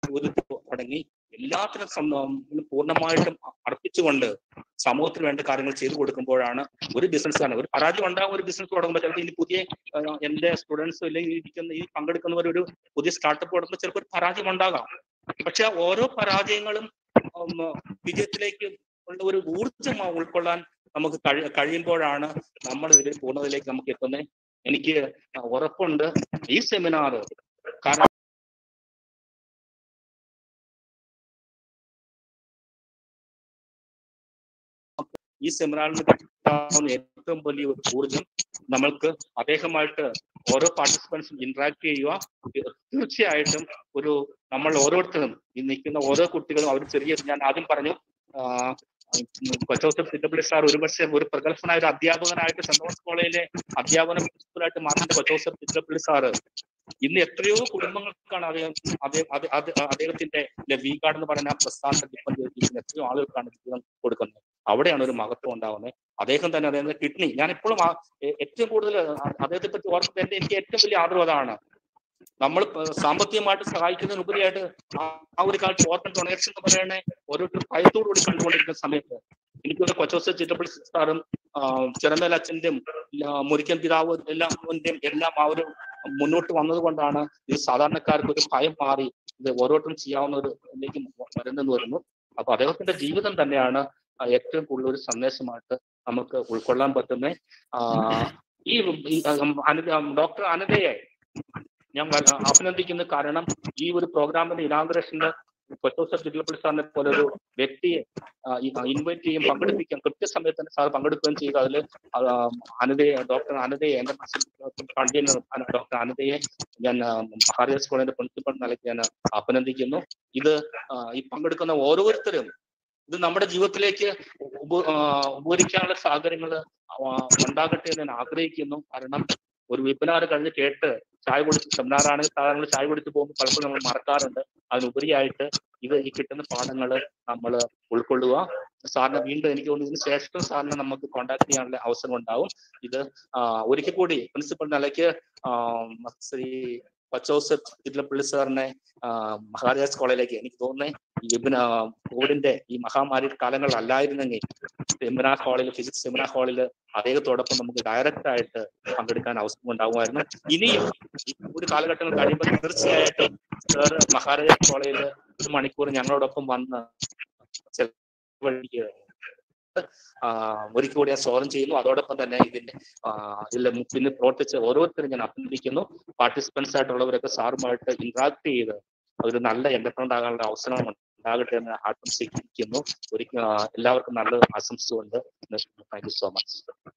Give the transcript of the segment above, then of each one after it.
ചോദ്യത്തിൽ തുടങ്ങി എല്ലാത്തിനും സം- ഉം, പൂർണ്ണമായിട്ടും അർപ്പിച്ചുകൊണ്ട് സമൂഹത്തിന് വേണ്ട കാര്യങ്ങൾ ചെയ്തു കൊടുക്കുമ്പോഴാണ് ഒരു ബിസിനസ്സാണ് ഒരു പരാജയം ഉണ്ടാകും ഒരു ബിസിനസ് തുടങ്ങുമ്പോൾ ചിലപ്പോൾ ഇനി പുതിയ ആ, എന്റെ സ്റ്റുഡൻസ് അല്ലെങ്കിൽ ഇരിക്കുന്ന ഈ പങ്കെടുക്കുന്നവർ ഒരു പുതിയ സ്റ്റാർട്ടപ്പ് തുടങ്ങുമ്പോൾ ചിലപ്പോൾ ഒരു പരാജയം ഉണ്ടാകാം പക്ഷെ ഓരോ പരാജയങ്ങളും ഉം, വിജയത്തിലേക്ക് ഉള്ള ഒരു ഊർജ്ജം ഉൾക്കൊള്ളാൻ നമുക്ക് കഴി കഴിയുമ്പോഴാണ് നമ്മൾ ഇതിൽ പൂർണ്ണതയിലേക്ക് നമുക്ക് എത്തുന്നത് എനിക്ക് ഉറപ്പുണ്ട് ഈ സെമിനാർ കാരണം ഈ സെമിനാറിന് കിട്ടാവുന്ന ഏറ്റവും വലിയ ഒരു ഊർജം നമ്മൾക്ക് അദ്ദേഹമായിട്ട് ഓരോ പാർട്ടിസിപ്പൻസും ഇന്ററാക്ട് ചെയ്യുക തീർച്ചയായിട്ടും ഒരു നമ്മൾ ഓരോരുത്തരും ഈ നിൽക്കുന്ന ഓരോ കുട്ടികളും അവർ ചെറിയ ഞാൻ ആദ്യം പറഞ്ഞു ആ, കൊച്ചോസഫ് സിദ്ധപ്പള്ളി സാർ ഒരുപക്ഷെ ഒരു പ്രഗത്ഭനായ ഒരു അധ്യാപകനായിട്ട് സെന്റ് തോമസ് കോളേജിലെ അധ്യാപന പ്രിൻസിപ്പലായിട്ട് മാറേണ്ട കൊച്ചോസഫ് സിദ്ധപ്പള്ളി സാറ് ഇന്ന് എത്രയോ കുടുംബങ്ങൾക്കാണ് അദ്ദേഹം അദ്ദേഹം അത്- അത് അദ്ദേഹത്തിന്റെ വി കാർഡ് എന്ന് പറയുന്ന ആ പ്രസ്ഥാനത്തെ ഡിപ്പെൻഡ് ചെയ്തിരിക്കുന്ന എത്രയോ ആളുകൾക്കാണ് ജീവിതം കൊടുക്കുന്നത് അവിടെയാണ് ഒരു മഹത്വം ഉണ്ടാവുന്നത് അദ്ദേഹം തന്നെ അദ്ദേഹത്തിന്റെ കിഡ്നി ഞാൻ ഇപ്പോഴും ആ- ഏ- ഏറ്റവും കൂടുതൽ ആ- അദ്ദേഹത്തെ പറ്റി ഓർക്കുന്നത് എന്റെ എനിക്ക് ഏറ്റവും വലിയ ആദരവ് അതാണ് നമ്മൾ പ- സാമ്പത്തികമായിട്ട് സഹായിക്കുന്നതിന് ഉപരിയായിട്ട് ആ ആ ഒരു കാലത്ത് ഓർക്കൺ ഡൊണേഷൻ എന്ന് പറയണേ ഓരോരുത്തർ ഭയത്തോടുകൂടി കണ്ടുകൊണ്ടിരിക്കുന്ന സമയത്ത് എനിക്കിവിടെ കൊച്ചോസ് ചിറ്റപ്പള്ളി സാറും ചിറമേൽ അച്ഛന്റെയും ല- മുരിക്കൻ പിതാവ് എല്ലാത്തിന്റെയും എല്ലാം ആ ഒരു മുന്നോട്ട് വന്നത് കൊണ്ടാണ് ഇത് സാധാരണക്കാർക്ക് ഒരു ഭയം മാറി ഇത് ഓരോരുത്തരും ചെയ്യാവുന്ന ഒരു ഇതിലേക്ക് വരുന്നെന്ന് വരുന്നു അപ്പൊ അദ്ദേഹത്തിന്റെ ജീവിതം തന്നെയാണ് ആ ഏറ്റവും കൂടുതൽ ഒരു സന്ദേശമായിട്ട് നമുക്ക് ഉൾക്കൊള്ളാൻ പറ്റുന്നത് ഈ ഈ, ഉം, അനിത ഡോക്ടർ അനിതയെ ഞാൻ വ- അഭിനന്ദിക്കുന്നു കാരണം ഈ ഒരു പ്രോഗ്രാമിന്റെ ഇനാഗ്രേഷന്റെ കൊച്ചോസഫ് ജില്ലപ്പള്ളി സാറിനെ പോലെ ഒരു വ്യക്തിയെ ഇൻവൈറ്റ് ചെയ്യും പങ്കെടുപ്പിക്കാൻ കൃത്യസമയത്ത് തന്നെ സാർ പങ്കെടുക്കുകയും ചെയ്തു അതിൽ അനിതയെ ഡോക്ടർ അനിതയെ എന്റെ കൺവീനർ ഡോക്ടർ അനിതയെ ഞാൻ ആ, മഹാരാജാസ് കോളേജിന്റെ പ്രിൻസിപ്പൽ നിലയ്ക്ക് ഞാൻ അഭിനന്ദിക്കുന്നു ഇത് ആ, ഈ പങ്കെടുക്കുന്ന ഓരോരുത്തരും ഇത് നമ്മുടെ ജീവിതത്തിലേക്ക് ഉപ- ആ, ഉപകരിക്കാനുള്ള സാഹചര്യങ്ങൾ ഉണ്ടാകട്ടെ എന്ന് ഞാൻ ആഗ്രഹിക്കുന്നു കാരണം ഒരു വെബിനാർ കഴിഞ്ഞ് കേട്ട് ചായ കുടിച്ച് സെമിനാർ ആണെങ്കിൽ സാധാരണ ചായ കുടിച്ച് പോകുമ്പോൾ പലപ്പോഴും നമ്മൾ മറക്കാറുണ്ട് അതിനുപരിയായിട്ട് ഇത് ഈ കിട്ടുന്ന പാഠങ്ങൾ നമ്മൾ ഉൾക്കൊള്ളുക സാറിനെ വീണ്ടും എനിക്ക് തോന്നുന്നു ഇതിന് ശേഷം സാറിനെ നമുക്ക് കോൺടാക്ട് ചെയ്യാനുള്ള അവസരം ഉണ്ടാവും ഇത് ആ, ഒരിക്കൽ കൂടി പ്രിൻസിപ്പൽ നിലയ്ക്ക് ആ, ശ്രീ പച്ചോസഫ് തിരുലപ്പള്ളി സാറിനെ ആ, മഹാരാജാസ് കോളേജിലേക്ക് എനിക്ക് തോന്നുന്നത് ഈ വെബിന കോവിഡിന്റെ ഈ മഹാമാരി കാലങ്ങളല്ലായിരുന്നെങ്കിൽ സെമിനാർ ഹാളിൽ ഫിസിക്സ് സെമിനാർ ഹാളിൽ അദ്ദേഹത്തോടൊപ്പം നമുക്ക് ഡയറക്റ്റ് ആയിട്ട് പങ്കെടുക്കാൻ അവസരം ഉണ്ടാകുമായിരുന്നു ഇനിയും ഈ ഒരു കാലഘട്ടങ്ങൾ കഴിയുമ്പോൾ തീർച്ചയായിട്ടും സാർ മഹാരാജാസ് കോളേജിൽ ഒരു മണിക്കൂർ ഞങ്ങളോടൊപ്പം വന്ന് ചെലവഴിക്കുക ഒരിക്കൽ കൂടി ഞാൻ സ്വാഗതം ചെയ്യുന്നു അതോടൊപ്പം തന്നെ ഇതിന്റെ ആ, ഇതിൽ പിന്നെ പ്രവർത്തിച്ച ഓരോരുത്തരും ഞാൻ അഭിനന്ദിക്കുന്നു പാർട്ടിസിപ്പൻസ് ആയിട്ടുള്ളവരൊക്കെ സാറുമായിട്ട് ഇന്ററാക്ട് ചെയ്ത് ഒരു നല്ല എന്റർപ്രണർ ആകാനുള്ള അവസരം ഉണ്ടാകട്ടെ എന്ന് ആശംസിക്കുന്നു ഒരിക്കൽ ആ, എല്ലാവർക്കും നല്ല ആശംസിച്ചുകൊണ്ട് thank you so much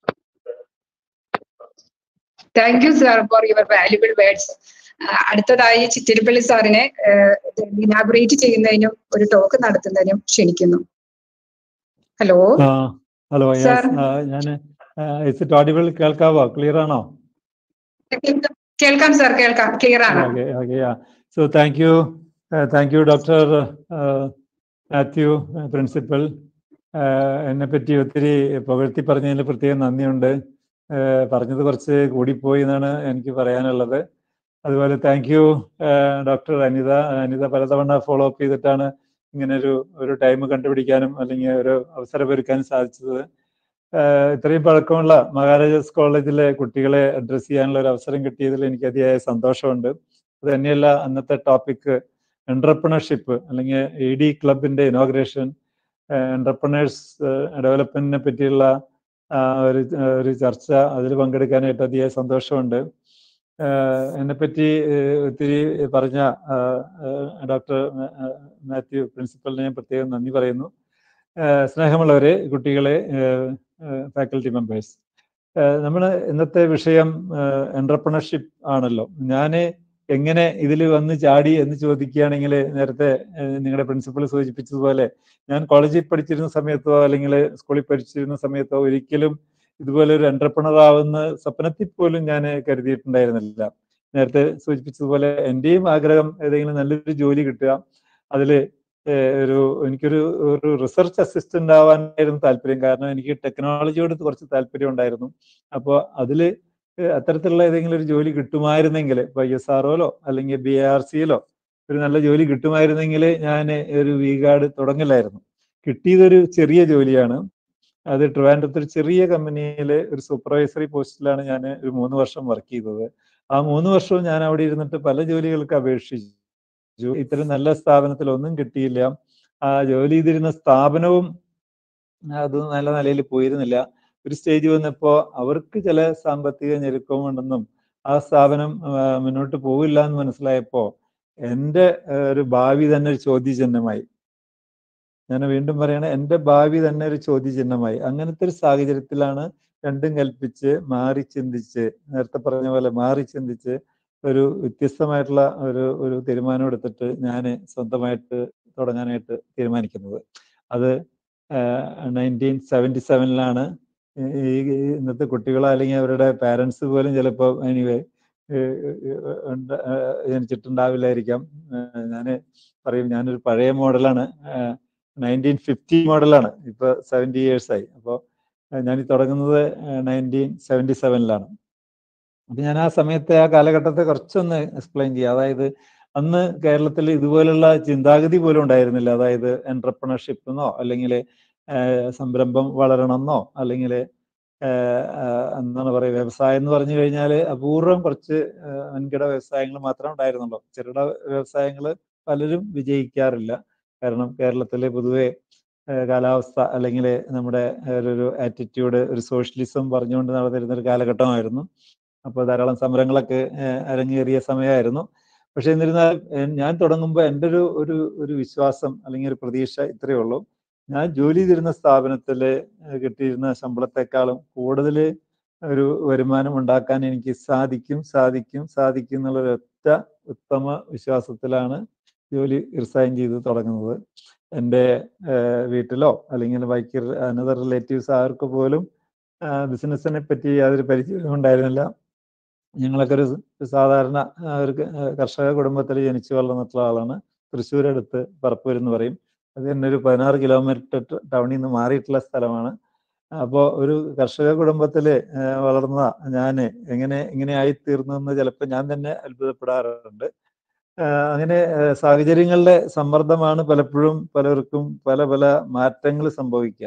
thank you sir for your valuable words അടുത്തതായി ചിറ്റിരിപ്പള്ളി സാറിനെ ഇനാഗുറേറ്റ് ചെയ്യുന്നതിനും ഒരു ടോക്ക് നടത്തുന്നതിനും ക്ഷണിക്കുന്നു ഹലോ ഹലോ Sir. ഞാൻ ഇസ് ഇറ്റ് ഓഡിബിൾ കേൾക്കാവോ ക്ലിയർ ആണോ കേൾക്കാം സാർ കേൾക്കാം ക്ലിയർ ആണ് Okay, okay, yeah. So thank you, uh, thank you, Dr. Uh, Mathew principal എന്നെ പറ്റി ഒത്തിരി പുകഴ്ത്തി പറഞ്ഞതിൽ പ്രത്യേകം നന്ദിയുണ്ട് Uh, പറഞ്ഞത് കുറച്ച് കൂടിപ്പോയി എന്നാണ് എനിക്ക് പറയാനുള്ളത് അതുപോലെ thank you doctor Anitha Anitha പലതവണ ഫോളോ അപ്പ് ചെയ്തിട്ടാണ് ഇങ്ങനെ ഒരു ഒരു ടൈം കണ്ടുപിടിക്കാനും അല്ലെങ്കിൽ ഒരു അവസരം ഒരുക്കാനും സാധിച്ചത് ആഹ് ഇത്രയും പഴക്കമുള്ള മഹാരാജാസ് കോളേജിലെ കുട്ടികളെ അഡ്രസ്സ് ചെയ്യാനുള്ള ഒരു അവസരം കിട്ടിയതിൽ എനിക്ക് അതിയായ സന്തോഷമുണ്ട് അത് തന്നെയല്ല അന്നത്തെ ടോപ്പിക് എന്റർപ്രണർഷിപ്പ് അല്ലെങ്കിൽ എ ഡി ക്ലബിന്റെ ഇനോഗ്രേഷൻ എന്റർപ്രണേഴ്സ് ഡെവലപ്മെന്റിനെ പറ്റിയുള്ള ആ, ഒരു ഒരു ചർച്ച അതിൽ പങ്കെടുക്കാനായിട്ട് അതിയായ സന്തോഷമുണ്ട് ആഹ് എന്നെപ്പറ്റി ഏഹ് ഒത്തിരി പറഞ്ഞ ഡോക്ടർ മാത്യു പ്രിൻസിപ്പലിനെ ഞാൻ പ്രത്യേകം നന്ദി പറയുന്നു ആഹ് സ്നേഹമുള്ളവരെ കുട്ടികളെ ഫാക്കൽറ്റി മെമ്പേഴ്സ് നമ്മൾ ഇന്നത്തെ വിഷയം എന്റർപ്രണർഷിപ്പ് ആണല്ലോ ഞാൻ എങ്ങനെ ഇതിൽ വന്ന് ചാടി എന്ന് ചോദിക്കുകയാണെങ്കിൽ നേരത്തെ ഏഹ് നിങ്ങളുടെ പ്രിൻസിപ്പൾ സൂചിപ്പിച്ചതുപോലെ ഞാൻ കോളേജിൽ പഠിച്ചിരുന്ന സമയത്തോ അല്ലെങ്കിൽ സ്കൂളിൽ പഠിച്ചിരുന്ന സമയത്തോ ഒരിക്കലും ഇതുപോലെ ഒരു എന്റർപ്രണർ ആവുന്ന സ്വപ്നത്തിൽ പോലും ഞാൻ കരുതിയിട്ടുണ്ടായിരുന്നില്ല നേരത്തെ സൂചിപ്പിച്ചതുപോലെ എൻ്റെയും ആഗ്രഹം ഏതെങ്കിലും നല്ലൊരു ജോലി കിട്ടുക അതിൽ ഒരു എനിക്കൊരു ഒരു റിസർച്ച് അസിസ്റ്റന്റ് ആവാനായിരുന്നു താല്പര്യം കാരണം എനിക്ക് ടെക്നോളജിയോട് കുറച്ച് താല്പര്യം ഉണ്ടായിരുന്നു അപ്പോൾ അതിൽ അത്തരത്തിലുള്ള ഏതെങ്കിലും ഒരു ജോലി കിട്ടുമായിരുന്നെങ്കിൽ ഇപ്പോൾ ഐ എസ് ആർഒയിലോ അല്ലെങ്കിൽ ബി ആർ സിയിലോ ഒരു നല്ല ജോലി കിട്ടുമായിരുന്നെങ്കിൽ ഞാൻ ഒരു വി ഗാർഡ് തുടങ്ങില്ലായിരുന്നു കിട്ടിയതൊരു ചെറിയ ജോലിയാണ് അത് ട്രിവാൻഡ്രത്ത് ഒരു ചെറിയ കമ്പനിയിൽ ഒരു സൂപ്പർവൈസറി പോസ്റ്റിലാണ് ഞാൻ ഒരു മൂന്ന് വർഷം വർക്ക് ചെയ്തത് ആ മൂന്ന് വർഷവും ഞാൻ അവിടെ ഇരുന്നിട്ട് പല ജോലികൾക്ക് അപേക്ഷിച്ചു ഇത്തരം നല്ല സ്ഥാപനത്തിൽ ഒന്നും കിട്ടിയില്ല ആ ജോലി ചെയ്തിരുന്ന സ്ഥാപനവും അത് നല്ല നിലയിൽ പോയിരുന്നില്ല ഒരു സ്റ്റേജ് വന്നപ്പോൾ അവർക്ക് ചില സാമ്പത്തിക ഞെരുക്കവും ഉണ്ടെന്നും ആ സ്ഥാപനം മുന്നോട്ട് പോവില്ല എന്ന് മനസ്സിലായപ്പോൾ എൻ്റെ ഒരു ഭാവി തന്നെ ഒരു ചോദ്യചിഹ്നമായി ഞാൻ വീണ്ടും പറയണ എൻ്റെ ഭാവി തന്നെ ഒരു ചോദ്യചിഹ്നമായി അങ്ങനത്തെ ഒരു സാഹചര്യത്തിലാണ് രണ്ടും കൽപ്പിച്ച് മാറി ചിന്തിച്ച് നേരത്തെ പറഞ്ഞ പോലെ മാറി ചിന്തിച്ച് ഒരു വ്യത്യസ്തമായിട്ടുള്ള ഒരു ഒരു തീരുമാനം എടുത്തിട്ട് ഞാൻ സ്വന്തമായിട്ട് തുടങ്ങാനായിട്ട് തീരുമാനിക്കുന്നത് അത് നയൻറ്റീൻ സെവൻറ്റി സെവനിലാണ് ഈ ഇന്നത്തെ കുട്ടികളോ അല്ലെങ്കിൽ അവരുടെ പാരൻസ് പോലും ചിലപ്പോൾ എനിവേ ജനിച്ചിട്ടുണ്ടാവില്ലായിരിക്കാം ഞാൻ പറയും ഞാനൊരു പഴയ മോഡലാണ് നയൻറ്റീൻ ഫിഫ്റ്റി മോഡലാണ് ഇപ്പോൾ സെവൻറ്റി ഇയേഴ്സ് ആയി അപ്പോൾ ഞാൻ ഈ തുടങ്ങുന്നത് നയൻറ്റീൻ സെവൻറ്റി സെവനിലാണ് അപ്പം ഞാൻ ആ സമയത്തെ ആ കാലഘട്ടത്തെ കുറച്ചൊന്ന് എക്സ്പ്ലെയിൻ ചെയ്യാം അതായത് അന്ന് കേരളത്തിൽ ഇതുപോലുള്ള ചിന്താഗതി പോലും ഉണ്ടായിരുന്നില്ല അതായത് എന്റർപ്രണർഷിപ്പ് എന്നോ അല്ലെങ്കിൽ സംരംഭം വളരണമെന്നോ അല്ലെങ്കിൽ എന്താണ് പറയുക വ്യവസായം എന്ന് പറഞ്ഞു കഴിഞ്ഞാൽ അപൂർവം കുറച്ച് വൻകിട വ്യവസായങ്ങൾ മാത്രമേ ഉണ്ടായിരുന്നുള്ളൂ ചെറുകിട വ്യവസായങ്ങൾ പലരും വിജയിക്കാറില്ല കാരണം കേരളത്തിലെ പൊതുവെ കാലാവസ്ഥ അല്ലെങ്കിൽ നമ്മുടെ ഒരു ആറ്റിറ്റ്യൂഡ് ഒരു സോഷ്യലിസം പറഞ്ഞുകൊണ്ട് നടന്നിരുന്ന ഒരു കാലഘട്ടമായിരുന്നു അപ്പോൾ ധാരാളം സമരങ്ങളൊക്കെ അരങ്ങേറിയ സമയമായിരുന്നു പക്ഷെ എന്നിരുന്നാൽ ഞാൻ തുടങ്ങുമ്പോൾ എൻ്റെ ഒരു ഒരു ഒരു വിശ്വാസം അല്ലെങ്കിൽ ഒരു പ്രതീക്ഷ ഇത്രയേ ഉള്ളൂ ഞാൻ ജോലി ചെയ്തിരുന്ന സ്ഥാപനത്തിൽ കിട്ടിയിരുന്ന ശമ്പളത്തെക്കാളും കൂടുതൽ ഒരു വരുമാനം ഉണ്ടാക്കാൻ എനിക്ക് സാധിക്കും സാധിക്കും സാധിക്കും എന്നുള്ളൊരു ഒറ്റ ഉത്തമ വിശ്വാസത്തിലാണ് ജോലി റിസൈൻ ചെയ്ത് തുടങ്ങുന്നത് എൻ്റെ വീട്ടിലോ അല്ലെങ്കിൽ ബാക്കി അനദർ റിലേറ്റീവ്സ് ആർക്ക് പോലും ബിസിനസ്സിനെ പറ്റി യാതൊരു പരിചയം ഉണ്ടായിരുന്നില്ല ഞങ്ങളൊക്കെ ഒരു സാധാരണ ഒരു കർഷക കുടുംബത്തിൽ ജനിച്ചു വളർന്നിട്ടുള്ള ആളാണ് തൃശ്ശൂർ അടുത്ത് പറപ്പൂർ എന്ന് പറയും അത് തന്നെ ഒരു പതിനാറ് കിലോമീറ്റർ ടൗണിൽ നിന്ന് മാറിയിട്ടുള്ള സ്ഥലമാണ് അപ്പോൾ ഒരു കർഷക കുടുംബത്തിൽ വളർന്ന ഞാൻ എങ്ങനെ ഇങ്ങനെ ആയിത്തീർന്നു എന്ന് ചിലപ്പോൾ ഞാൻ തന്നെ അത്ഭുതപ്പെടാറുണ്ട് അങ്ങനെ സാഹചര്യങ്ങളുടെ സമ്മർദ്ദമാണ് പലപ്പോഴും പലർക്കും പല പല മാറ്റങ്ങൾ സംഭവിക്കുക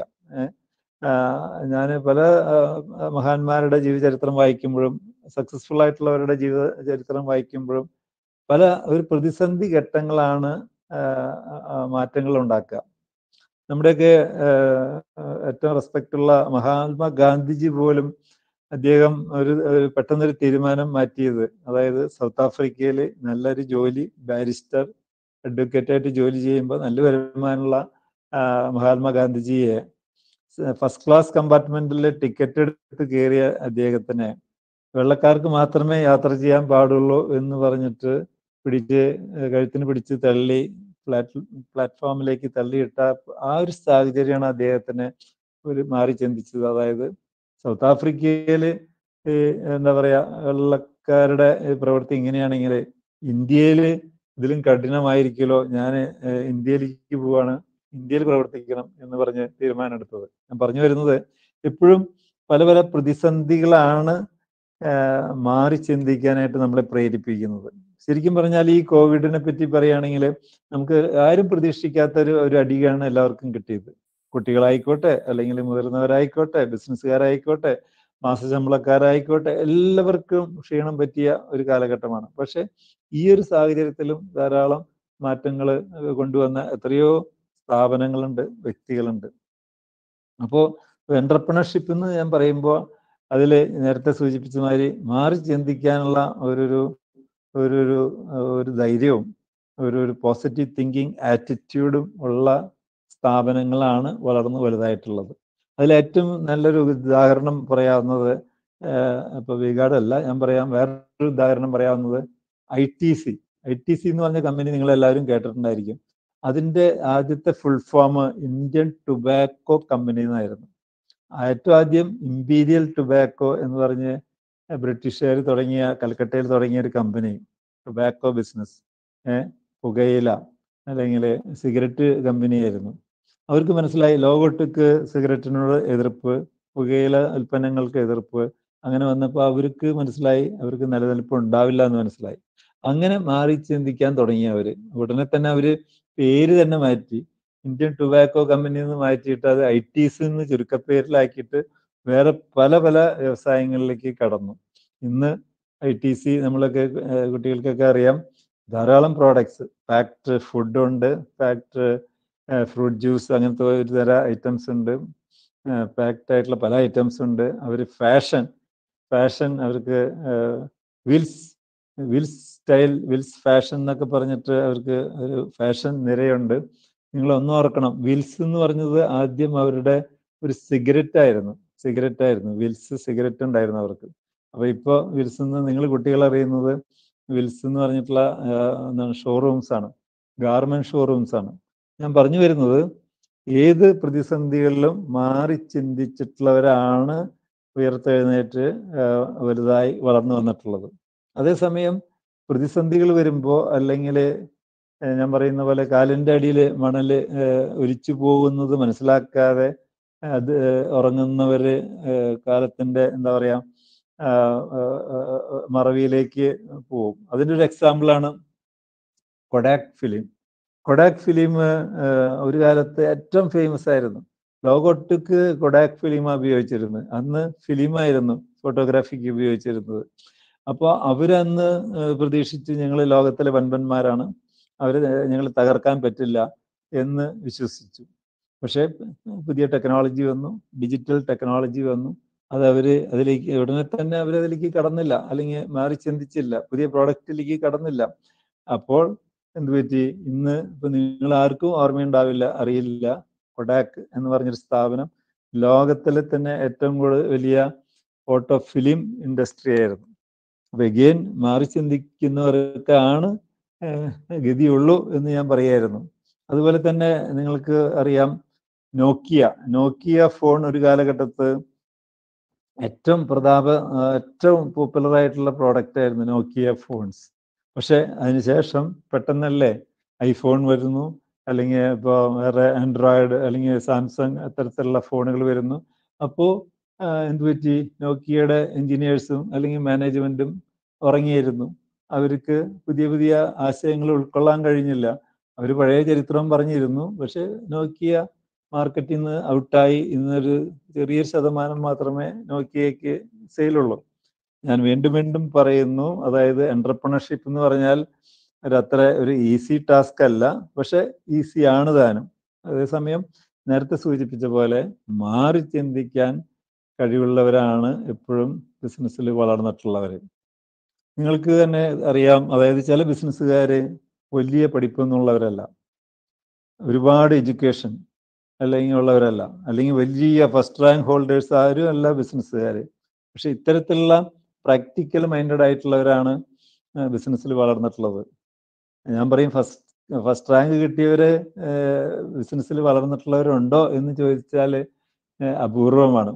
ഞാൻ പല മഹാന്മാരുടെ ജീവചരിത്രം വായിക്കുമ്പോഴും സക്സസ്ഫുൾ ആയിട്ടുള്ളവരുടെ ജീവ ചരിത്രം വായിക്കുമ്പോഴും പല ഒരു പ്രതിസന്ധി ഘട്ടങ്ങളാണ് മാറ്റങ്ങൾ ഉണ്ടാക്കുക നമ്മുടെയൊക്കെ ഏറ്റവും റെസ്പെക്റ്റ് ഉള്ള മഹാത്മാ ഗാന്ധിജി പോലും അദ്ദേഹം ഒരു പെട്ടെന്നൊരു തീരുമാനം മാറ്റിയത് അതായത് സൗത്ത് ആഫ്രിക്കയിൽ നല്ലൊരു ജോലി ബാരിസ്റ്റർ അഡ്വക്കേറ്റ് ആയിട്ട് ജോലി ചെയ്യുമ്പോൾ നല്ല വരുമാനമുള്ള മഹാത്മാഗാന്ധിജിയെ ഫസ്റ്റ് ക്ലാസ് കമ്പാർട്ട്മെന്റിൽ ടിക്കറ്റ് എടുത്ത് കയറിയ അദ്ദേഹത്തിനെ വെള്ളക്കാർക്ക് മാത്രമേ യാത്ര ചെയ്യാൻ പാടുള്ളൂ എന്ന് പറഞ്ഞിട്ട് പിടിച്ച് കഴുത്തിന് പിടിച്ച് തള്ളി പ്ലാറ്റ് പ്ലാറ്റ്ഫോമിലേക്ക് തള്ളിയിട്ട ആ ഒരു സാഹചര്യമാണ് അദ്ദേഹത്തിന് ഒരു മാറി ചിന്തിച്ചത് അതായത് സൗത്ത് ആഫ്രിക്കയിൽ എന്താ പറയാ വെള്ളക്കാരുടെ പ്രവൃത്തി ഇങ്ങനെയാണെങ്കിൽ ഇന്ത്യയിൽ ഇതിലും കഠിനമായിരിക്കുമല്ലോ ഞാൻ ഇന്ത്യയിലേക്ക് പോവാണ് ഇന്ത്യയിൽ പ്രവർത്തിക്കണം എന്ന് പറഞ്ഞ് തീരുമാനമെടുത്തത് ഞാൻ പറഞ്ഞു വരുന്നത് എപ്പോഴും പല പല പ്രതിസന്ധികളാണ് മാറി ചിന്തിക്കാനായിട്ട് നമ്മളെ പ്രേരിപ്പിക്കുന്നത് ശരിക്കും പറഞ്ഞാൽ ഈ കോവിഡിനെ പറ്റി പറയുകയാണെങ്കിൽ നമുക്ക് ആരും പ്രതീക്ഷിക്കാത്ത ഒരു ഒരു അടിയാണ് എല്ലാവർക്കും കിട്ടിയത് കുട്ടികളായിക്കോട്ടെ അല്ലെങ്കിൽ മുതിർന്നവരായിക്കോട്ടെ ബിസിനസ്സുകാരായിക്കോട്ടെ മാസശമ്പളക്കാരായിക്കോട്ടെ എല്ലാവർക്കും ക്ഷീണം പറ്റിയ ഒരു കാലഘട്ടമാണ് പക്ഷെ ഈ ഒരു സാഹചര്യത്തിലും ധാരാളം മാറ്റങ്ങൾ കൊണ്ടുവന്ന എത്രയോ സ്ഥാപനങ്ങളുണ്ട് വ്യക്തികളുണ്ട് അപ്പോൾ എന്റർപ്രണർഷിപ്പ് എന്ന് ഞാൻ പറയുമ്പോൾ അതിൽ നേരത്തെ സൂചിപ്പിച്ച മാതിരി മാറി ചിന്തിക്കാനുള്ള ഒരു ഒരു ഒരു ധൈര്യവും ഒരു ഒരു പോസിറ്റീവ് തിങ്കിങ് ആറ്റിറ്റ്യൂഡും ഉള്ള സ്ഥാപനങ്ങളാണ് വളർന്നു വലുതായിട്ടുള്ളത് അതിൽ ഏറ്റവും നല്ലൊരു ഉദാഹരണം പറയാവുന്നത് ഇപ്പൊ വികാട് അല്ല ഞാൻ പറയാം വേറൊരു ഉദാഹരണം പറയാവുന്നത് I T C I T C എന്ന് പറഞ്ഞ കമ്പനി നിങ്ങൾ എല്ലാവരും കേട്ടിട്ടുണ്ടായിരിക്കും അതിന്റെ ആദ്യത്തെ full form Indian tobacco company എന്നായിരുന്നു ഏറ്റവും ആദ്യം ഇമ്പീരിയൽ ടുബാക്കോ എന്ന് പറഞ്ഞ് ബ്രിട്ടീഷുകാർ തുടങ്ങിയ കൽക്കട്ടയിൽ തുടങ്ങിയ ഒരു കമ്പനി ടുബാക്കോ ബിസിനസ് പുകയില അല്ലെങ്കിൽ സിഗരറ്റ് കമ്പനിയായിരുന്നു അവർക്ക് മനസ്സിലായി ലോകൊട്ടുക്ക് സിഗരറ്റിനോട് എതിർപ്പ് പുകയില ഉൽപ്പന്നങ്ങൾക്ക് എതിർപ്പ് അങ്ങനെ വന്നപ്പോൾ അവർക്ക് മനസ്സിലായി അവർക്ക് നിലനിൽപ്പ് ഉണ്ടാവില്ല എന്ന് മനസ്സിലായി അങ്ങനെ മാറി ചിന്തിക്കാൻ തുടങ്ങിയവര് ഉടനെ തന്നെ അവര് പേര് തന്നെ മാറ്റി ഇന്ത്യൻ ടുബാക്കോ കമ്പനി എന്ന് മാറ്റിയിട്ട് അത് ഐ ടിസ് എന്ന് ചുരുക്കപ്പേരിലാക്കിയിട്ട് വേറെ പല പല വ്യവസായങ്ങളിലേക്ക് കടന്നു ഇന്ന് ഐ ടി സി നമ്മളൊക്കെ ഏഹ് കുട്ടികൾക്കൊക്കെ അറിയാം ധാരാളം പ്രോഡക്ട്സ് പാക്ഡ് ഫുഡ് ഉണ്ട് പാക്ഡ് ഫ്രൂട്ട് ജ്യൂസ് അങ്ങനത്തെ ഒരു തരം ഐറ്റംസ് ഉണ്ട് പാക്ഡ് ആയിട്ടുള്ള പല ഐറ്റംസ് ഉണ്ട് അവർ ഫാഷൻ ഫാഷൻ അവർക്ക് Wills Wills style Wills fashion എന്നൊക്കെ പറഞ്ഞിട്ട് അവർക്ക് ഒരു ഫാഷൻ നിരയുണ്ട് നിങ്ങൾ ഒന്നും ഓർക്കണം വിൽസ് എന്ന് പറഞ്ഞത് ആദ്യം അവരുടെ ഒരു സിഗരറ്റ് ആയിരുന്നു സിഗരറ്റ് ആയിരുന്നു വിൽസ് സിഗരറ്റ് ഉണ്ടായിരുന്നു അവർക്ക് അപ്പൊ ഇപ്പൊ വിൽസ് എന്ന് നിങ്ങൾ കുട്ടികൾ അറിയുന്നത് വിൽസ് എന്ന് പറഞ്ഞിട്ടുള്ള ആഹ്, എന്താണ് ഷോറൂംസ് ആണ് ഗാർമെന്റ് ഷോറൂംസ് ആണ് ഞാൻ പറഞ്ഞു വരുന്നത് ഏത് പ്രതിസന്ധികളിലും മാറി ചിന്തിച്ചിട്ടുള്ളവരാണ് ഉയർത്തെഴുന്നേറ്റ് ആഹ്, വലുതായി വളർന്നു വന്നിട്ടുള്ളത് അതേസമയം പ്രതിസന്ധികൾ വരുമ്പോൾ അല്ലെങ്കിൽ ഞാൻ പറയുന്ന പോലെ കാലിൻ്റെ അടിയിൽ മണൽ ഒലിച്ചു പോകുന്നത് മനസ്സിലാക്കാതെ അത് ഉറങ്ങുന്നവര് ഏഹ്, കാലത്തിന്റെ എന്താ പറയാ ആഹ്, ആഹ്, ആഹ്, മറവിയിലേക്ക് പോകും അതിൻ്റെ ഒരു എക്സാമ്പിളാണ് കൊഡാക് ഫിലിം കൊഡാക് ഫിലിം ഒരു കാലത്ത് ഏറ്റവും ഫേമസ് ആയിരുന്നു ലോകൊട്ടുക്ക് കൊഡാക് ഫിലിമാണ് ഉപയോഗിച്ചിരുന്നത് അന്ന് ഫിലിമായിരുന്നു ഫോട്ടോഗ്രാഫിക്ക് ഉപയോഗിച്ചിരുന്നത് അപ്പോൾ അവരന്ന് ഏഹ്, പ്രതീക്ഷിച്ച് ഞങ്ങൾ ലോകത്തിലെ വൻപന്മാരാണ് അവർ ഞങ്ങൾ തകർക്കാൻ പറ്റില്ല എന്ന് വിശ്വസിച്ചു പക്ഷേ പുതിയ ടെക്നോളജി വന്നു ഡിജിറ്റൽ ടെക്നോളജി വന്നു അത് അവര് അതിലേക്ക് ഉടനെ തന്നെ അവർ അതിലേക്ക് കടന്നില്ല അല്ലെങ്കിൽ മാറി ചിന്തിച്ചില്ല പുതിയ പ്രോഡക്റ്റിലേക്ക് കടന്നില്ല അപ്പോൾ എന്ത് പറ്റി ഇന്ന് ഇപ്പൊ നിങ്ങൾ ആർക്കും ഓർമ്മയുണ്ടാവില്ല അറിയില്ല കൊഡാക്ക് എന്ന് പറഞ്ഞൊരു സ്ഥാപനം ലോകത്തിലെ തന്നെ ഏറ്റവും കൂടുതൽ വലിയ ഫോട്ടോ ഫിലിം ഇൻഡസ്ട്രി ആയിരുന്നു അപ്പൊ എഗെയിൻ മാറി ചിന്തിക്കുന്നവർക്കാണ് ഏഹ്, ഗതിയുള്ളൂ എന്ന് ഞാൻ പറയായിരുന്നു അതുപോലെ തന്നെ നിങ്ങൾക്ക് അറിയാം നോക്കിയ നോക്കിയ ഫോൺ ഒരു കാലഘട്ടത്ത് ഏറ്റവും പ്രതാപ ആ, ഏറ്റവും പോപ്പുലർ ആയിട്ടുള്ള പ്രോഡക്റ്റ് ആയിരുന്നു നോക്കിയ ഫോൺസ് പക്ഷെ അതിനുശേഷം പെട്ടെന്നല്ലേ ഐഫോൺ വരുന്നു അല്ലെങ്കിൽ ഇപ്പോൾ വേറെ ആൻഡ്രോയിഡ് അല്ലെങ്കിൽ സാംസങ് അത്തരത്തിലുള്ള ഫോണുകൾ വരുന്നു അപ്പോൾ എന്ത് പറ്റി നോക്കിയയുടെ എഞ്ചിനീയേഴ്സും അല്ലെങ്കിൽ മാനേജ്മെന്റും ഉറങ്ങിയിരുന്നു അവർക്ക് പുതിയ പുതിയ ആശയങ്ങൾ ഉൾക്കൊള്ളാൻ കഴിഞ്ഞില്ല അവർ പഴയ ചരിത്രം പറഞ്ഞിരുന്നു പക്ഷെ നോക്കിയ മാർക്കറ്റിൽ നിന്ന് ഔട്ടായി ഇന്നൊരു ചെറിയ ശതമാനം മാത്രമേ നോക്കിയയ്ക്ക് സെയിലുള്ളൂ ഞാൻ വീണ്ടും വീണ്ടും പറയുന്നു അതായത് എന്റർപ്രണർഷിപ്പ് എന്ന് പറഞ്ഞാൽ ഒരു അത്ര ഒരു ഈസി ടാസ്ക് അല്ല പക്ഷെ ഈസി ആണ് താനും അതേസമയം നേരത്തെ സൂചിപ്പിച്ച പോലെ മാറി ചിന്തിക്കാൻ കഴിവുള്ളവരാണ് എപ്പോഴും ബിസിനസ്സിൽ വളർന്നിട്ടുള്ളവർ നിങ്ങൾക്ക് തന്നെ അറിയാം അതായത് ചില ബിസിനസ്സുകാര് വലിയ പഠിപ്പൊന്നുള്ളവരല്ല ഒരുപാട് എഡ്യൂക്കേഷൻ അല്ലെങ്കിൽ ഉള്ളവരല്ല അല്ലെങ്കിൽ വലിയ ഫസ്റ്റ് റാങ്ക് ഹോൾഡേഴ്സ് ആരും അല്ല ബിസിനസ്സുകാർ പക്ഷെ ഇത്തരത്തിലുള്ള പ്രാക്ടിക്കൽ മൈൻഡഡ് ആയിട്ടുള്ളവരാണ് ബിസിനസ്സിൽ വളർന്നിട്ടുള്ളത് ഞാൻ പറയും ഫസ്റ്റ് ഫസ്റ്റ് റാങ്ക് കിട്ടിയവര് ബിസിനസ്സിൽ വളർന്നിട്ടുള്ളവരുണ്ടോ എന്ന് ചോദിച്ചാൽ അപൂർവമാണ്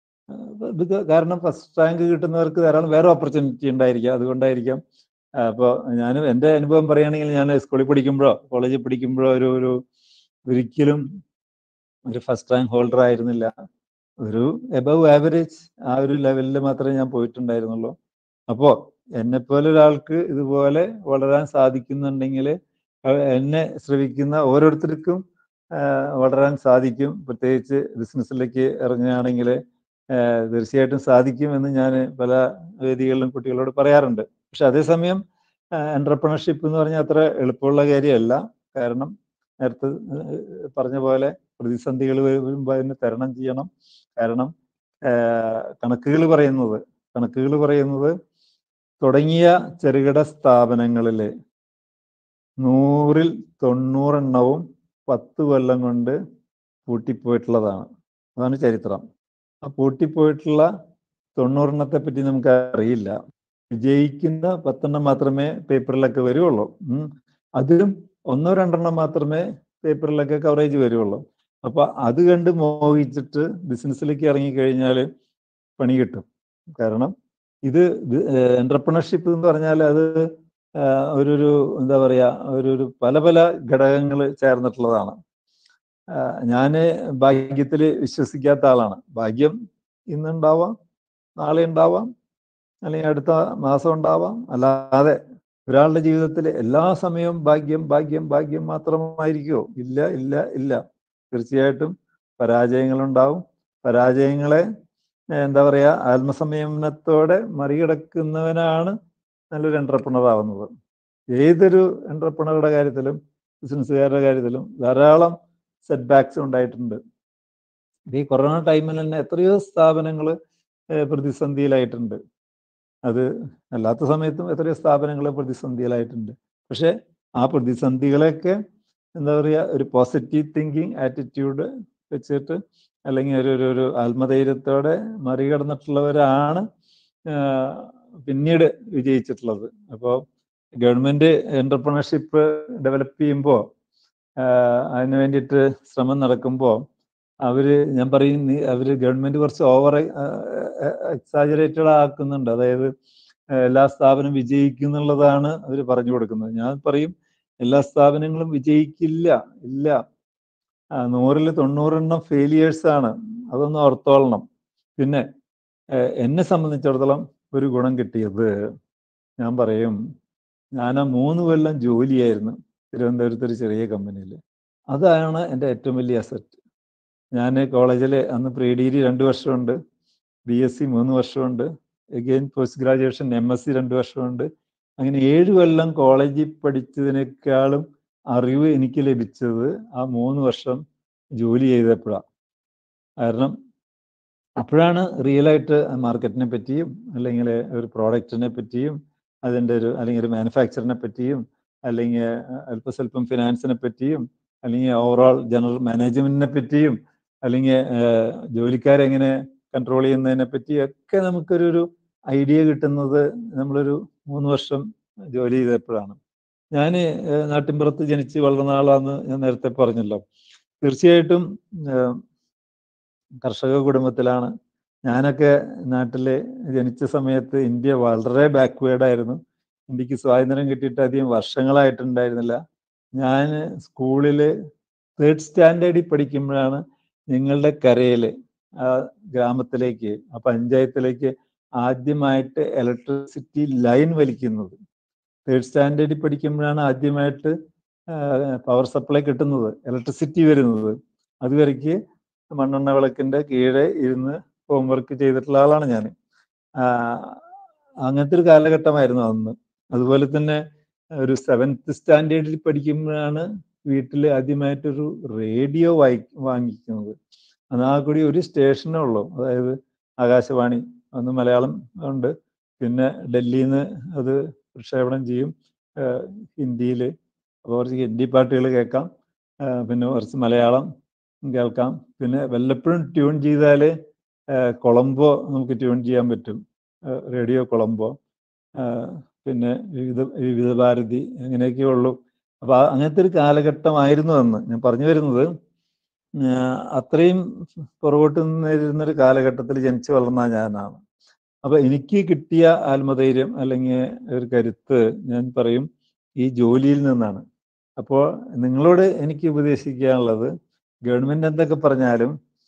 ഇത് കാരണം ഫസ്റ്റ് റാങ്ക് കിട്ടുന്നവർക്ക് ധാരാളം വേറെ ഓപ്പർച്യൂണിറ്റി ഉണ്ടായിരിക്കാം അതുകൊണ്ടായിരിക്കാം അപ്പോൾ ഞാൻ എൻ്റെ അനുഭവം പറയുകയാണെങ്കിൽ ഞാൻ സ്കൂളിൽ പഠിക്കുമ്പോഴോ കോളേജിൽ പഠിക്കുമ്പോഴോ ഒരു ഒരു ഒരിക്കലും ഒരു ഫസ്റ്റ് റാങ്ക് ഹോൾഡർ ആയിരുന്നില്ല ഒരു എബവ് ആവറേജ് ആ ഒരു ലെവലിൽ മാത്രമേ ഞാൻ പോയിട്ടുണ്ടായിരുന്നുള്ളൂ അപ്പോൾ എന്നെ പോലെ ഒരാൾക്ക് ഇതുപോലെ വളരാൻ സാധിക്കുന്നുണ്ടെങ്കിൽ എന്നെ ശ്രവിക്കുന്ന ഓരോരുത്തർക്കും വളരാൻ സാധിക്കും പ്രത്യേകിച്ച് ബിസിനസ്സിലേക്ക് ഇറങ്ങുകയാണെങ്കിൽ തീർച്ചയായിട്ടും സാധിക്കും എന്ന് ഞാൻ പല വേദികളിലും കുട്ടികളോട് പറയാറുണ്ട് പക്ഷെ അതേസമയം എൻ്റർപ്രണർഷിപ്പ് എന്ന് പറഞ്ഞാൽ അത്ര എളുപ്പമുള്ള കാര്യമല്ല കാരണം നേരത്തെ പറഞ്ഞ പോലെ പ്രതിസന്ധികൾ വരുമ്പോൾ അതിനെ തരണം ചെയ്യണം കാരണം കണക്കുകൾ പറയുന്നത് കണക്കുകൾ പറയുന്നത് തുടങ്ങിയ ചെറുകിട സ്ഥാപനങ്ങളിൽ നൂറിൽ തൊണ്ണൂറെണ്ണവും പത്ത് കൊല്ലം കൊണ്ട് പൂട്ടിപ്പോയിട്ടുള്ളതാണ് അതാണ് ചരിത്രം ആ പൂട്ടിപ്പോയിട്ടുള്ള തൊണ്ണൂറെണ്ണത്തെ പറ്റി നമുക്ക് അറിയില്ല വിജയിക്കുന്ന പത്തെണ്ണം മാത്രമേ പേപ്പറിലൊക്കെ വരുള്ളൂ അതിലും ഒന്നോ രണ്ടെണ്ണം മാത്രമേ പേപ്പറിലൊക്കെ കവറേജ് വരുള്ളൂ അപ്പൊ അത് കണ്ട് മോഹിച്ചിട്ട് ബിസിനസ്സിലേക്ക് ഇറങ്ങിക്കഴിഞ്ഞാൽ പണി കിട്ടും കാരണം ഇത് എന്റർപ്രണർഷിപ്പ് എന്ന് പറഞ്ഞാൽ അത് ഒരു എന്താ പറയാ ഒരു ഒരു പല പല ഘടകങ്ങൾ ചേർന്നിട്ടുള്ളതാണ് ഞാൻ ഭാഗ്യത്തിൽ വിശ്വസിക്കാത്ത ആളാണ് ഭാഗ്യം ഇന്നുണ്ടാവാം നാളെ ഉണ്ടാവാം അല്ലെങ്കിൽ അടുത്ത മാസം ഉണ്ടാവാം അല്ലാതെ ഒരാളുടെ ജീവിതത്തിൽ എല്ലാ സമയവും ഭാഗ്യം ഭാഗ്യം ഭാഗ്യം മാത്രമായിരിക്കുമോ ഇല്ല ഇല്ല ഇല്ല തീർച്ചയായിട്ടും പരാജയങ്ങളുണ്ടാവും പരാജയങ്ങളെ എന്താ പറയുക ആത്മസംയമനത്തോടെ മറികടക്കുന്നവനാണ് നല്ലൊരു എൻ്റർപ്രണർ ആവുന്നത് ഏതൊരു എൻ്റർപ്രണറുടെ കാര്യത്തിലും ബിസിനസ്സുകാരുടെ കാര്യത്തിലും ധാരാളം സെറ്റ് ബാക്സ് ഉണ്ടായിട്ടുണ്ട് ഈ കൊറോണ ടൈമിൽ തന്നെ എത്രയോ സ്ഥാപനങ്ങൾ പ്രതിസന്ധിയിലായിട്ടുണ്ട് അത് അല്ലാത്ത സമയത്തും എത്രയോ സ്ഥാപനങ്ങൾ പ്രതിസന്ധിയിലായിട്ടുണ്ട് പക്ഷെ ആ പ്രതിസന്ധികളെയൊക്കെ എന്താ പറയുക ഒരു പോസിറ്റീവ് തിങ്കിങ് ആറ്റിറ്റ്യൂഡ് വെച്ചിട്ട് അല്ലെങ്കിൽ ഒരു ഒരു ഒരു ആത്മധൈര്യത്തോടെ മറികടന്നിട്ടുള്ളവരാണ് പിന്നീട് വിജയിച്ചിട്ടുള്ളത് അപ്പോൾ ഗവൺമെന്റ് എന്റർപ്രണർഷിപ്പ് ഡെവലപ്പ് ചെയ്യുമ്പോൾ അതിന് വേണ്ടിയിട്ട് ശ്രമം നടക്കുമ്പോൾ അവര് ഞാൻ പറയും അവര് ഗവൺമെന്റ് കുറച്ച് ഓവർ എക്സാജറേറ്റഡ് ആക്കുന്നുണ്ട് അതായത് എല്ലാ സ്ഥാപനം വിജയിക്കും എന്നുള്ളതാണ് അവർ പറഞ്ഞു കൊടുക്കുന്നത് ഞാൻ പറയും എല്ലാ സ്ഥാപനങ്ങളും വിജയിക്കില്ല ഇല്ല നൂറിൽ തൊണ്ണൂറെണ്ണം ഫെയിലിയേഴ്സ് ആണ് അതൊന്ന് ഓർത്തോളണം പിന്നെ എന്നെ സംബന്ധിച്ചിടത്തോളം ഒരു ഗുണം കിട്ടിയത് ഞാൻ പറയും ഞാൻ ആ മൂന്ന് കൊല്ലം ജോലിയായിരുന്നു തിരുവനന്തപുരത്ത് ഒരു ചെറിയ കമ്പനിയിൽ അതാണ് എൻ്റെ ഏറ്റവും വലിയ അസറ്റ് ഞാൻ കോളേജിൽ അന്ന് പ്രീ ഡിഗ്രി രണ്ട് വർഷമുണ്ട് ബി എസ് സി മൂന്ന് വർഷമുണ്ട് again post graduation M S C രണ്ട് വർഷമുണ്ട് അങ്ങനെ ഏഴ് കൊല്ലം കോളേജിൽ പഠിച്ചതിനേക്കാളും അറിവ് എനിക്ക് ലഭിച്ചത് ആ മൂന്ന് വർഷം ജോലി ചെയ്തപ്പോഴാണ് കാരണം അപ്പോഴാണ് റിയലായിട്ട് മാർക്കറ്റിനെ പറ്റിയും അല്ലെങ്കിൽ ഒരു പ്രോഡക്റ്റിനെ പറ്റിയും അതിൻ്റെ ഒരു അല്ലെങ്കിൽ ഒരു മാനുഫാക്ചറിനെ പറ്റിയും അല്ലെങ്കിൽ അല്പസ്വല്പം ഫിനാൻസിനെ പറ്റിയും അല്ലെങ്കിൽ ഓവറോൾ ജനറൽ മാനേജ്മെന്റിനെ പറ്റിയും അല്ലെങ്കിൽ ജോലിക്കാരെ എങ്ങനെ കൺട്രോൾ ചെയ്യുന്നതിനെ പറ്റിയൊക്കെ നമുക്കൊരു ഒരു ഐഡിയ കിട്ടുന്നത് നമ്മളൊരു മൂന്ന് വർഷം ജോലി ചെയ്തപ്പോഴാണ് ഞാൻ നാട്ടിൻപുറത്ത് ജനിച്ച് വളർന്ന ആളാന്ന് ഞാൻ നേരത്തെ പറഞ്ഞല്ലോ തീർച്ചയായിട്ടും കർഷക കുടുംബത്തിലാണ് ഞാനൊക്കെ നാട്ടിൽ ജനിച്ച സമയത്ത് ഇന്ത്യ വളരെ ബാക്ക്വേർഡായിരുന്നു ഇന്ത്യക്ക് സ്വാതന്ത്ര്യം കിട്ടിയിട്ട് അധികം വർഷങ്ങളായിട്ടുണ്ടായിരുന്നില്ല ഞാൻ സ്കൂളിൽ തേർഡ് സ്റ്റാൻഡേർഡിൽ പഠിക്കുമ്പോഴാണ് ഞങ്ങളുടെ കരയിൽ ആ ഗ്രാമത്തിലേക്ക് ആ പഞ്ചായത്തിലേക്ക് ആദ്യമായിട്ട് ഇലക്ട്രിസിറ്റി ലൈൻ വലിക്കുന്നത് തേർഡ് സ്റ്റാൻഡേർഡിൽ പഠിക്കുമ്പോഴാണ് ആദ്യമായിട്ട് പവർ സപ്ലൈ കിട്ടുന്നത് ഇലക്ട്രിസിറ്റി വരുന്നത് അതുവരയ്ക്ക് മണ്ണെണ്ണ വിളക്കിന്റെ കീഴെ ഇരുന്ന് ഹോംവർക്ക് ചെയ്തിട്ടുള്ള ആളാണ് ഞാൻ അങ്ങനത്തെ ഒരു കാലഘട്ടമായിരുന്നു അന്ന് അതുപോലെ തന്നെ ഒരു സെവൻത്ത് സ്റ്റാൻഡേർഡിൽ പഠിക്കുമ്പോഴാണ് വീട്ടിൽ ആദ്യമായിട്ടൊരു റേഡിയോ വായി വാങ്ങിക്കുന്നത് അന്ന് ആ കൂടി ഒരു സ്റ്റേഷനേ ഉള്ളൂ അതായത് ആകാശവാണി അന്ന് മലയാളം ഉണ്ട് പിന്നെ ഡൽഹിയിൽ നിന്ന് അത് പ്രക്ഷേപണം ചെയ്യും ഹിന്ദിയിൽ അപ്പോൾ കുറച്ച് ഹിന്ദി പാട്ടുകൾ കേൾക്കാം പിന്നെ കുറച്ച് മലയാളം കേൾക്കാം പിന്നെ വല്ലപ്പോഴും ട്യൂൺ ചെയ്താൽ കൊളംബോ നമുക്ക് ട്യൂൺ ചെയ്യാൻ പറ്റും റേഡിയോ കൊളംബോ പിന്നെ വിവിധ വിവിധ ഭാരതി അങ്ങനെയൊക്കെ ഉള്ളൂ അപ്പോൾ അങ്ങനത്തെ ഒരു കാലഘട്ടമായിരുന്നു അന്ന് ഞാൻ പറഞ്ഞു വരുന്നത് അത്രയും പുറകോട്ട് നിന്നിരുന്നൊരു കാലഘട്ടത്തിൽ ജനിച്ചു വളർന്ന ഞാനാണ് അപ്പൊ എനിക്ക് കിട്ടിയ ആത്മധൈര്യം അല്ലെങ്കിൽ ഒരു കരുത്ത് ഞാൻ പറയും ഈ ജോലിയിൽ നിന്നാണ് അപ്പോൾ നിങ്ങളോട് എനിക്ക് ഉപദേശിക്കാനുള്ളത് ഗവൺമെന്റ് എന്തൊക്കെ പറഞ്ഞാലും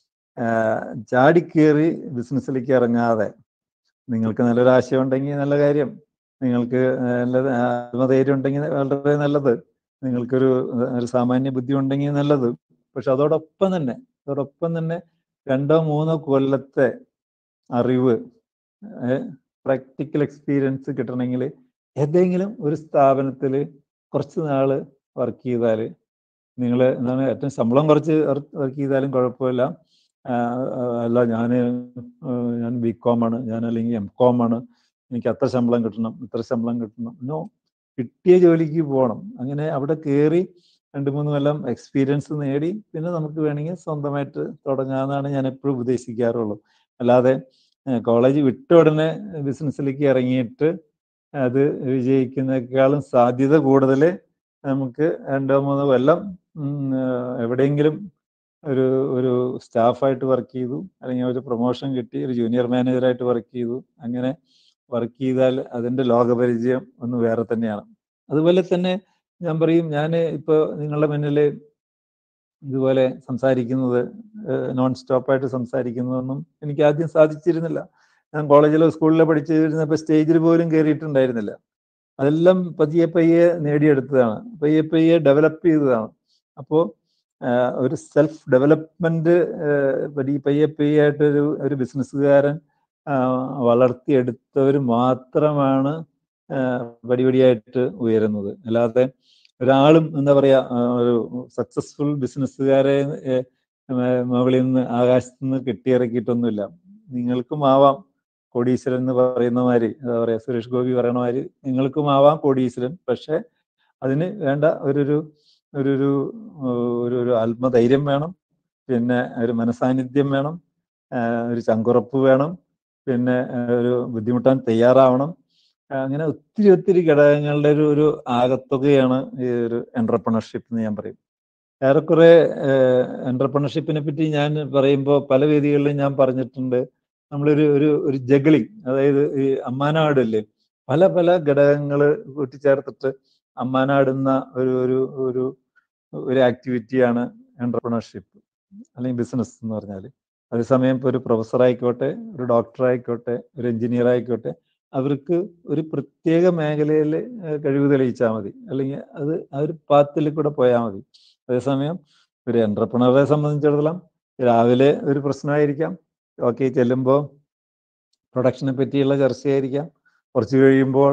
ചാടിക്കേറി ബിസിനസ്സിലേക്ക് ഇറങ്ങാതെ നിങ്ങൾക്ക് നല്ലൊരു ആശയം ഉണ്ടെങ്കിൽ നല്ല കാര്യം നിങ്ങൾക്ക് നല്ല ആത്മധൈര്യം ഉണ്ടെങ്കിൽ വളരെ നല്ലത് നിങ്ങൾക്കൊരു ഒരു സാമാന്യ ബുദ്ധി ഉണ്ടെങ്കിൽ നല്ലത് പക്ഷെ അതോടൊപ്പം തന്നെ അതോടൊപ്പം തന്നെ രണ്ടോ മൂന്നോ കൊല്ലത്തെ അറിവ് പ്രാക്ടിക്കൽ എക്സ്പീരിയൻസ് കിട്ടണമെങ്കിൽ ഏതെങ്കിലും ഒരു സ്ഥാപനത്തിൽ കുറച്ച് നാൾ വർക്ക് ചെയ്താൽ നിങ്ങൾ എന്താണ് ഏറ്റവും ശമ്പളം കുറച്ച് വർക്ക് ചെയ്താലും കുഴപ്പമില്ല അല്ല ഞാൻ ഞാൻ ബി കോം ആണ് ഞാൻ അല്ലെങ്കിൽ എം കോം ആണ് എനിക്ക് അത്ര ശമ്പളം കിട്ടണം ഇത്ര ശമ്പളം കിട്ടണം നോ കിട്ടിയ ജോലിക്ക് പോകണം അങ്ങനെ അവിടെ കയറി രണ്ട് മൂന്ന് കൊല്ലം എക്സ്പീരിയൻസ് നേടി പിന്നെ നമുക്ക് വേണമെങ്കിൽ സ്വന്തമായിട്ട് തുടങ്ങാമെന്നാണ് ഞാൻ എപ്പോഴും ഉപദേശിക്കാറുള്ളൂ അല്ലാതെ കോളേജ് വിട്ട ഉടനെ ബിസിനസ്സിലേക്ക് ഇറങ്ങിയിട്ട് അത് വിജയിക്കുന്നതിനേക്കാളും സാധ്യത കൂടുതൽ നമുക്ക് രണ്ടോ മൂന്നോ കൊല്ലം എവിടെയെങ്കിലും ഒരു ഒരു സ്റ്റാഫായിട്ട് വർക്ക് ചെയ്തു അല്ലെങ്കിൽ ഒരു പ്രൊമോഷൻ കിട്ടി ഒരു ജൂനിയർ മാനേജറായിട്ട് വർക്ക് ചെയ്തു അങ്ങനെ വർക്ക് ചെയ്താൽ അതിൻ്റെ ലോകപരിചയം ഒന്ന് വേറെ തന്നെയാണ് അതുപോലെ തന്നെ ഞാൻ പറയും ഞാൻ ഇപ്പോൾ നിങ്ങളുടെ മുന്നിൽ ഇതുപോലെ സംസാരിക്കുന്നത് നോൺ സ്റ്റോപ്പായിട്ട് സംസാരിക്കുന്നതൊന്നും എനിക്ക് ആദ്യം സാധിച്ചിരുന്നില്ല ഞാൻ കോളേജിലോ സ്കൂളിലോ പഠിച്ചിരുന്നപ്പോൾ സ്റ്റേജിൽ പോലും കയറിയിട്ടുണ്ടായിരുന്നില്ല അതെല്ലാം പതിയെ പയ്യെ നേടിയെടുത്തതാണ് പയ്യെ പയ്യെ ഡെവലപ്പ് ചെയ്തതാണ് അപ്പോൾ ഒരു സെൽഫ് ഡെവലപ്മെന്റ് പടി പയ്യെ പയ്യെ ആയിട്ട് ഒരു ഒരു ബിസിനസ്സുകാരൻ വളർത്തിയെടുത്തവർ മാത്രമാണ് പടിപടിയായിട്ട് ഉയരുന്നത് അല്ലാതെ ഒരാളും എന്താ പറയാ ഒരു സക്സസ്ഫുൾ ബിസിനസ്സുകാരെ മുകളിൽ നിന്ന് ആകാശത്ത് നിന്ന് കെട്ടിയിറക്കിയിട്ടൊന്നുമില്ല നിങ്ങൾക്കും ആവാം കോടീശ്വരൻ എന്ന് പറയുന്ന മാതിരി എന്താ പറയാ സുരേഷ് ഗോപി പറയണ മാതിരി നിങ്ങൾക്കും ആവാം കോടീശ്വരൻ പക്ഷെ അതിന് വേണ്ട ഒരു ഒരു ഒരു ഒരു ഒരു ആത്മധൈര്യം വേണം പിന്നെ ഒരു മനസാന്നിധ്യം വേണം ഒരു ചങ്കുറപ്പ് വേണം പിന്നെ ഒരു ബുദ്ധിമുട്ടാൻ തയ്യാറാവണം അങ്ങനെ ഒത്തിരി ഒത്തിരി ഘടകങ്ങളുടെ ഒരു ഒരു ആകത്തുകയാണ് ഈ ഒരു എന്റർപ്രണർഷിപ്പ് എന്ന് ഞാൻ പറയും ഏറെക്കുറെ എന്റർപ്രണർഷിപ്പിനെ പറ്റി ഞാൻ പറയുമ്പോൾ പല വേദികളിലും ഞാൻ പറഞ്ഞിട്ടുണ്ട് നമ്മളൊരു ഒരു ഒരു ജഗളിങ് അതായത് ഈ അമ്മാനാടില്ലേ പല പല ഘടകങ്ങൾ കൂട്ടിച്ചേർത്തിട്ട് അമ്മാനാടുന്ന ഒരു ഒരു ഒരു ഒരു ആക്ടിവിറ്റിയാണ് എന്റർപ്രണർഷിപ്പ് അല്ലെങ്കിൽ ബിസിനസ് എന്ന് പറഞ്ഞാൽ അതേസമയം ഇപ്പോൾ ഒരു പ്രൊഫസർ ആയിക്കോട്ടെ ഒരു ഡോക്ടർ ആയിക്കോട്ടെ ഒരു എഞ്ചിനീയർ ആയിക്കോട്ടെ അവർക്ക് ഒരു പ്രത്യേക മേഖലയിൽ കഴിവ് തെളിയിച്ചാൽ മതി അല്ലെങ്കിൽ അത് ആ ഒരു പാത്തിൽ കൂടെ പോയാൽ മതി അതേസമയം ഒരു എന്റർപ്രണറെ സംബന്ധിച്ചിടത്തോളം രാവിലെ ഒരു പ്രശ്നമായിരിക്കാം ഓക്കെ ചെല്ലുമ്പോൾ പ്രൊഡക്ഷനെ പറ്റിയുള്ള ചർച്ചയായിരിക്കാം കുറച്ച് കഴിയുമ്പോൾ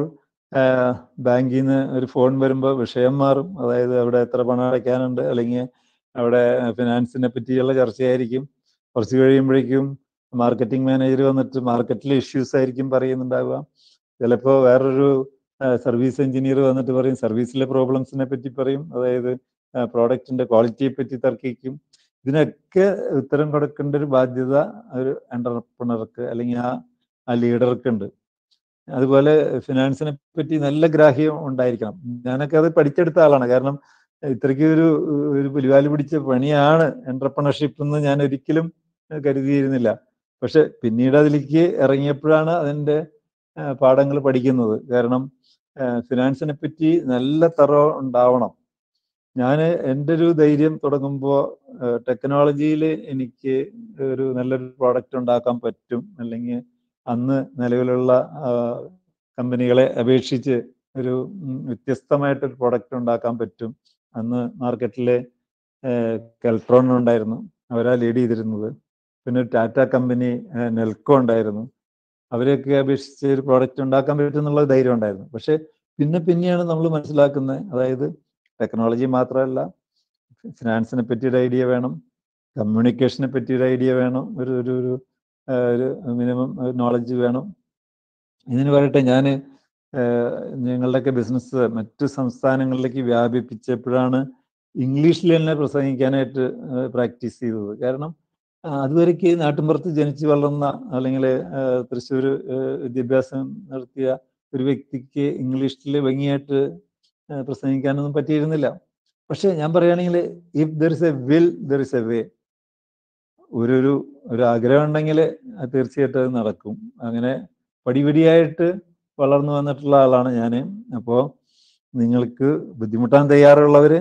ബാങ്കിൽ നിന്ന് ഒരു ഫോൺ വരുമ്പോൾ വിഷയം മാറും അതായത് അവിടെ എത്ര പണം അടയ്ക്കാനുണ്ട് അല്ലെങ്കിൽ അവിടെ ഫിനാൻസിനെ പറ്റിയുള്ള ചർച്ചയായിരിക്കും കുറച്ച് കഴിയുമ്പോഴേക്കും മാർക്കറ്റിംഗ് മാനേജർ വന്നിട്ട് മാർക്കറ്റിലെ ഇഷ്യൂസ് ആയിരിക്കും പറയുന്നുണ്ടാവുക ചിലപ്പോൾ വേറൊരു സർവീസ് എഞ്ചിനീയർ വന്നിട്ട് പറയും സർവീസിലെ പ്രോബ്ലംസിനെ പറ്റി പറയും അതായത് പ്രോഡക്റ്റിന്റെ ക്വാളിറ്റിയെ പറ്റി തർക്കിക്കും ഇതിനൊക്കെ ഉത്തരം കൊടുക്കേണ്ട ഒരു ബാധ്യത ഒരു എന്റർപ്രണർക്ക് അല്ലെങ്കിൽ ആ ആ ലീഡർക്ക് ഉണ്ട് അതുപോലെ ഫിനാൻസിനെ പറ്റി നല്ല ഗ്രാഹ്യം ഉണ്ടായിരിക്കണം ഞാനൊക്കെ അത് പഠിച്ചെടുത്ത ആളാണ് കാരണം ഇത്രയ്ക്ക് ഒരു ഒരു പുലിവാല് പിടിച്ച പണിയാണ് എന്റർപ്രണർഷിപ്പ് എന്ന് ഞാൻ ഒരിക്കലും കരുതിയിരുന്നില്ല പക്ഷെ പിന്നീട് അതിലേക്ക് ഇറങ്ങിയപ്പോഴാണ് അതിൻ്റെ പാഠങ്ങൾ പഠിക്കുന്നത് കാരണം ഫിനാൻസിനെ പറ്റി നല്ല തറ ഉണ്ടാവണം ഞാൻ എൻ്റെ ഒരു ധൈര്യം തുടങ്ങുമ്പോൾ ടെക്നോളജിയിൽ എനിക്ക് ഒരു നല്ലൊരു പ്രോഡക്റ്റ് ഉണ്ടാക്കാൻ പറ്റും അല്ലെങ്കിൽ അന്ന് നിലവിലുള്ള കമ്പനികളെ അപേക്ഷിച്ച് ഒരു വ്യത്യസ്തമായിട്ടൊരു പ്രോഡക്റ്റ് ഉണ്ടാക്കാൻ പറ്റും അന്ന് മാർക്കറ്റിൽ കെൽട്രോൺ ഉണ്ടായിരുന്നു അവരാ ലീഡ് ചെയ്തിരുന്നത് പിന്നെ ടാറ്റ കമ്പനി നെൽക്കോ ഉണ്ടായിരുന്നു അവരെയൊക്കെ അപേക്ഷിച്ച് ഒരു പ്രോഡക്റ്റ് ഉണ്ടാക്കാൻ പറ്റും എന്നുള്ള ധൈര്യം ഉണ്ടായിരുന്നു പക്ഷെ പിന്നെ പിന്നെയാണ് നമ്മൾ മനസ്സിലാക്കുന്നത് അതായത് ടെക്നോളജി മാത്രമല്ല ഫിനാൻസിനെ പറ്റിയൊരു ഐഡിയ വേണം കമ്മ്യൂണിക്കേഷനെ പറ്റിയൊരു ഐഡിയ വേണം ഒരു ഒരു ഒരു ഒരു മിനിമം നോളജ് വേണം ഇതിന് പറയട്ടെ ഞാൻ ഞങ്ങളുടെയൊക്കെ ബിസിനസ് മറ്റു സംസ്ഥാനങ്ങളിലേക്ക് വ്യാപിപ്പിച്ചപ്പോഴാണ് ഇംഗ്ലീഷിൽ തന്നെ പ്രസംഗിക്കാനായിട്ട് പ്രാക്ടീസ് ചെയ്തത് കാരണം അതുവരേക്ക് നാട്ടിൻപുറത്ത് ജനിച്ചു വളർന്ന അല്ലെങ്കിൽ തൃശ്ശൂർ വിദ്യാഭ്യാസം നടത്തിയ ഒരു വ്യക്തിക്ക് ഇംഗ്ലീഷിൽ ഭംഗിയായിട്ട് പ്രസംഗിക്കാനൊന്നും പറ്റിയിരുന്നില്ല പക്ഷെ ഞാൻ പറയുകയാണെങ്കിൽ if there is a will there is a way ഒരു ഒരു ഒരു ആഗ്രഹം ഉണ്ടെങ്കിൽ തീർച്ചയായിട്ടും അത് നടക്കും അങ്ങനെ പടിപടിയായിട്ട് വളർന്നു വന്നിട്ടുള്ള ആളാണ് ഞാൻ അപ്പോൾ നിങ്ങൾക്ക് ബുദ്ധിമുട്ടാൻ തയ്യാറുള്ളവർ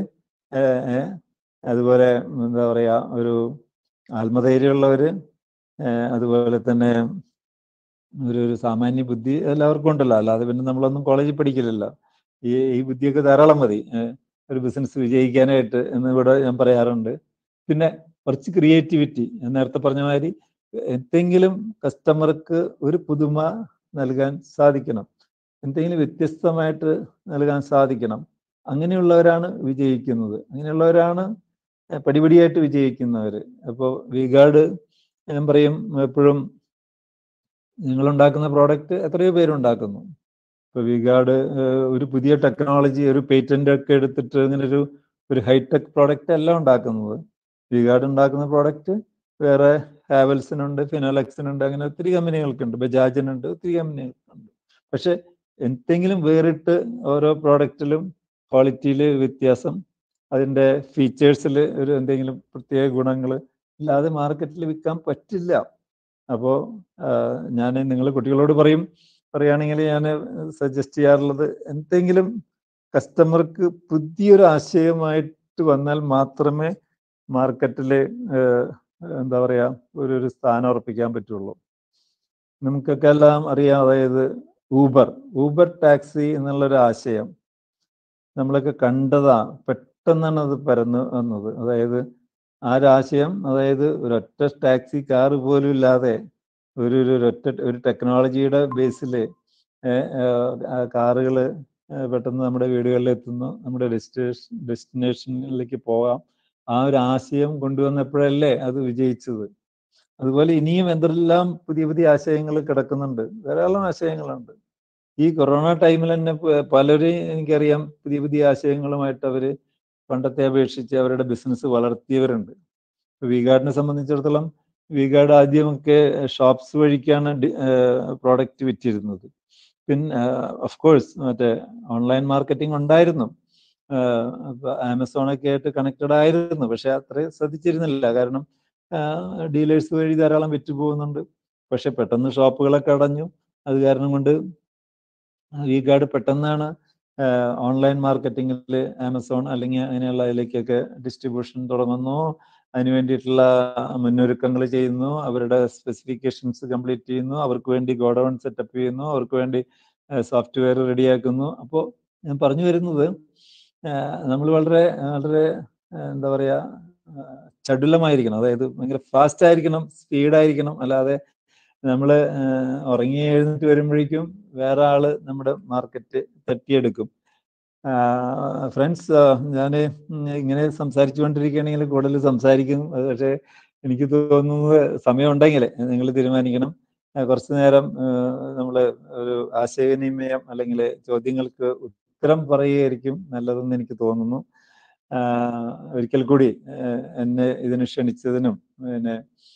അതുപോലെ എന്താ പറയുക ഒരു ആത്മധൈര്യമുള്ളവർ അതുപോലെ തന്നെ ഒരു ഒരു സാമാന്യ ബുദ്ധി എല്ലാവർക്കും ഉണ്ടല്ലോ അല്ലാതെ പിന്നെ നമ്മളൊന്നും കോളേജിൽ പഠിക്കില്ലല്ലോ ഈ ഈ ബുദ്ധിയൊക്കെ ധാരാളം മതി ഒരു ബിസിനസ് വിജയിക്കാനായിട്ട് എന്ന് ഇവിടെ ഞാൻ പറയാറുണ്ട് പിന്നെ കുറച്ച് ക്രിയേറ്റിവിറ്റി ഞാൻ നേരത്തെ പറഞ്ഞ മാതിരി എന്തെങ്കിലും കസ്റ്റമർക്ക് ഒരു പുതുമ നൽകാൻ സാധിക്കണം എന്തെങ്കിലും വ്യത്യസ്തമായിട്ട് നൽകാൻ സാധിക്കണം അങ്ങനെയുള്ളവരാണ് വിജയിക്കുന്നത് അങ്ങനെയുള്ളവരാണ് പടിപടിയായിട്ട് വിജയിക്കുന്നവർ അപ്പോൾ വിഗാർഡ് ഞാൻ പറയും എപ്പോഴും നിങ്ങളുണ്ടാക്കുന്ന പ്രോഡക്റ്റ് എത്രയോ പേരുണ്ടാക്കുന്നു ഇപ്പോൾ വിഗാർഡ് ഒരു പുതിയ ടെക്നോളജി ഒരു പേറ്റന്റ് ഒക്കെ എടുത്തിട്ട് ഇങ്ങനെ ഒരു ഒരു ഹൈടെക് പ്രോഡക്റ്റ് അല്ല ഉണ്ടാക്കുന്നത് വിഗാർഡ് ഉണ്ടാക്കുന്ന പ്രോഡക്റ്റ് വേറെ ഹാവൽസിനുണ്ട് ഫിനോലെക്സിനുണ്ട് അങ്ങനെ ഒത്തിരി കമ്പനികൾക്കുണ്ട് ബജാജിനുണ്ട് ഒത്തിരി കമ്പനികൾക്കുണ്ട് പക്ഷെ എന്തെങ്കിലും വേറിട്ട് ഓരോ പ്രോഡക്റ്റിലും ക്വാളിറ്റിയിൽ വ്യത്യാസം അതിൻ്റെ ഫീച്ചേഴ്സിൽ ഒരു എന്തെങ്കിലും പ്രത്യേക ഗുണങ്ങൾ ഇല്ലാതെ മാർക്കറ്റിൽ വിൽക്കാൻ പറ്റില്ല അപ്പോൾ ഞാൻ നിങ്ങൾ കുട്ടികളോട് പറയും പറയുകയാണെങ്കിൽ ഞാൻ സജസ്റ്റ് ചെയ്യാറുള്ളത് എന്തെങ്കിലും കസ്റ്റമർക്ക് പുതിയൊരു ആശയമായിട്ട് വന്നാൽ മാത്രമേ മാർക്കറ്റിൽ എന്താ പറയുക ഒരു ഒരു സ്ഥാനം ഉറപ്പിക്കാൻ പറ്റുള്ളൂ നമുക്കൊക്കെ എല്ലാം അറിയാം അതായത് ഊബർ ഊബർ ടാക്സി എന്നുള്ളൊരു ആശയം നമ്മളൊക്കെ കണ്ടതാ പെട്ടെന്നാണ് അത് പരന്നു വന്നത് അതായത് ആ ഒരു ആശയം അതായത് ഒരൊറ്റ ടാക്സി കാർ പോലും ഇല്ലാതെ ഒരു ഒരു ഒരൊറ്റ ഒരു ടെക്നോളജിയുടെ ബേസിൽ കാറുകൾ പെട്ടെന്ന് നമ്മുടെ വീടുകളിൽ എത്തുന്നു നമ്മുടെ ഡെസ്റ്റിനേഷൻ ഡെസ്റ്റിനേഷനിലേക്ക് പോകാം ആ ഒരു ആശയം കൊണ്ടുവന്നപ്പോഴല്ലേ അത് വിജയിച്ചത് അതുപോലെ ഇനിയും എന്തെല്ലാം പുതിയ പുതിയ ആശയങ്ങൾ കിടക്കുന്നുണ്ട് ധാരാളം ആശയങ്ങളുണ്ട് ഈ കൊറോണ ടൈമിൽ തന്നെ പ- പലരും എനിക്കറിയാം പുതിയ പുതിയ ആശയങ്ങളുമായിട്ട് അവര് പണ്ടത്തെ അപേക്ഷിച്ച് അവരുടെ ബിസിനസ് വളർത്തിയവരുണ്ട് വിഗാർഡിനെ സംബന്ധിച്ചിടത്തോളം വിഗാർഡ് ആദ്യമൊക്കെ ഷോപ്സ് വഴിക്കാണ് പ്രോഡക്റ്റ് വിറ്റിരുന്നത് പിന്നെ ഓഫ് കോഴ്സ് മറ്റേ ഓൺലൈൻ മാർക്കറ്റിംഗ് ഉണ്ടായിരുന്നു ആമസോണൊക്കെ ആയിട്ട് കണക്റ്റഡ് ആയിരുന്നു പക്ഷെ അത്രയും ശ്രദ്ധിച്ചിരുന്നില്ല കാരണം ഡീലേഴ്സ് വഴി ധാരാളം വിറ്റ് പോകുന്നുണ്ട് പക്ഷെ പെട്ടെന്ന് ഷോപ്പുകളൊക്കെ അടഞ്ഞു അത് കാരണം കൊണ്ട് ഈ ഗാർഡ് പെട്ടെന്നാണ് ഓൺലൈൻ മാർക്കറ്റിംഗിൽ ആമസോൺ അല്ലെങ്കിൽ അങ്ങനെയുള്ള അതിലേക്കൊക്കെ ഡിസ്ട്രിബ്യൂഷൻ തുടങ്ങുന്നു അതിന് വേണ്ടിയിട്ടുള്ള മുന്നൊരുക്കങ്ങൾ ചെയ്യുന്നു അവരുടെ സ്പെസിഫിക്കേഷൻസ് കംപ്ലീറ്റ് ചെയ്യുന്നു അവർക്ക് വേണ്ടി ഗോഡൗൺ സെറ്റപ്പ് ചെയ്യുന്നു അവർക്ക് വേണ്ടി സോഫ്റ്റ്വെയർ റെഡിയാക്കുന്നു അപ്പോൾ ഞാൻ പറഞ്ഞു വരുന്നത് നമ്മൾ വളരെ വളരെ എന്താ പറയുക ചടുലമായിരിക്കണം അതായത് ഭയങ്കര ഫാസ്റ്റ് ആയിരിക്കണം സ്പീഡായിരിക്കണം അല്ലാതെ നമ്മൾ ഉറങ്ങി എഴുന്നേറ്റ് വരുമ്പോഴേക്കും വേറെ ആള് നമ്മുടെ മാർക്കറ്റ് തട്ടിയെടുക്കും ഫ്രണ്ട്സ് ഞാൻ ഇങ്ങനെ സംസാരിച്ചുകൊണ്ടിരിക്കുകയാണെങ്കിൽ കൂടുതൽ സംസാരിക്കും അത് പക്ഷേ എനിക്ക് തോന്നുന്നത് സമയമുണ്ടെങ്കിൽ നിങ്ങൾ തീരുമാനിക്കണം കുറച്ചു നേരം നമ്മൾ ഒരു ആശയവിനിമയം അല്ലെങ്കിൽ ചോദ്യങ്ങൾക്ക് ഉത്തരം പറയുകയായിരിക്കും നല്ലതെന്ന് എനിക്ക് തോന്നുന്നു ഒരിക്കൽ കൂടി എന്നെ ഇതിന് ക്ഷണിച്ചതിനും പിന്നെ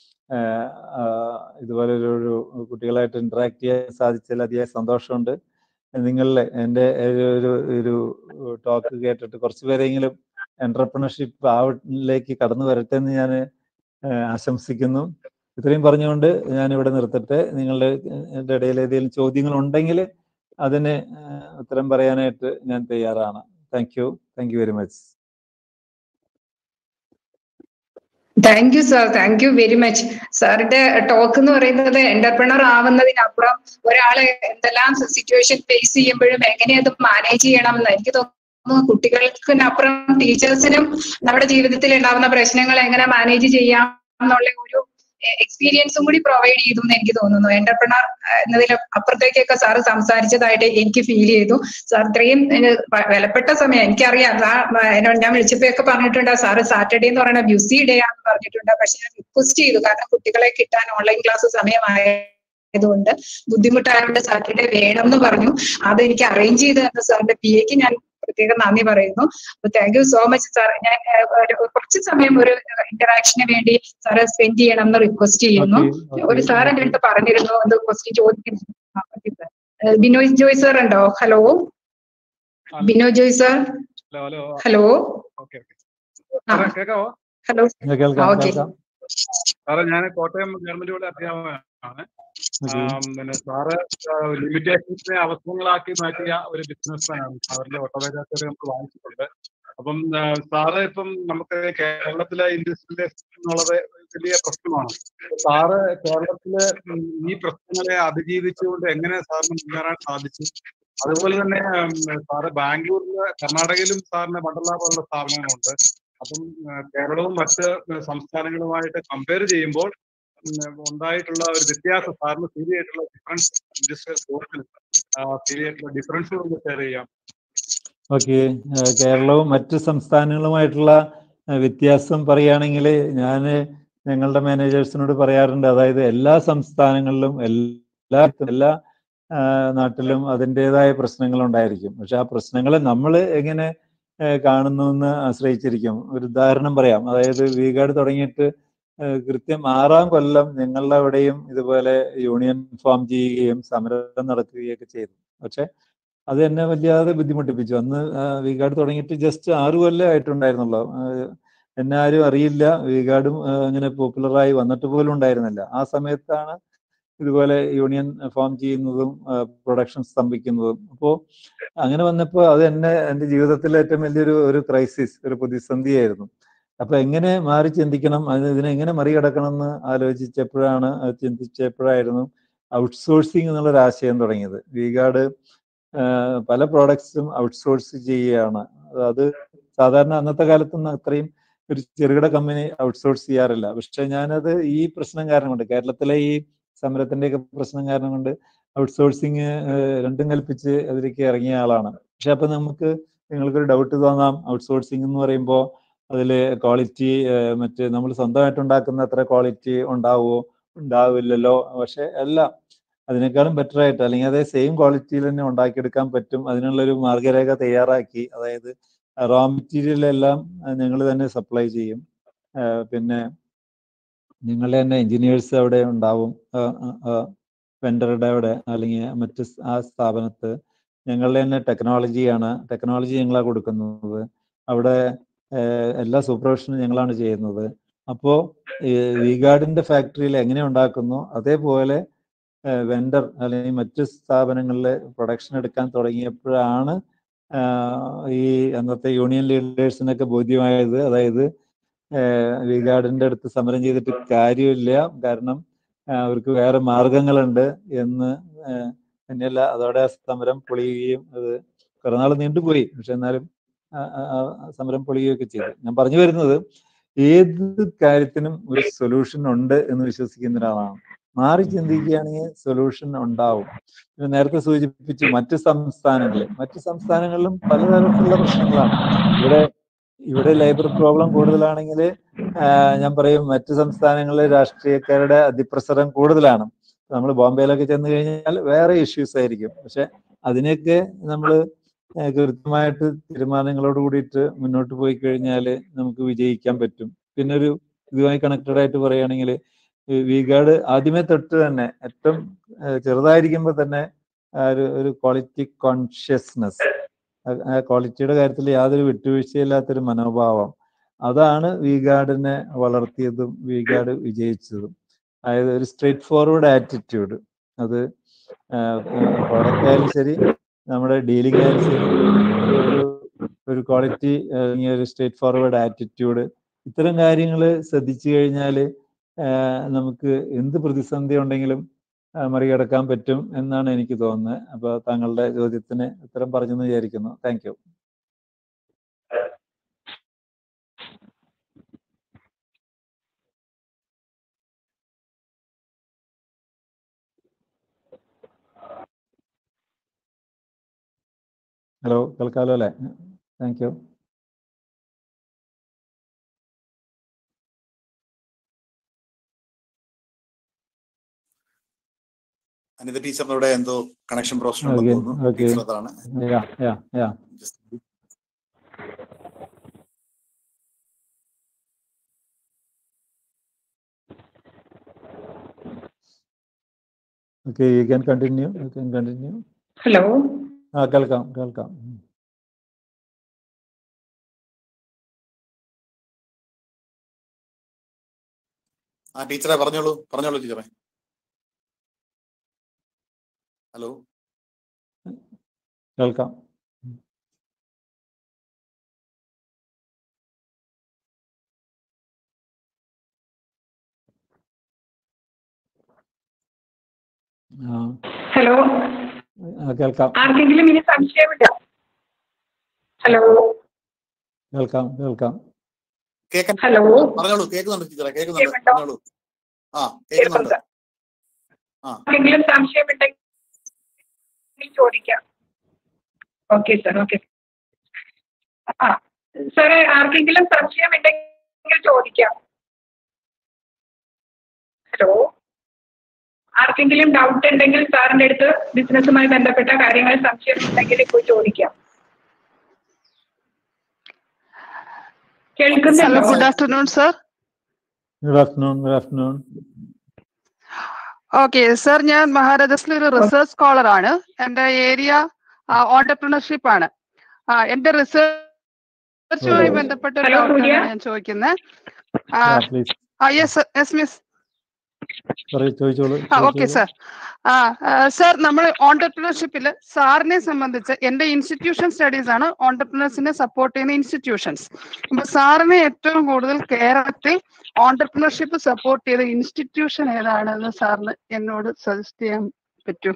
ഇതുപോലെ ഒരു കുട്ടികളായിട്ട് ഇന്ററാക്ട് ചെയ്യാൻ സാധിച്ചതിൽ അതിയായ സന്തോഷമുണ്ട് നിങ്ങളിലെ എൻ്റെ ഒരു ഒരു ടോക്ക് കേട്ടിട്ട് കുറച്ച് പേരെങ്കിലും എന്റർപ്രണർഷിപ്പ് ആവിലേക്ക് കടന്നു വരട്ടെ എന്ന് ഞാൻ ആശംസിക്കുന്നു ഇത്രയും പറഞ്ഞുകൊണ്ട് ഞാൻ ഇവിടെ നിർത്തട്ടെ നിങ്ങളുടെ ഇടയിൽ ഏതെങ്കിലും ചോദ്യങ്ങൾ ഉണ്ടെങ്കിൽ അതിന് ഉത്തരം പറയാനായിട്ട് ഞാൻ തയ്യാറാണ് thank you thank you very much thank you sir thank you very much സാറിന്റെ ടോക്ക് എന്ന് പറയുന്നത് എന്റർപ്രണർ ആവുന്നതിനപ്പുറം ഒരാളെ എന്തെല്ലാം സിറ്റുവേഷൻ ഫേസ് ചെയ്യുമ്പോഴും എങ്ങനെ അത് മാനേജ് ചെയ്യണം എന്ന് എനിക്ക് തോന്നുന്നു കുട്ടികൾക്കിനപ്പുറം ടീച്ചേഴ്സിനും നമ്മുടെ ജീവിതത്തിൽ ഉണ്ടാവുന്ന പ്രശ്നങ്ങൾ എങ്ങനെ മാനേജ് ചെയ്യാം എന്നുള്ള ഒരു എക്സ്പീരിയൻസും കൂടി പ്രൊവൈഡ് ചെയ്തു എന്ന് എനിക്ക് തോന്നുന്നു എന്റർപ്രണർ എന്നതിൽ അപ്പുറത്തേക്കൊക്കെ സാറ് സംസാരിച്ചതായിട്ട് എനിക്ക് ഫീൽ ചെയ്തു സാർ ഇത്രയും വിലപ്പെട്ട സമയം എനിക്കറിയാം ഞാൻ വിളിച്ചപ്പോഴൊക്കെ പറഞ്ഞിട്ടുണ്ട് സാറ് സാറ്റർഡേ എന്ന് പറയുന്ന ബ്യൂസി ഡേ ആണെന്ന് പറഞ്ഞിട്ടുണ്ട് പക്ഷെ ഞാൻ റിക്വസ്റ്റ് ചെയ്തു കാരണം കുട്ടികളെ കിട്ടാൻ ഓൺലൈൻ ക്ലാസ് സമയമായ ായതുകൊണ്ട് ബുദ്ധിമുട്ടായതുകൊണ്ട് സാറ്റർഡേ വേണം എന്ന് പറഞ്ഞു അത് എനിക്ക് അറേഞ്ച് ചെയ്ത് തന്ന സാറിന്റെ പി എക്ക് ഞാൻ പ്രത്യേകം നന്ദി പറയുന്നു അപ്പൊ thank you so much sir ഞാൻ കുറച്ച് സമയം ഒരു ഇന്ററാക്ഷന് വേണ്ടി സാറ് സ്പെൻഡ് ചെയ്യണം എന്ന് റിക്വസ്റ്റ് ചെയ്യുന്നു ഒരു സാർ എന്റെ അടുത്ത് പറഞ്ഞിരുന്നു എന്ത് ക്വസ്റ്റ്യൻ ചോദിക്കുന്നു ബിനോയ് ജോയ് സാർ ഉണ്ടോ hello Binoy Joy sir hello കേക്കാവോ ഹലോ ഓക്കെ സാറേ ഞാൻ കോട്ടയം ഗവൺമെന്റ് പോലെ അധ്യാപകനാണ് പിന്നെ സാറ് ലിമിറ്റേഷൻസിനെ അവസരങ്ങളാക്കി മാറ്റിയ ഒരു ബിസിനസ്മാനാണ് സാറിന്റെ ഓട്ടോബയോഗ്രാഫി നമുക്ക് വായിച്ചിട്ടുണ്ട് അപ്പം സാറ് ഇപ്പം നമുക്ക് കേരളത്തിലെ ഇൻഡസ്ട്രിയലിസ്റ്റ് എന്നുള്ളത് വലിയ പ്രശ്നമാണ് സാറ് കേരളത്തിലെ ഈ പ്രശ്നങ്ങളെ അതിജീവിച്ചുകൊണ്ട് എങ്ങനെ സാറിന് മുന്നേറാൻ സാധിച്ചു അതുപോലെ തന്നെ സാറ് ബാംഗ്ലൂരില് കർണാടകയിലും സാറിന് വണ്ടർല പോലുള്ള സ്ഥാപനങ്ങളുണ്ട് അപ്പം കേരളവും മറ്റ് സംസ്ഥാനങ്ങളുമായിട്ട് കമ്പയർ ചെയ്യുമ്പോൾ ഉണ്ടായിട്ടുള്ള ഒരു വ്യത്യാസം സാറിന് ഫീൽ ചെയ്തിട്ടുള്ള ഡിഫറൻസ് ഇൻഡസ്ട്രിയൽ കോഴ്സിൽ ഫീൽ ചെയ്തിട്ടുള്ള ഡിഫറൻസുകൾ ഒന്ന് ഷെയർ ചെയ്യാം ഓക്കെ കേരളവും മറ്റ് സംസ്ഥാനങ്ങളുമായിട്ടുള്ള വ്യത്യാസം പറയുകയാണെങ്കിൽ ഞാൻ ഞങ്ങളുടെ മാനേജേഴ്സിനോട് പറയാറുണ്ട് അതായത് എല്ലാ സംസ്ഥാനങ്ങളിലും എല്ലാ എല്ലാ നാട്ടിലും അതിൻ്റെതായ പ്രശ്നങ്ങൾ ഉണ്ടായിരിക്കും പക്ഷെ ആ പ്രശ്നങ്ങളെ നമ്മൾ എങ്ങനെ കാണുന്നു എന്ന് ആശ്രയിച്ചിരിക്കും ഒരു ഉദാഹരണം പറയാം അതായത് വീഗാർഡ് തുടങ്ങിയിട്ട് കൃത്യം ആറാം കൊല്ലം ഞങ്ങളുടെ അവിടെയും ഇതുപോലെ യൂണിയൻ ഫോം ചെയ്യുകയും സമരം നടക്കുകയൊക്കെ ചെയ്തു പക്ഷെ അത് എന്നെ വല്ലാതെ ബുദ്ധിമുട്ടിപ്പിച്ചു അന്ന് വീഗാർഡ് തുടങ്ങിയിട്ട് ജസ്റ്റ് ആറു കൊല്ലം ആയിട്ടുണ്ടായിരുന്നുള്ളൂ എന്നെ ആരും അറിയില്ല വീഗാർഡും അങ്ങനെ പോപ്പുലറായി വന്നിട്ട് പോലും ഉണ്ടായിരുന്നില്ല ആ സമയത്താണ് ഇതുപോലെ യൂണിയൻ ഫോം ചെയ്യുന്നതും പ്രൊഡക്ഷൻ സ്തംഭിക്കുന്നതും അപ്പോൾ അങ്ങനെ വന്നപ്പോൾ അത് എന്നെ എൻ്റെ ജീവിതത്തിലെ ഏറ്റവും വലിയൊരു ഒരു ക്രൈസിസ് ഒരു പ്രതിസന്ധിയായിരുന്നു അപ്പൊ എങ്ങനെ മാറി ചിന്തിക്കണം അത് ഇതിനെ എങ്ങനെ മറികടക്കണം എന്ന് ആലോചിച്ചപ്പോഴാണ് ചിന്തിച്ചപ്പോഴായിരുന്നു ഔട്ട്സോഴ്സിങ് എന്നുള്ളൊരു ആശയം തുടങ്ങിയത് വിഗാർഡ് പല പ്രോഡക്ട്സും ഔട്ട്സോഴ്സ് ചെയ്യുകയാണ് അത് സാധാരണ അന്നത്തെ കാലത്തൊന്നും അത്രയും ഒരു ചെറുകിട കമ്പനി ഔട്ട്സോഴ്സ് ചെയ്യാറില്ല പക്ഷെ ഞാനത് ഈ പ്രശ്നം കാരണം കൊണ്ട് കേരളത്തിലെ ഈ സമരത്തിന്റെയൊക്കെ പ്രശ്നം കാരണം കൊണ്ട് ഔട്ട്സോഴ്സിങ് രണ്ടും കൽപ്പിച്ച് അതിലേക്ക് ഇറങ്ങിയ ആളാണ് പക്ഷെ അപ്പൊ നമുക്ക് നിങ്ങൾക്കൊരു ഡൗട്ട് തോന്നാം ഔട്ട്സോഴ്സിംഗ് എന്ന് പറയുമ്പോൾ അതിൽ ക്വാളിറ്റി മറ്റ് നമ്മൾ സ്വന്തമായിട്ട് ഉണ്ടാക്കുന്ന അത്ര ക്വാളിറ്റി ഉണ്ടാവുമോ ഉണ്ടാവില്ലല്ലോ പക്ഷെ എല്ലാം അതിനേക്കാളും ബെറ്റർ ആയിട്ട് അല്ലെങ്കിൽ അതേ സെയിം ക്വാളിറ്റിയിൽ തന്നെ ഉണ്ടാക്കിയെടുക്കാൻ പറ്റും അതിനുള്ളൊരു മാർഗരേഖ തയ്യാറാക്കി അതായത് റോ മെറ്റീരിയൽ എല്ലാം ഞങ്ങൾ തന്നെ സപ്ലൈ ചെയ്യും പിന്നെ നിങ്ങളുടെ തന്നെ എഞ്ചിനീയേഴ്സ് അവിടെ ഉണ്ടാവും വെണ്ടറുടെ അവിടെ അല്ലെങ്കിൽ മറ്റ് ആ സ്ഥാപനത്ത് ഞങ്ങളുടെ തന്നെ ടെക്നോളജിയാണ് ടെക്നോളജി ഞങ്ങളാണ് കൊടുക്കുന്നത് അവിടെ എല്ലാ സൂപ്പർവിഷനും ഞങ്ങളാണ് ചെയ്യുന്നത് അപ്പോൾ വിഗാർഡിന്റെ ഫാക്ടറിയിൽ എങ്ങനെ ഉണ്ടാക്കുന്നു അതേപോലെ വെണ്ടർ അല്ലെങ്കിൽ മറ്റ് സ്ഥാപനങ്ങളിലെ പ്രൊഡക്ഷൻ എടുക്കാൻ തുടങ്ങിയപ്പോഴാണ് ഈ അന്നത്തെ യൂണിയൻ ലീഡേഴ്സിനൊക്കെ ബോധ്യമായത് അതായത് വിഗാർഡിന്റെ അടുത്ത് സമരം ചെയ്തിട്ട് കാര്യമില്ല കാരണം അവർക്ക് വേറെ മാർഗങ്ങളുണ്ട് എന്ന് തന്നെയല്ല അതോടെ സമരം പൊളിയുകയും അത് കുറെ നാൾ നീണ്ടുപോയി പക്ഷെ എന്നാലും സമരം പൊളിയുകയൊക്കെ ചെയ്തു ഞാൻ പറഞ്ഞു വരുന്നത് ഏത് കാര്യത്തിനും ഒരു സൊല്യൂഷൻ ഉണ്ട് എന്ന് വിശ്വസിക്കുന്ന ഒരാളാണ് മാറി ചിന്തിക്കുകയാണെങ്കിൽ സൊല്യൂഷൻ ഉണ്ടാവും നേരത്തെ സൂചിപ്പിച്ചു മറ്റ് സംസ്ഥാനങ്ങളിൽ മറ്റ് സംസ്ഥാനങ്ങളിലും പലതരത്തിലുള്ള പ്രശ്നങ്ങളാണ് ഇവിടെ ഇവിടെ ലേബർ പ്രോബ്ലം കൂടുതലാണെങ്കിൽ ഞാൻ പറയും മറ്റ് സംസ്ഥാനങ്ങളിലെ രാഷ്ട്രീയക്കാരുടെ അതിപ്രസരം കൂടുതലാണ് നമ്മൾ ബോംബെയിലൊക്കെ ചെന്ന് കഴിഞ്ഞാൽ വേറെ ഇഷ്യൂസ് ആയിരിക്കും പക്ഷെ അതിനൊക്കെ നമ്മൾ കൃത്യമായിട്ട് തീരുമാനങ്ങളോട് കൂടിയിട്ട് മുന്നോട്ട് പോയി കഴിഞ്ഞാൽ നമുക്ക് വിജയിക്കാൻ പറ്റും പിന്നെ ഒരു ഇതുമായി കണക്റ്റഡ് ആയിട്ട് പറയുകയാണെങ്കിൽ വിഗാർഡ് ആദ്യമേ തൊട്ട് തന്നെ ഏറ്റവും ചെറുതായിരിക്കുമ്പോൾ തന്നെ ഒരു ഒരു ക്വാളിറ്റി കോൺഷ്യസ്നെസ് ക്വാളിറ്റിയുടെ കാര്യത്തിൽ യാതൊരു വിട്ടുവീഴ്ചയില്ലാത്തൊരു മനോഭാവം അതാണ് വിഗാർഡിനെ വളർത്തിയതും വിഗാർഡ് വിജയിച്ചതും അതായത് ഒരു സ്ട്രേറ്റ് ഫോർവേഡ് ആറ്റിറ്റ്യൂഡ് അത് പ്രോഡക്റ്റ് ആയാലും ശരി നമ്മുടെ ഡീലിംഗ് ആയാലും ശരി ഒരു ഒരു ക്വാളിറ്റി അല്ലെങ്കിൽ ഒരു സ്ട്രേറ്റ് ഫോർവേഡ് ആറ്റിറ്റ്യൂഡ് ഇത്തരം കാര്യങ്ങൾ ശ്രദ്ധിച്ചു കഴിഞ്ഞാൽ നമുക്ക് എന്ത് പ്രതിസന്ധി ഉണ്ടെങ്കിലും മറികടക്കാൻ പറ്റും എന്നാണ് എനിക്ക് തോന്നുന്നത് അപ്പോൾ താങ്കളുടെ ചോദ്യത്തിന് ഉത്തരം പറഞ്ഞെന്ന് വിചാരിക്കുന്നു താങ്ക് യു ഹലോ കേൾക്കാലോ അല്ലേ താങ്ക് യു അനിത ടീച്ചറിനോട് എന്തോ കണക്ഷൻ പ്രശ്നം Okay, തോന്നുന്നു okay. ടീച്ചർ അതാണ് yeah yeah yeah Just- okay you can continue you can continue hello ആ കേൾക്കാം കേൾക്കാം ആ ടീച്ചറെ പറഞ്ഞോളൂ പറഞ്ഞോളൂ ടീച്ചറെ ഹലോ കേൾക്കാം ആ ഹലോ ആ, കേൾക്കാം ആർക്കെങ്കിലും ഇനി സംശയമുണ്ടോ ഹലോ കേൾക്കാം കേൾക്കാം കേൾക്കാൻ ഹലോ പറഞ്ഞോളൂ കേൾക്കുന്നുണ്ട് ടീച്ചറെ കേൾക്കുന്നുണ്ട് കേൾക്കുന്നുണ്ടോ? പറഞ്ഞോളൂ ആ കേൾക്കുന്നുണ്ട് ആ. ആർക്കെങ്കിലും സംശയമുണ്ടെങ്കിൽ ചോദിക്കാം ഓക്കെ സാർ ഓക്കെ ആ സാറേ ആർക്കെങ്കിലും സംശയമുണ്ടെങ്കിൽ ചോദിക്കാം ഹലോ ആർക്കെങ്കിലും ഡൗട്ട് ഉണ്ടെങ്കിൽ സാറിന്റെ അടുത്ത് ബിസിനസ്സുമായി ബന്ധപ്പെട്ട കാര്യങ്ങൾ സംശയം ഉണ്ടെങ്കിൽ പോയി ചോദിക്കാം Hello, കേൾക്കുന്നുണ്ടോ good afternoon, sir. Good afternoon good afternoon okay sir ഞാൻ മഹാരാജാസിലെ ഒരു റിസർച്ച് സ്കോളർ ആണ് എന്റെ ഏരിയ ഓണ്ടർപ്രണർഷിപ്പ് ആണ് ആ, എന്റെ റിസർച്ചുമായി Okay. ബന്ധപ്പെട്ട ഒരു Hello, ഡൗട്ടാണ് Surya. ഞാൻ ചോദിക്കുന്നത് പ്ലീസ് യെസ് യെസ് മിസ് പറയൂ ചോദിച്ചോളൂ ആ ഓക്കെ ചോദിച്ചോളൂ സാർ ആ സാർ നമ്മൾ ഓണ്ടർപ്രണർഷിപ്പിൽ സാറിനെ സംബന്ധിച്ച് എന്റെ ഇൻസ്റ്റിറ്റ്യൂഷൻ സ്റ്റഡീസ് ആണ് ഓണ്ടർപ്രണേഴ്സിനെ സപ്പോർട്ട് ചെയ്യുന്ന ഇൻസ്റ്റിറ്റ്യൂഷൻസ് അപ്പൊ സാറിനെ ഏറ്റവും കൂടുതൽ കേരളത്തിൽ ഓണ്ടർപ്രണർഷിപ്പ് സപ്പോർട്ട് ചെയ്ത ഇൻസ്റ്റിറ്റ്യൂഷൻ ഏതാണെന്ന് സാറിന് എന്നോട് സജസ്റ്റ് ചെയ്യാൻ പറ്റൂ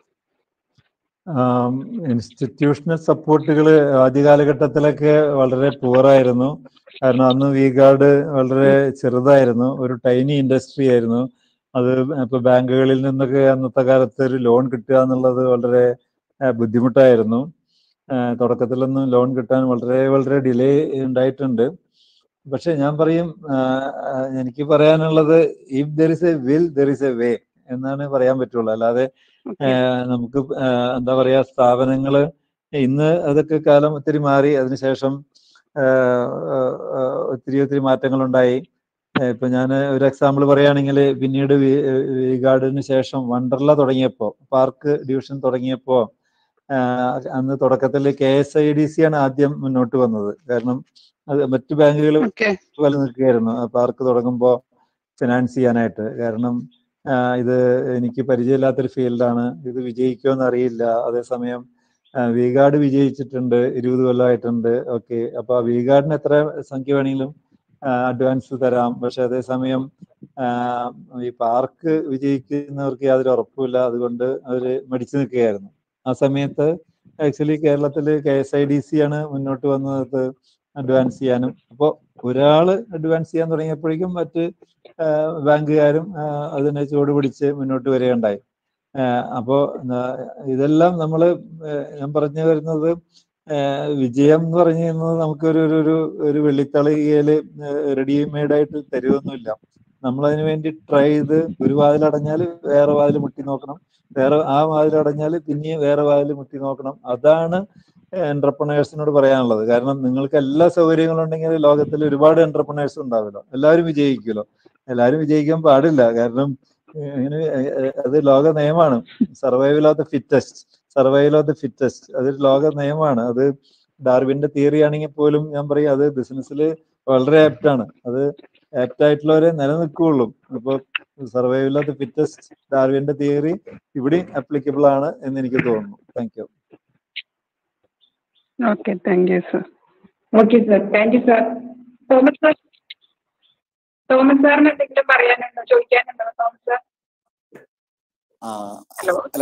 ഇൻസ്റ്റിറ്റ്യൂഷണൽ സപ്പോർട്ടുകൾ ആദ്യ കാലഘട്ടത്തിലൊക്കെ വളരെ പുവറായിരുന്നു കാരണം അന്ന് വി ഗാർഡ് വളരെ ചെറുതായിരുന്നു ഒരു ടൈനി ഇൻഡസ്ട്രി ആയിരുന്നു അത് ഇപ്പൊ ബാങ്കുകളിൽ നിന്നൊക്കെ അന്നത്തെ കാലത്ത് ഒരു ലോൺ കിട്ടുക എന്നുള്ളത് വളരെ ആ, ബുദ്ധിമുട്ടായിരുന്നു ആ, തുടക്കത്തിലൊന്നും ലോൺ കിട്ടാൻ വളരെ വളരെ ഡിലേ ഉണ്ടായിട്ടുണ്ട് പക്ഷെ ഞാൻ പറയും ആ, ആ, എനിക്ക് പറയാനുള്ളത് if there is a will there is a way എന്നാണ് പറയാൻ പറ്റുള്ളൂ അല്ലാതെ ഓക്കെ ഏഹ് നമുക്ക് ഏഹ് എന്താ പറയാ സ്ഥാപനങ്ങള് ഇന്ന് അതൊക്കെ കാലം ഒത്തിരി മാറി അതിനുശേഷം ഏഹ് ഏഹ് ഏഹ് ഒത്തിരി ഒത്തിരി മാറ്റങ്ങൾ ഉണ്ടായി ഏഹ് ഇപ്പൊ ഞാൻ ഒരു എക്സാമ്പിൾ പറയുകയാണെങ്കിൽ പിന്നീട് വി- വി ഗാർഡിന് ശേഷം വണ്ടർല തുടങ്ങിയപ്പോ പാർക്ക് ഡിവിഷൻ തുടങ്ങിയപ്പോ ആഹ് അന്ന് തുടക്കത്തിൽ K S I D C ആണ് ആദ്യം മുന്നോട്ട് വന്നത് കാരണം അത് മറ്റു ബാങ്കുകൾ ഓക്കെ പോലെ നിൽക്കുകയായിരുന്നു ആ പാർക്ക് തുടങ്ങുമ്പോൾ ഫിനാൻസ് ചെയ്യാനായിട്ട് കാരണം ആ, ഇത് എനിക്ക് പരിചയമില്ലാത്തൊരു ഫീൽഡാണ് ഇത് വിജയിക്കുമെന്ന് അറിയില്ല അതേസമയം വി ഗാർഡ് വിജയിച്ചിട്ടുണ്ട് ഇരുപത് കൊല്ലമായിട്ടുണ്ട് ഓക്കെ അപ്പൊ വി ഗാർഡിന് എത്ര സംഖ്യ വേണമെങ്കിലും അഡ്വാൻസ് തരാം പക്ഷെ അതേസമയം ആ, ഈ പാർക്ക് വിജയിക്കുന്നവർക്ക് യാതൊരു ഉറപ്പുമില്ല അതുകൊണ്ട് അവര് മടിച്ചു നിൽക്കുകയായിരുന്നു ആ സമയത്ത് ആക്ച്വലി കേരളത്തിൽ K S I D C ആണ് മുന്നോട്ട് വന്നത് അഡ്വാൻസ് ചെയ്യാനും അപ്പോൾ ഒരാള് അഡ്വാൻസ് ചെയ്യാൻ തുടങ്ങിയപ്പോഴേക്കും മറ്റ് ആ, ബാങ്കുകാരും ആ, അതിനെ ചുവട് പിടിച്ച് മുന്നോട്ട് വരികയുണ്ടായി ആ, അപ്പോ ന- ഇതെല്ലാം നമ്മൾ ഞാൻ പറഞ്ഞു വരുന്നത് ആ, വിജയം എന്ന് പറഞ്ഞു കഴിഞ്ഞാൽ നമുക്കൊരു ഒരു ഒരു ഒരു വെള്ളിത്തളികയില് റെഡിമെയ്ഡ് ആയിട്ട് തരുമൊന്നുമില്ല നമ്മൾ അതിനു വേണ്ടി ട്രൈ ചെയ്ത് ഒരു വാതിൽ അടഞ്ഞാൽ വേറെ വാതിൽ മുട്ടി നോക്കണം വേറെ ആ വാതിൽ അടഞ്ഞാൽ പിന്നെ വേറെ വാതിൽ മുട്ടി നോക്കണം അതാണ് എന്റർപ്രണേഴ്സിനോട് പറയാനുള്ളത് കാരണം നിങ്ങൾക്ക് എല്ലാ സൗകര്യങ്ങളും ഉണ്ടെങ്കിൽ ലോകത്തിൽ ഒരുപാട് എന്റർപ്രണേഴ്സ് ഉണ്ടാവുമല്ലോ എല്ലാവരും വിജയിക്കുമല്ലോ എല്ലാവരും വിജയിക്കാൻ പാടില്ല കാരണം ഏഹ് ഇങ്ങനെ ഏഹ് ഏഹ് അത് ലോക നിയമമാണ് survival of the fittest survival of the fittest അതൊരു ലോക നിയമമാണ് അത് ഡാർവിന്റെ തിയറി ആണെങ്കിൽ പോലും ഞാൻ പറയും അത് ബിസിനസ്സിൽ വളരെ ആപ്റ്റ് ആണ് അത് ആപ്റ്റ് ആയിട്ടുള്ളവരെ നിലനിൽക്കുകയുള്ളൂ അപ്പൊ സർവൈവൽ ഓഫ് ദ ഫിറ്റസ്റ്റ് ഡാർവിന്റെ തിയറി ഇവിടെയും അപ്ലിക്കബിൾ ആണ് എന്ന് എനിക്ക് തോന്നുന്നു thank you okay thank you sir okay sir thank you sir Thomas sir Thomas സാറിന് എന്തെങ്കിലും പറയാനുണ്ടോ ചോദിക്കാനുണ്ടോ തോമസ് സാർ ആ, ഹലോ അല്ല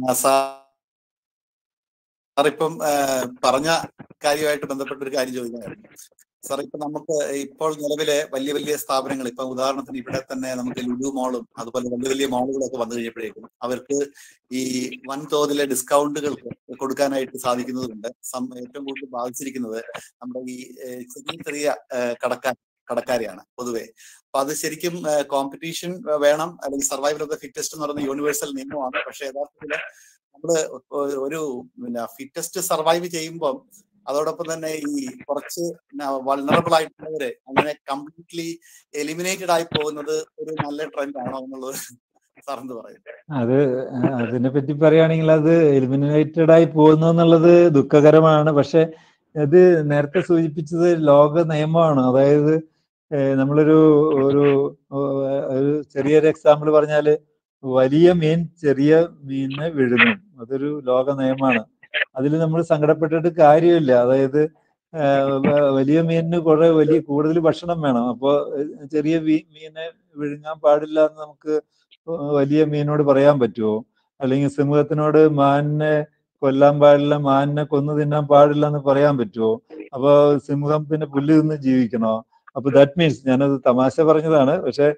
സാർ ഇപ്പം ആ, പറഞ്ഞ കാര്യമായിട്ട് ബന്ധപ്പെട്ട ഒരു കാര്യം ചോദിക്കാനായിരുന്നു സാർ ഇപ്പൊ നമുക്ക് ഇപ്പോൾ നിലവിലെ വലിയ വലിയ സ്ഥാപനങ്ങൾ ഇപ്പൊ ഉദാഹരണത്തിന് ഇവിടെ തന്നെ നമുക്ക് ലുലു മോളും അതുപോലെ വലിയ വലിയ മോളുകളൊക്കെ വന്നു കഴിഞ്ഞപ്പോഴേക്കും അവർക്ക് ഈ വൻതോതിലെ ഡിസ്കൗണ്ടുകൾ കൊടുക്കാനായിട്ട് സാധിക്കുന്നതുകൊണ്ട് സം- ഏറ്റവും കൂടുതൽ ബാധിച്ചിരിക്കുന്നത് നമ്മുടെ ഈ ഏഹ്, ചെറിയ ചെറിയ ഏഹ്, കടക്കാർ കടക്കാരെയാണ് പൊതുവെ അപ്പൊ അത് ശരിക്കും കോമ്പറ്റീഷൻ വേണം അല്ലെങ്കിൽ സർവൈവൽ ഓഫ് ദ ഫിറ്റസ്റ്റ് എന്ന് പറയുന്ന യൂണിവേഴ്സൽ നിയമമാണ് പക്ഷെ യഥാർത്ഥത്തില് നമ്മള് ഒ- ഒരു പിന്നെ ഫിറ്റസ്റ്റ് സർവൈവ് ചെയ്യുമ്പോൾ അതോടൊപ്പം തന്നെ ഈ കുറച്ച് വൾണറബിൾ ആയിട്ടുള്ളവര് അങ്ങനെ കംപ്ലീറ്റ്ലി എലിമിനേറ്റഡ് ആയി പോകുന്നത് ഒരു നല്ല ട്രെൻഡ് ആണോ എന്നുള്ളത് സാർ എന്ത് പറയുന്നത് അത് അതിനെ പറ്റി പറയുകയാണെങ്കിൽ അത് എലിമിനേറ്റഡ് ആയി പോകുന്നു എന്നുള്ളത് ദുഃഖകരമാണ് പക്ഷെ അത് നേരത്തെ സൂചിപ്പിച്ചത് ലോക നിയമമാണ് അതായത് ഏഹ് നമ്മളൊരു ഒരു ഏഹ് ഒരു ചെറിയൊരു എക്സാമ്പിൾ പറഞ്ഞാല് വലിയ മീൻ ചെറിയ മീനിനെ വിഴുങ്ങും അതൊരു ലോക നിയമമാണ് അതിൽ നമ്മൾ സങ്കടപ്പെട്ടിട്ട് കാര്യമില്ല അതായത് ഏഹ് വ- വലിയ മീനിന് കുറെ വലിയ കൂടുതൽ ഭക്ഷണം വേണം അപ്പോൾ ചെറിയ മീ- മീനെ വിഴുങ്ങാൻ പാടില്ല എന്ന് നമുക്ക് വലിയ മീനോട് പറയാൻ പറ്റുമോ അല്ലെങ്കിൽ സിംഹത്തിനോട് മാനിനെ കൊല്ലാൻ പാടില്ല മാനിനെ കൊന്നു തിന്നാൻ പാടില്ല എന്ന് പറയാൻ പറ്റുമോ അപ്പൊ സിംഹം പിന്നെ പുല്ല് തിന്ന് ജീവിക്കണോ അപ്പൊ ദാറ്റ് മീൻസ് ഞാനത് തമാശ പറഞ്ഞതാണ് പക്ഷെ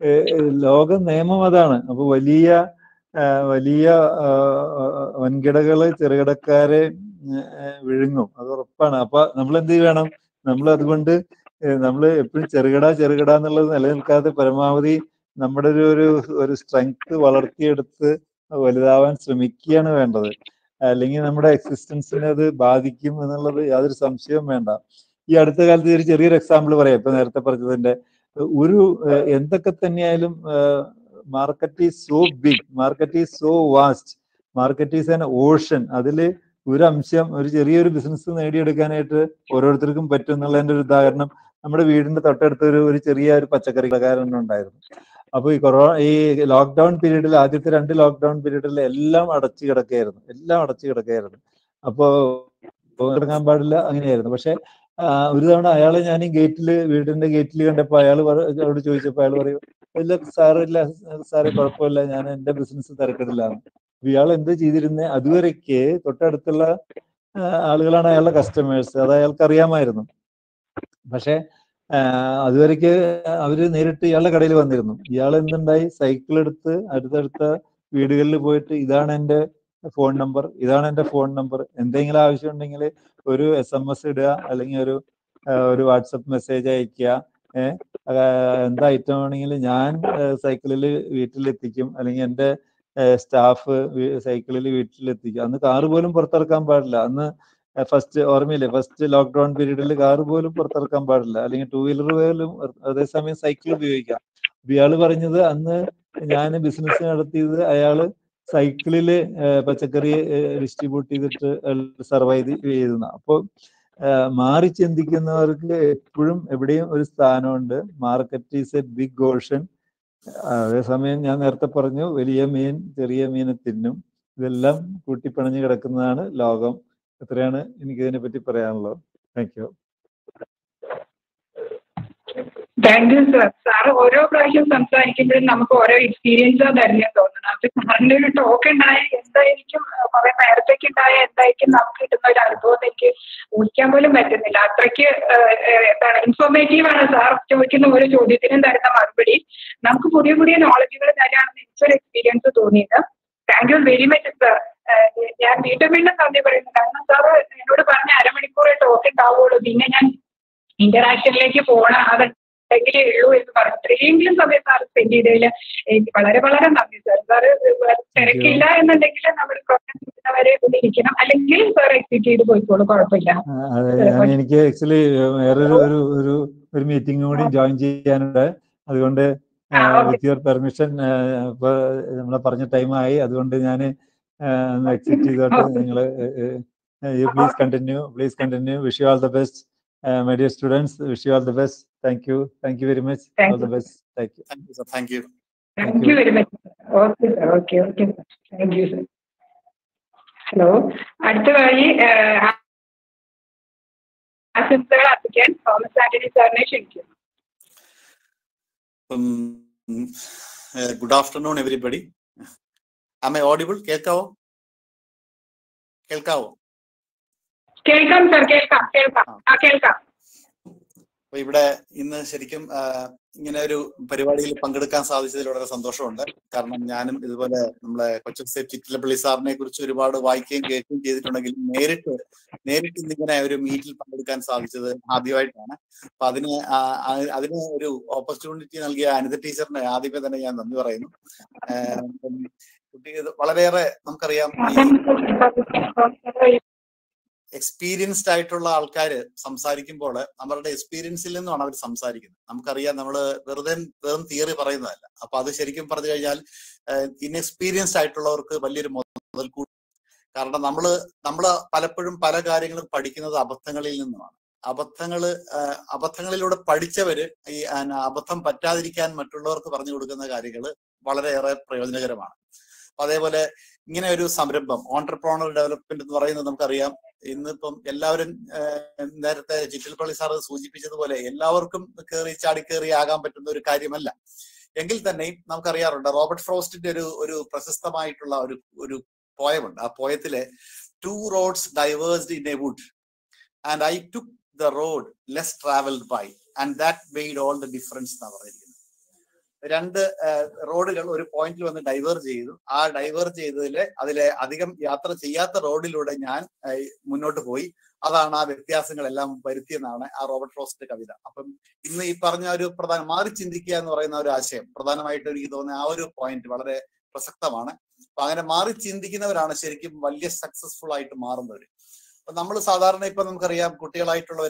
ലോക നിയമം അതാണ് അപ്പൊ വലിയ ആ, വലിയ ആ, ആ, വൻകിടകള് ചെറുകിടക്കാരെ ഏ, വിഴുങ്ങും അത് ഉറപ്പാണ് അപ്പൊ നമ്മൾ എന്ത് വേണം നമ്മൾ അതുകൊണ്ട് നമ്മൾ എപ്പോഴും ചെറുകിട ചെറുകിട എന്നുള്ളത് നിലനിൽക്കാതെ പരമാവധി നമ്മുടെ ഒരു ഒരു ഒരു സ്ട്രെങ്ത് വളർത്തിയെടുത്ത് വലുതാവാൻ ശ്രമിക്കുകയാണ് വേണ്ടത് അല്ലെങ്കിൽ നമ്മുടെ എക്സിസ്റ്റൻസിനെ അത് ബാധിക്കും എന്നുള്ളത് യാതൊരു സംശയവും വേണ്ട ഈ അടുത്ത കാലത്ത് ഒരു ചെറിയൊരു എക്സാമ്പിൾ പറയാം ഇപ്പൊ നേരത്തെ പറഞ്ഞതിന്റെ ഒരു ഏഹ്, എന്തൊക്കെ തന്നെയായാലും market is so big market is so vast market is an ocean അതിൽ ഒരു അംശം ഒരു ചെറിയൊരു ബിസിനസ് നേടിയെടുക്കാനായിട്ട് ഓരോരുത്തർക്കും പറ്റും എന്നുള്ളതിന്റെ ഒരു ഉദാഹരണം നമ്മുടെ വീടിന്റെ തൊട്ടടുത്ത് ഒരു ഒരു ചെറിയ ഒരു പച്ചക്കറി കടക്കാരൻ ഉണ്ടായിരുന്നു അപ്പൊ ഈ കൊറോണ ഈ ലോക്ക്ഡൌൺ പീരീഡിൽ ആദ്യത്തെ രണ്ട് ലോക്ക്ഡൌൺ പീരീഡിൽ എല്ലാം അടച്ചു കിടക്കുകയായിരുന്നു എല്ലാം അടച്ചു കിടക്കുകയായിരുന്നു അപ്പോ കിടക്കാൻ പാടില്ല അങ്ങനെയായിരുന്നു പക്ഷെ ആ, ഒരു തവണ അയാളെ ഞാൻ ഈ ഗേറ്റിൽ വീടിന്റെ ഗേറ്റിൽ കണ്ടപ്പോ അയാൾ അവരോട് ചോദിച്ചപ്പോ അയാൾ പറയും ഇല്ല സാറില്ല സാറ് കുഴപ്പമില്ല ഞാൻ എന്റെ ബിസിനസ് തിരക്കിടില്ലാന്ന് അപ്പൊ ഇയാൾ എന്ത് ചെയ്തിരുന്നേ അതുവരയ്ക്ക് തൊട്ടടുത്തുള്ള ആ, ആളുകളാണ് അയാളുടെ കസ്റ്റമേഴ്സ് അത് അയാൾക്ക് അറിയാമായിരുന്നു പക്ഷെ അതുവരയ്ക്ക് അവര് നേരിട്ട് ഇയാളുടെ കടയിൽ വന്നിരുന്നു ഇയാൾ എന്തുണ്ടായി സൈക്കിൾ എടുത്ത് അടുത്തടുത്ത വീടുകളിൽ പോയിട്ട് ഇതാണ് എന്റെ ഫോൺ നമ്പർ ഇതാണ് എന്റെ ഫോൺ നമ്പർ എന്തെങ്കിലും ആവശ്യം ഉണ്ടെങ്കിൽ ഒരു എസ് എം എസ് ഇടുക അല്ലെങ്കിൽ ഒരു ആ, ഒരു വാട്സപ്പ് മെസ്സേജ് അയക്കുക ഏഹ് എന്താ ഐറ്റം ആണെങ്കിൽ ഞാൻ സൈക്കിളിൽ വീട്ടിലെത്തിക്കും അല്ലെങ്കിൽ എന്റെ സ്റ്റാഫ് സൈക്കിളിൽ വീട്ടിലെത്തിക്കും അന്ന് കാറ് പോലും പുറത്തിറക്കാൻ പാടില്ല അന്ന് ഫസ്റ്റ് ഓർമ്മയില്ലേ ഫസ്റ്റ് ലോക്ക്ഡൌൺ പീരീഡിൽ കാറ് പോലും പുറത്തിറക്കാൻ പാടില്ല അല്ലെങ്കിൽ ടൂ വീലർ പോലും അതേസമയം സൈക്കിൾ ഉപയോഗിക്കാം അപ്പൊ ഇയാള് പറഞ്ഞത് അന്ന് ഞാൻ ബിസിനസ് നടത്തിയത് അയാള് സൈക്കിളില് ഏഹ് പച്ചക്കറി ഡിസ്ട്രിബ്യൂട്ട് ചെയ്തിട്ട് സർവൈവ് ചെയ്യുന്ന അപ്പൊ ഏഹ് മാറി ചിന്തിക്കുന്നവർക്ക് എപ്പോഴും എവിടെയും ഒരു സ്ഥാനമുണ്ട് market is a big ocean അതേസമയം ഞാൻ നേരത്തെ പറഞ്ഞു വലിയ മീൻ ചെറിയ മീനെ തിന്നും ഇതെല്ലാം കൂട്ടിപ്പിണഞ്ഞു കിടക്കുന്നതാണ് ലോകം എത്രയാണ് എനിക്ക് ഇതിനെ പറ്റി പറയാനുള്ളത് thank you thank you sir sir ഓരോ പ്രാവശ്യം സംസാരിക്കുമ്പോഴും നമുക്ക് ഓരോ എക്സ്പീരിയൻസ് തരുന്നതെന്ന് തോന്നുന്നു അപ്പൊ സാറിന്റെ ഒരു ടോക്ക് ഉണ്ടായ എന്തായിരിക്കും കുറെ നേരത്തേക്ക് ഉണ്ടായ എന്തായിരിക്കും നമുക്ക് കിട്ടുന്ന ഒരു അനുഭവം എനിക്ക് ഊഹിക്കാൻ പോലും പറ്റുന്നില്ല അത്രയ്ക്ക് ഏഹ്, ഏഹ്, എന്താണ് ഇൻഫോർമേറ്റീവ് ആണ് സാർ ചോദിക്കുന്ന ഓരോ ചോദ്യത്തിനും തരുന്ന മറുപടി നമുക്ക് പുതിയ പുതിയ നോളജുകൾ തരാണെന്ന് എനിക്കൊരു എക്സ്പീരിയൻസ് തോന്നിയത് thank you very much sir ഞാൻ വീണ്ടും വീണ്ടും നന്ദി പറയുന്നു കാരണം സാർ എന്നോട് പറഞ്ഞ അരമണിക്കൂർ ടോക്ക് ഉണ്ടാവുള്ളൂ പിന്നെ ഞാൻ ഇന്ററാക്ഷനിലേക്ക് പോകണം അതെങ്കിലേ ഉള്ളൂ എന്ന് പറഞ്ഞു ഇത്രയെങ്കിലും സമയം സാർ സ്പെൻഡ് ചെയ്തതിൽ എനിക്ക് വളരെ വളരെ നന്ദി സാർ സാർ തിരക്കില്ല എന്നുണ്ടെങ്കിൽ നമ്മൾ വരെ ഇവിടെ ഇരിക്കണം അല്ലെങ്കിൽ സാർ എക്സിറ്റ് ചെയ്ത് പോയിക്കോളൂ കുഴപ്പമില്ല ആ, അതെ ഞാൻ എനിക്ക് ആക്ച്വലി വേറൊരു ഒരു ഒരു ഒരു മീറ്റിംഗ് കൂടി ജോയിൻ ചെയ്യാനുണ്ട് അതുകൊണ്ട് ആ, okay. വിത്ത് യുവർ പെർമിഷൻ ഇപ്പൊ നമ്മളെ പറഞ്ഞ ടൈം ആയി അതുകൊണ്ട് ഞാൻ ഒന്ന് എക്സിറ്റ് ചെയ്തോട്ടെ നിങ്ങൾ you please continue please continue wish you all the best my dear students wish you all the best thank you thank you very much Thank all the best thank you thank you sir thank you thank you very much okay sir okay okay sir thank you sir hello അടുത്തതായി ഏഹ്, ആശംസകൾ അർപ്പിക്കാൻ Thomas Antony സാറിനെ ക്ഷണിക്കുന്നു good afternoon everybody am I audible കേൾക്കാവോ കേൾക്കാവോ കേൾക്കാം sir കേൾക്കാം കേൾക്കാം ആ കേൾക്കാം അപ്പൊ ഇവിടെ ഇന്ന് ശരിക്കും ആ, ഇങ്ങനെ ഒരു പരിപാടിയിൽ പങ്കെടുക്കാൻ സാധിച്ചതിൽ വളരെ സന്തോഷമുണ്ട് കാരണം ഞാനും ഇതുപോലെ നമ്മളെ കൊച്ചൻ സേഫ് ചിറ്റിലപ്പള്ളി സാറിനെ കുറിച്ച് ഒരുപാട് വായിക്കുകയും കേൾക്കുകയും ചെയ്തിട്ടുണ്ടെങ്കിലും നേരിട്ട് നേരിട്ട് ഇന്നിങ്ങനെ ഒരു മീറ്റിൽ പങ്കെടുക്കാൻ സാധിച്ചത് ആദ്യമായിട്ടാണ് അപ്പൊ അതിന് ആ, ആ, അതിന് ഒരു ഓപ്പർച്യൂണിറ്റി നൽകിയ അനിത ടീച്ചറിന് ആദ്യമേ തന്നെ ഞാൻ നന്ദി പറയുന്നു ആ, ഉം, കുട്ടി ഇത് വളരെയേറെ നമുക്കറിയാം ഈ എക്സ്പീരിയൻസ്ഡ് ആയിട്ടുള്ള ആൾക്കാർ സംസാരിക്കുമ്പോൾ നമ്മളുടെ എക്സ്പീരിയൻസിൽ നിന്നാണ് അവർ സംസാരിക്കുന്നത് നമുക്കറിയാം നമ്മൾ വെറുതെ വെറും തിയറി പറയുന്നതല്ല അപ്പൊ അത് ശരിക്കും പറഞ്ഞു കഴിഞ്ഞാൽ ഇൻഎക്സ്പീരിയൻസ്ഡ് ആയിട്ടുള്ളവർക്ക് വലിയൊരു മുതൽക്കൂട്ട് കാരണം നമ്മൾ നമ്മൾ പലപ്പോഴും പല കാര്യങ്ങളും പഠിക്കുന്നത് അബദ്ധങ്ങളിൽ നിന്നുമാണ് അബദ്ധങ്ങള് ആഹ് അബദ്ധങ്ങളിലൂടെ പഠിച്ചവര് ഈ ആന അബദ്ധം പറ്റാതിരിക്കാൻ മറ്റുള്ളവർക്ക് പറഞ്ഞു കൊടുക്കുന്ന കാര്യങ്ങൾ വളരെയേറെ പ്രയോജനകരമാണ് അപ്പൊ അതേപോലെ ഇങ്ങനെ ഒരു സംരംഭം ഓണ്ടർപ്രോണർ ഡെവലപ്മെന്റ് എന്ന് പറയുന്നത് നമുക്കറിയാം ഇന്നിപ്പം എല്ലാവരും ആഹ് നേരത്തെ ചിറ്റിൽപ്പള്ളി സാറ് സൂചിപ്പിച്ചതുപോലെ എല്ലാവർക്കും കയറി ചാടി കയറി ആകാൻ പറ്റുന്ന ഒരു കാര്യമല്ല എങ്കിൽ തന്നെയും നമുക്കറിയാറുണ്ട് റോബർട്ട് ഫ്രോസ്റ്റിന്റെ ഒരു ഒരു പ്രശസ്തമായിട്ടുള്ള ഒരു ഒരു പോയമുണ്ട് ആ പോയത്തിലെ two roads diverged in a wood and I took the road less travelled by and that made all the difference എന്നാണ് പറഞ്ഞിരിക്കുന്നത് രണ്ട് റോഡുകൾ ഒരു പോയിന്റിൽ വന്ന് ഡൈവേർജ് ചെയ്തു ആ ഡൈവേർജ് ചെയ്തതില് അതിലെ അധികം യാത്ര ചെയ്യാത്ത റോഡിലൂടെ ഞാൻ ഏഹ്, മുന്നോട്ട് പോയി അതാണ് ആ വ്യത്യാസങ്ങളെല്ലാം വരുത്തിയെന്നാണ് ആ റോബർട്ട് ഫ്രോസ്റ്റിന്റെ കവിത അപ്പം ഇന്ന് ഈ പറഞ്ഞ ഒരു പ്രധാന മാറി ചിന്തിക്കുക എന്ന് പറയുന്ന ഒരു ആശയം പ്രധാനമായിട്ട് എനിക്ക് തോന്നുന്ന ആ ഒരു പോയിന്റ് വളരെ പ്രസക്തമാണ് അപ്പൊ അങ്ങനെ മാറി ചിന്തിക്കുന്നവരാണ് ശരിക്കും വലിയ സക്സസ്ഫുൾ ആയിട്ട് മാറുന്നവര് അപ്പൊ നമ്മൾ സാധാരണ ഇപ്പൊ നമുക്കറിയാം കുട്ടികളായിട്ടുള്ളവര്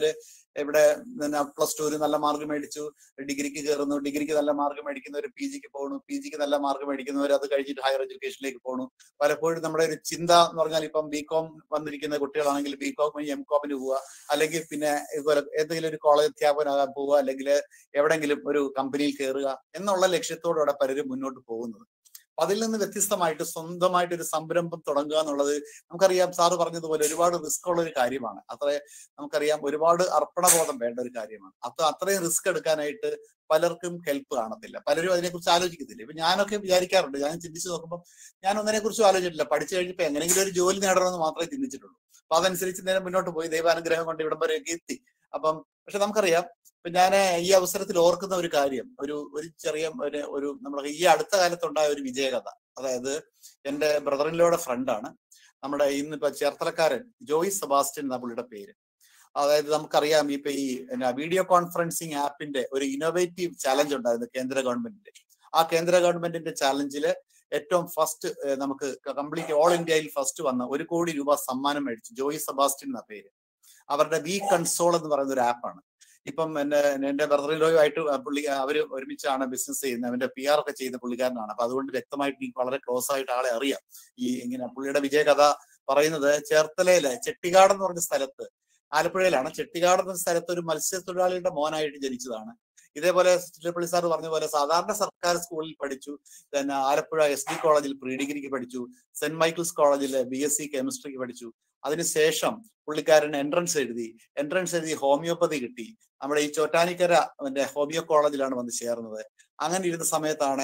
ഇവിടെ പിന്നെ പ്ലസ് ടുവിന് നല്ല മാർക്ക് മേടിച്ചു ഡിഗ്രിക്ക് കയറുന്നു ഡിഗ്രിക്ക് നല്ല മാർക്ക് മേടിക്കുന്നവർ പി ജിക്ക് പോകുന്നു പി ജിക്ക് നല്ല മാർക്ക് മേടിക്കുന്നവർ അത് കഴിഞ്ഞിട്ട് ഹയർ എഡ്യൂക്കേഷനിലേക്ക് പോകുന്നു പലപ്പോഴും നമ്മുടെ ഒരു ചിന്ത എന്ന് പറഞ്ഞാൽ ഇപ്പം ബി കോം വന്നിരിക്കുന്ന കുട്ടികളാണെങ്കിൽ ബി കോം എം കോമിന് പോവുക അല്ലെങ്കിൽ പിന്നെ ഇതുപോലെ ഏതെങ്കിലും ഒരു കോളേജ് അധ്യാപകനാകാൻ പോവുക അല്ലെങ്കിൽ എവിടെങ്കിലും ഒരു കമ്പനിയിൽ കയറുക എന്നുള്ള ലക്ഷ്യത്തോടെ പലരും മുന്നോട്ട് പോകുന്നത് അപ്പൊ അതിൽ നിന്ന് വ്യത്യസ്തമായിട്ട് സ്വന്തമായിട്ട് ഒരു സംരംഭം തുടങ്ങുക എന്നുള്ളത് നമുക്കറിയാം സാറ് പറഞ്ഞതുപോലെ ഒരുപാട് റിസ്ക് ഉള്ള ഒരു കാര്യമാണ് അത്ര നമുക്കറിയാം ഒരുപാട് അർപ്പണബോധം വേണ്ട ഒരു കാര്യമാണ് അപ്പൊ അത്രയും റിസ്ക് എടുക്കാനായിട്ട് പലർക്കും ഹെൽപ്പ് കാണത്തില്ല പലരും അതിനെക്കുറിച്ച് ആലോചിക്കത്തില്ല ഇപ്പൊ ഞാനൊക്കെ വിചാരിക്കാറുണ്ട് ഞാൻ ചിന്തിച്ചു നോക്കുമ്പോൾ ഞാൻ ഒന്നിനെ കുറിച്ചും ആലോചിച്ചിട്ടില്ല പഠിച്ചു കഴിഞ്ഞപ്പോൾ എങ്ങനെയെങ്കിലും ഒരു ജോലി നേടണമെന്ന് മാത്രമേ ചിന്തിച്ചിട്ടുള്ളൂ അപ്പൊ അതനുസരിച്ച് നേരം മുന്നോട്ട് പോയി ദൈവാനുഗ്രഹം കൊണ്ട് ഇവിടം വരെയൊക്കെ എത്തി അപ്പം പക്ഷെ നമുക്കറിയാം ഇപ്പൊ ഞാൻ ഈ അവസരത്തിൽ ഓർക്കുന്ന ഒരു കാര്യം ഒരു ഒരു ചെറിയ ഒരു ഒരു നമ്മുടെ ഈ അടുത്ത കാലത്തുണ്ടായ ഒരു വിജയകഥ അതായത് എന്റെ ബ്രദറിൻലോയുടെ ഫ്രണ്ടാണ് നമ്മുടെ ഇന്നിപ്പോ ചേർത്തലക്കാരൻ ജോയി സെബാസ്റ്റ്യൻ എന്ന പുള്ളിയുടെ പേര് അതായത് നമുക്കറിയാം ഇപ്പൊ ഈ എന്നാ വീഡിയോ കോൺഫറൻസിങ് ആപ്പിന്റെ ഒരു ഇന്നോവേറ്റീവ് ചാലഞ്ച് ഉണ്ടായിരുന്നു കേന്ദ്ര ഗവൺമെന്റിന്റെ ആ കേന്ദ്ര ഗവൺമെന്റിന്റെ ചാലഞ്ചില് ഏറ്റവും ഫസ്റ്റ് നമുക്ക് കംപ്ലീറ്റ് ഓൾ ഇന്ത്യയിൽ ഫസ്റ്റ് വന്ന ഒരു കോടി രൂപ സമ്മാനം മേടിച്ചു ജോയി സെബാസ്റ്റ്യൻ എന്ന പേര് അവരുടെ വി കൺസോൾ എന്ന് പറയുന്ന ഒരു ആപ്പാണ് ഇപ്പം എന്റെ എന്റെ ബ്രദറിലോയുമായിട്ട് പുള്ളി അവര് ഒരുമിച്ചാണ് ബിസിനസ് ചെയ്യുന്നത് അവന്റെ പി ആർ ഒക്കെ ചെയ്യുന്ന പുള്ളിക്കാരനാണ് അപ്പൊ അതുകൊണ്ട് വ്യക്തമായിട്ട് എനിക്ക് വളരെ ക്ലോസ് ആയിട്ട് ആളെ അറിയാം ഈ ഇങ്ങനെ പുള്ളിയുടെ വിജയകഥ പറയുന്നത് ചേർത്തലയിലെ ചെട്ടിക്കാട് എന്ന് പറഞ്ഞ സ്ഥലത്ത് ആലപ്പുഴയിലാണ് ചെട്ടിക്കാട് എന്ന സ്ഥലത്ത് ഒരു മത്സ്യത്തൊഴിലാളിയുടെ മോനായിട്ട് ജനിച്ചതാണ് ഇതേപോലെ ചിറ്റപ്പള്ളി സാർ പറഞ്ഞ പോലെ സാധാരണ സർക്കാർ സ്കൂളിൽ പഠിച്ചു പിന്നെ ആലപ്പുഴ എസ് ഡി കോളേജിൽ പ്രീ ഡിഗ്രിക്ക് പഠിച്ചു സെന്റ് മൈക്കിൾസ് കോളേജിൽ ബി എസ് സി കെമിസ്ട്രിക്ക് പഠിച്ചു അതിനുശേഷം പുള്ളിക്കാരൻ എൻട്രൻസ് എഴുതി എൻട്രൻസ് എഴുതി ഹോമിയോപ്പതി കിട്ടി നമ്മുടെ ഈ ചോറ്റാനിക്കര മറ്റേ ഹോമിയോ കോളേജിലാണ് വന്ന് ചേർന്നത് അങ്ങനെ ഇരുന്ന സമയത്താണ്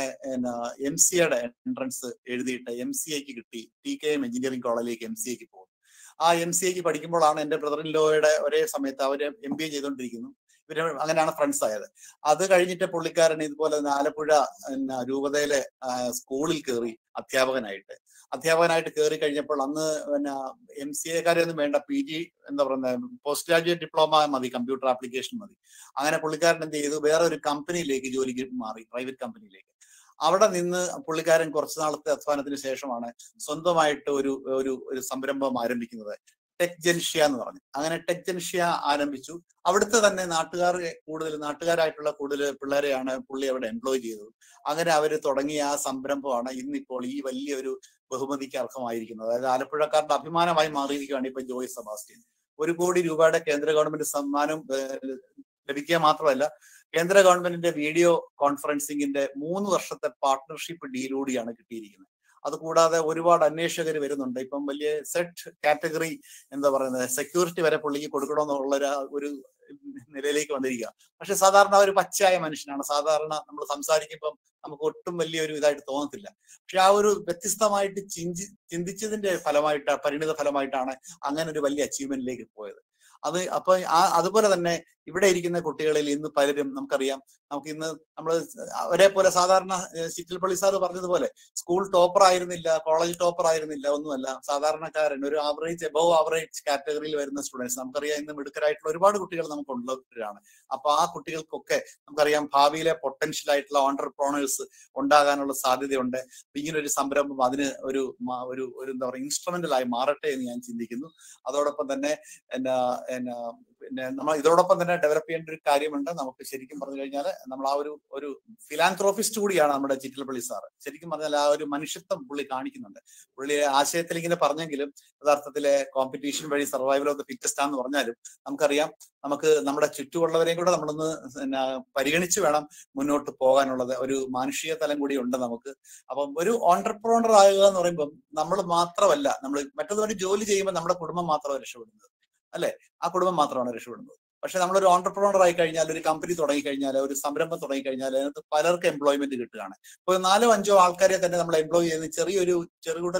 എം സിയുടെ എൻട്രൻസ് എഴുതിയിട്ട് എം സി എക്ക് കിട്ടി ടി കെ എം എഞ്ചിനീയറിംഗ് കോളേജിലേക്ക് എം സി എക്ക് പോകും ആ എം സി എക്ക് പഠിക്കുമ്പോഴാണ് എന്റെ ബ്രദർ ഇൻ ലോയുടെ ഒരേ സമയത്ത് അവര് എം ബി എ ചെയ്തുകൊണ്ടിരിക്കുന്നു ഇവര് അങ്ങനെയാണ് ഫ്രണ്ട്സ് ആയത് അത് കഴിഞ്ഞിട്ട് പുള്ളിക്കാരൻ ഇതുപോലെ തന്നെ ആലപ്പുഴ പിന്നെ രൂപതയിലെ സ്കൂളിൽ കയറി അധ്യാപകനായിട്ട് അധ്യാപകനായിട്ട് കയറി കഴിഞ്ഞപ്പോൾ അന്ന് പിന്നെ എം സി എക്കാരെയൊന്നും വേണ്ട പി ജി എന്താ പറയുന്നത് പോസ്റ്റ് ഗ്രാജുവേറ്റ് ഡിപ്ലോമ മതി കമ്പ്യൂട്ടർ ആപ്ലിക്കേഷൻ മതി അങ്ങനെ പുള്ളിക്കാരൻ എന്ത് ചെയ്തു വേറെ ഒരു കമ്പനിയിലേക്ക് ജോലിക്ക് മാറി പ്രൈവറ്റ് കമ്പനിയിലേക്ക് അവിടെ നിന്ന് പുള്ളിക്കാരൻ കുറച്ചു നാളത്തെ അധ്വാനത്തിന് ശേഷമാണ് സ്വന്തമായിട്ട് ഒരു ഒരു ഒരു സംരംഭം ആരംഭിക്കുന്നത് ടെക് ജൻഷ്യ എന്ന് പറഞ്ഞു അങ്ങനെ ടെക് ജൻഷ്യ ആരംഭിച്ചു അവിടുത്തെ തന്നെ നാട്ടുകാർ കൂടുതൽ നാട്ടുകാരായിട്ടുള്ള കൂടുതൽ പിള്ളേരെയാണ് പുള്ളി അവിടെ എംപ്ലോയ് ചെയ്തത് അങ്ങനെ അവർ തുടങ്ങിയ ആ സംരംഭമാണ് ഇന്നിപ്പോൾ ഈ വലിയൊരു ബഹുമതിക്ക് അർഹമായിരിക്കുന്നത് അതായത് ആലപ്പുഴക്കാരുടെ അഭിമാനമായി മാറിയിരിക്കുകയാണ് ഇപ്പൊ ജോയ് സെബാസ്റ്റ്യൻ ഒരു കോടി രൂപയുടെ കേന്ദ്ര ഗവൺമെന്റ് സമ്മാനം ലഭിക്കുക മാത്രമല്ല കേന്ദ്ര ഗവൺമെന്റിന്റെ വീഡിയോ കോൺഫറൻസിങ്ങിന്റെ മൂന്ന് വർഷത്തെ പാർട്ട്ണർഷിപ്പ് ഡീലൂടെയാണ് കിട്ടിയിരിക്കുന്നത് അതുകൂടാതെ ഒരുപാട് അന്വേഷകർ വരുന്നുണ്ട് ഇപ്പം വലിയ സെറ്റ് കാറ്റഗറി എന്താ പറയുന്നത് സെക്യൂരിറ്റി വരെ പുള്ളിക്ക് കൊടുക്കണമെന്നുള്ള ഒരു നിലയിലേക്ക് വന്നിരിക്കുക പക്ഷെ സാധാരണ ഒരു പച്ചയായ മനുഷ്യനാണ് സാധാരണ നമ്മൾ സംസാരിക്കുമ്പം നമുക്ക് ഒട്ടും വലിയൊരു ഇതായിട്ട് തോന്നത്തില്ല പക്ഷെ ആ ഒരു വ്യത്യസ്തമായിട്ട് ചിന്തി ചിന്തിച്ചതിന്റെ ഫലമായിട്ട് പരിണിത ഫലമായിട്ടാണ് അങ്ങനെ ഒരു വലിയ അച്ചീവ്മെന്റിലേക്ക് പോയത് അത് അപ്പൊ ആ അതുപോലെ തന്നെ ഇവിടെ ഇരിക്കുന്ന കുട്ടികളിൽ ഇന്ന് പലരും നമുക്കറിയാം നമുക്ക് ഇന്ന് നമ്മൾ ഒരേപോലെ സാധാരണ ചിറ്റിൽപ്പള്ളി സാർ പറഞ്ഞതുപോലെ സ്കൂൾ ടോപ്പർ ആയിരുന്നില്ല കോളേജ് ടോപ്പർ ആയിരുന്നില്ല ഒന്നുമല്ല സാധാരണക്കാരൻ ഒരു ആവറേജ് എബവ് ആവറേജ് കാറ്റഗറിയിൽ വരുന്ന സ്റ്റുഡൻസ് നമുക്കറിയാം ഇന്ന് മിടുക്കരായിട്ടുള്ള ഒരുപാട് കുട്ടികൾ നമുക്കുള്ളവരാണ് അപ്പൊ ആ കുട്ടികൾക്കൊക്കെ നമുക്കറിയാം ഭാവിയിലെ പൊട്ടൻഷ്യൽ ആയിട്ടുള്ള ഓണ്ടർപ്രോണേഴ്സ് ഉണ്ടാകാനുള്ള സാധ്യതയുണ്ട് ഇങ്ങനെ ഒരു സംരംഭം അതിന് ഒരു ഒരു ഒരു എന്താ പറയുക ഇൻസ്ട്രുമെന്റൽ ആയി മാറട്ടെ എന്ന് ഞാൻ ചിന്തിക്കുന്നു അതോടൊപ്പം തന്നെ എന്നാ എന്നാ പിന്നെ നമ്മൾ ഇതോടൊപ്പം തന്നെ ഡെവലപ്പ് ചെയ്യേണ്ട ഒരു കാര്യമുണ്ട് നമുക്ക് ശരിക്കും പറഞ്ഞു കഴിഞ്ഞാൽ നമ്മൾ ആ ഒരു ഒരു ഫിലാന്ത്രോഫിസ്റ്റ് കൂടിയാണ് നമ്മുടെ ചിറ്റിലപ്പള്ളി സാറ് ശരിക്കും പറഞ്ഞാൽ ആ ഒരു മനുഷ്യത്വം പുള്ളി കാണിക്കുന്നുണ്ട് പുള്ളി ആശയത്തിൽ ഇങ്ങനെ പറഞ്ഞെങ്കിലും യഥാർത്ഥത്തിലെ കോമ്പറ്റീഷൻ വഴി സർവൈവൽ ഓഫ് ദ ഫിറ്റസ്റ്റ് ആണെന്ന് പറഞ്ഞാലും നമുക്കറിയാം നമുക്ക് നമ്മുടെ ചുറ്റുമുള്ളവരെയും കൂടെ നമ്മളൊന്ന് പിന്നെ പരിഗണിച്ച് വേണം മുന്നോട്ട് പോകാനുള്ളത് ഒരു മാനുഷിക തലം കൂടി ഉണ്ട് നമുക്ക് അപ്പം ഒരു ഓണ്ടർപ്രോണർ ആകുക എന്ന് പറയുമ്പോൾ നമ്മൾ മാത്രമല്ല നമ്മൾ മറ്റൊരു ജോലി ചെയ്യുമ്പോൾ നമ്മുടെ കുടുംബം മാത്രമാണ് രക്ഷപ്പെടുന്നത് അല്ലെ ആ കുടുംബം മാത്രമാണ് രക്ഷപ്പെടുന്നത് പക്ഷെ നമ്മളൊരു ഓണ്ടർപ്രണർ ആയി കഴിഞ്ഞാൽ ഒരു കമ്പനി തുടങ്ങി കഴിഞ്ഞാൽ ഒരു സംരംഭം തുടങ്ങി കഴിഞ്ഞാൽ അതിനകത്ത് പലർക്ക് എംപ്ലോയ്മെന്റ് കിട്ടുകയാണ് ഇപ്പോൾ നാലോ അഞ്ചോ ആൾക്കാരെ തന്നെ നമ്മൾ എംപ്ലോയ് ചെയ്യുന്ന ചെറിയൊരു ചെറുകുടൽ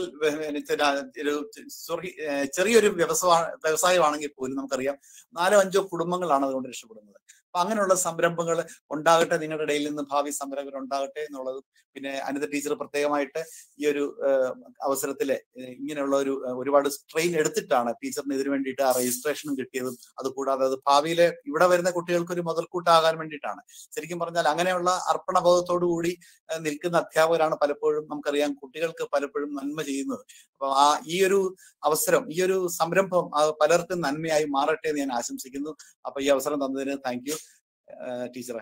ചെറിയൊരു വ്യവസായ വ്യവസായമാണെങ്കിൽ പോലും നമുക്കറിയാം നാലോ അഞ്ചോ കുടുംബങ്ങളാണ് അതുകൊണ്ട് രക്ഷപ്പെടുന്നത് അപ്പൊ അങ്ങനെയുള്ള സംരംഭങ്ങൾ ഉണ്ടാകട്ടെ നിങ്ങളുടെ ഇടയിൽ നിന്ന് ഭാവി സംരംഭകർ ഉണ്ടാകട്ടെ എന്നുള്ളതും പിന്നെ അനിത ടീച്ചർ പ്രത്യേകമായിട്ട് ഈ ഒരു അവസരത്തില് ഇങ്ങനെയുള്ള ഒരു ഒരുപാട് സ്ട്രെയിൻ എടുത്തിട്ടാണ് ടീച്ചറിന് ഇതിനു വേണ്ടിയിട്ട് ആ രജിസ്ട്രേഷനും കിട്ടിയതും അതുകൂടാതെ അത് ഭാവിയിലെ ഇവിടെ വരുന്ന കുട്ടികൾക്ക് ഒരു മുതൽക്കൂട്ടാകാൻ വേണ്ടിയിട്ടാണ് ശരിക്കും പറഞ്ഞാൽ അങ്ങനെയുള്ള അർപ്പണബോധത്തോടു കൂടി നിൽക്കുന്ന അധ്യാപകരാണ് പലപ്പോഴും നമുക്കറിയാം കുട്ടികൾക്ക് പലപ്പോഴും നന്മ ചെയ്യുന്നത് അപ്പൊ ആ ഈ ഒരു അവസരം ഈ ഒരു സംരംഭം പലർക്കും നന്മയായി മാറട്ടെ എന്ന് ഞാൻ ആശംസിക്കുന്നു അപ്പൊ ഈ അവസരം തന്നതിന് താങ്ക് യു ടീച്ചറെ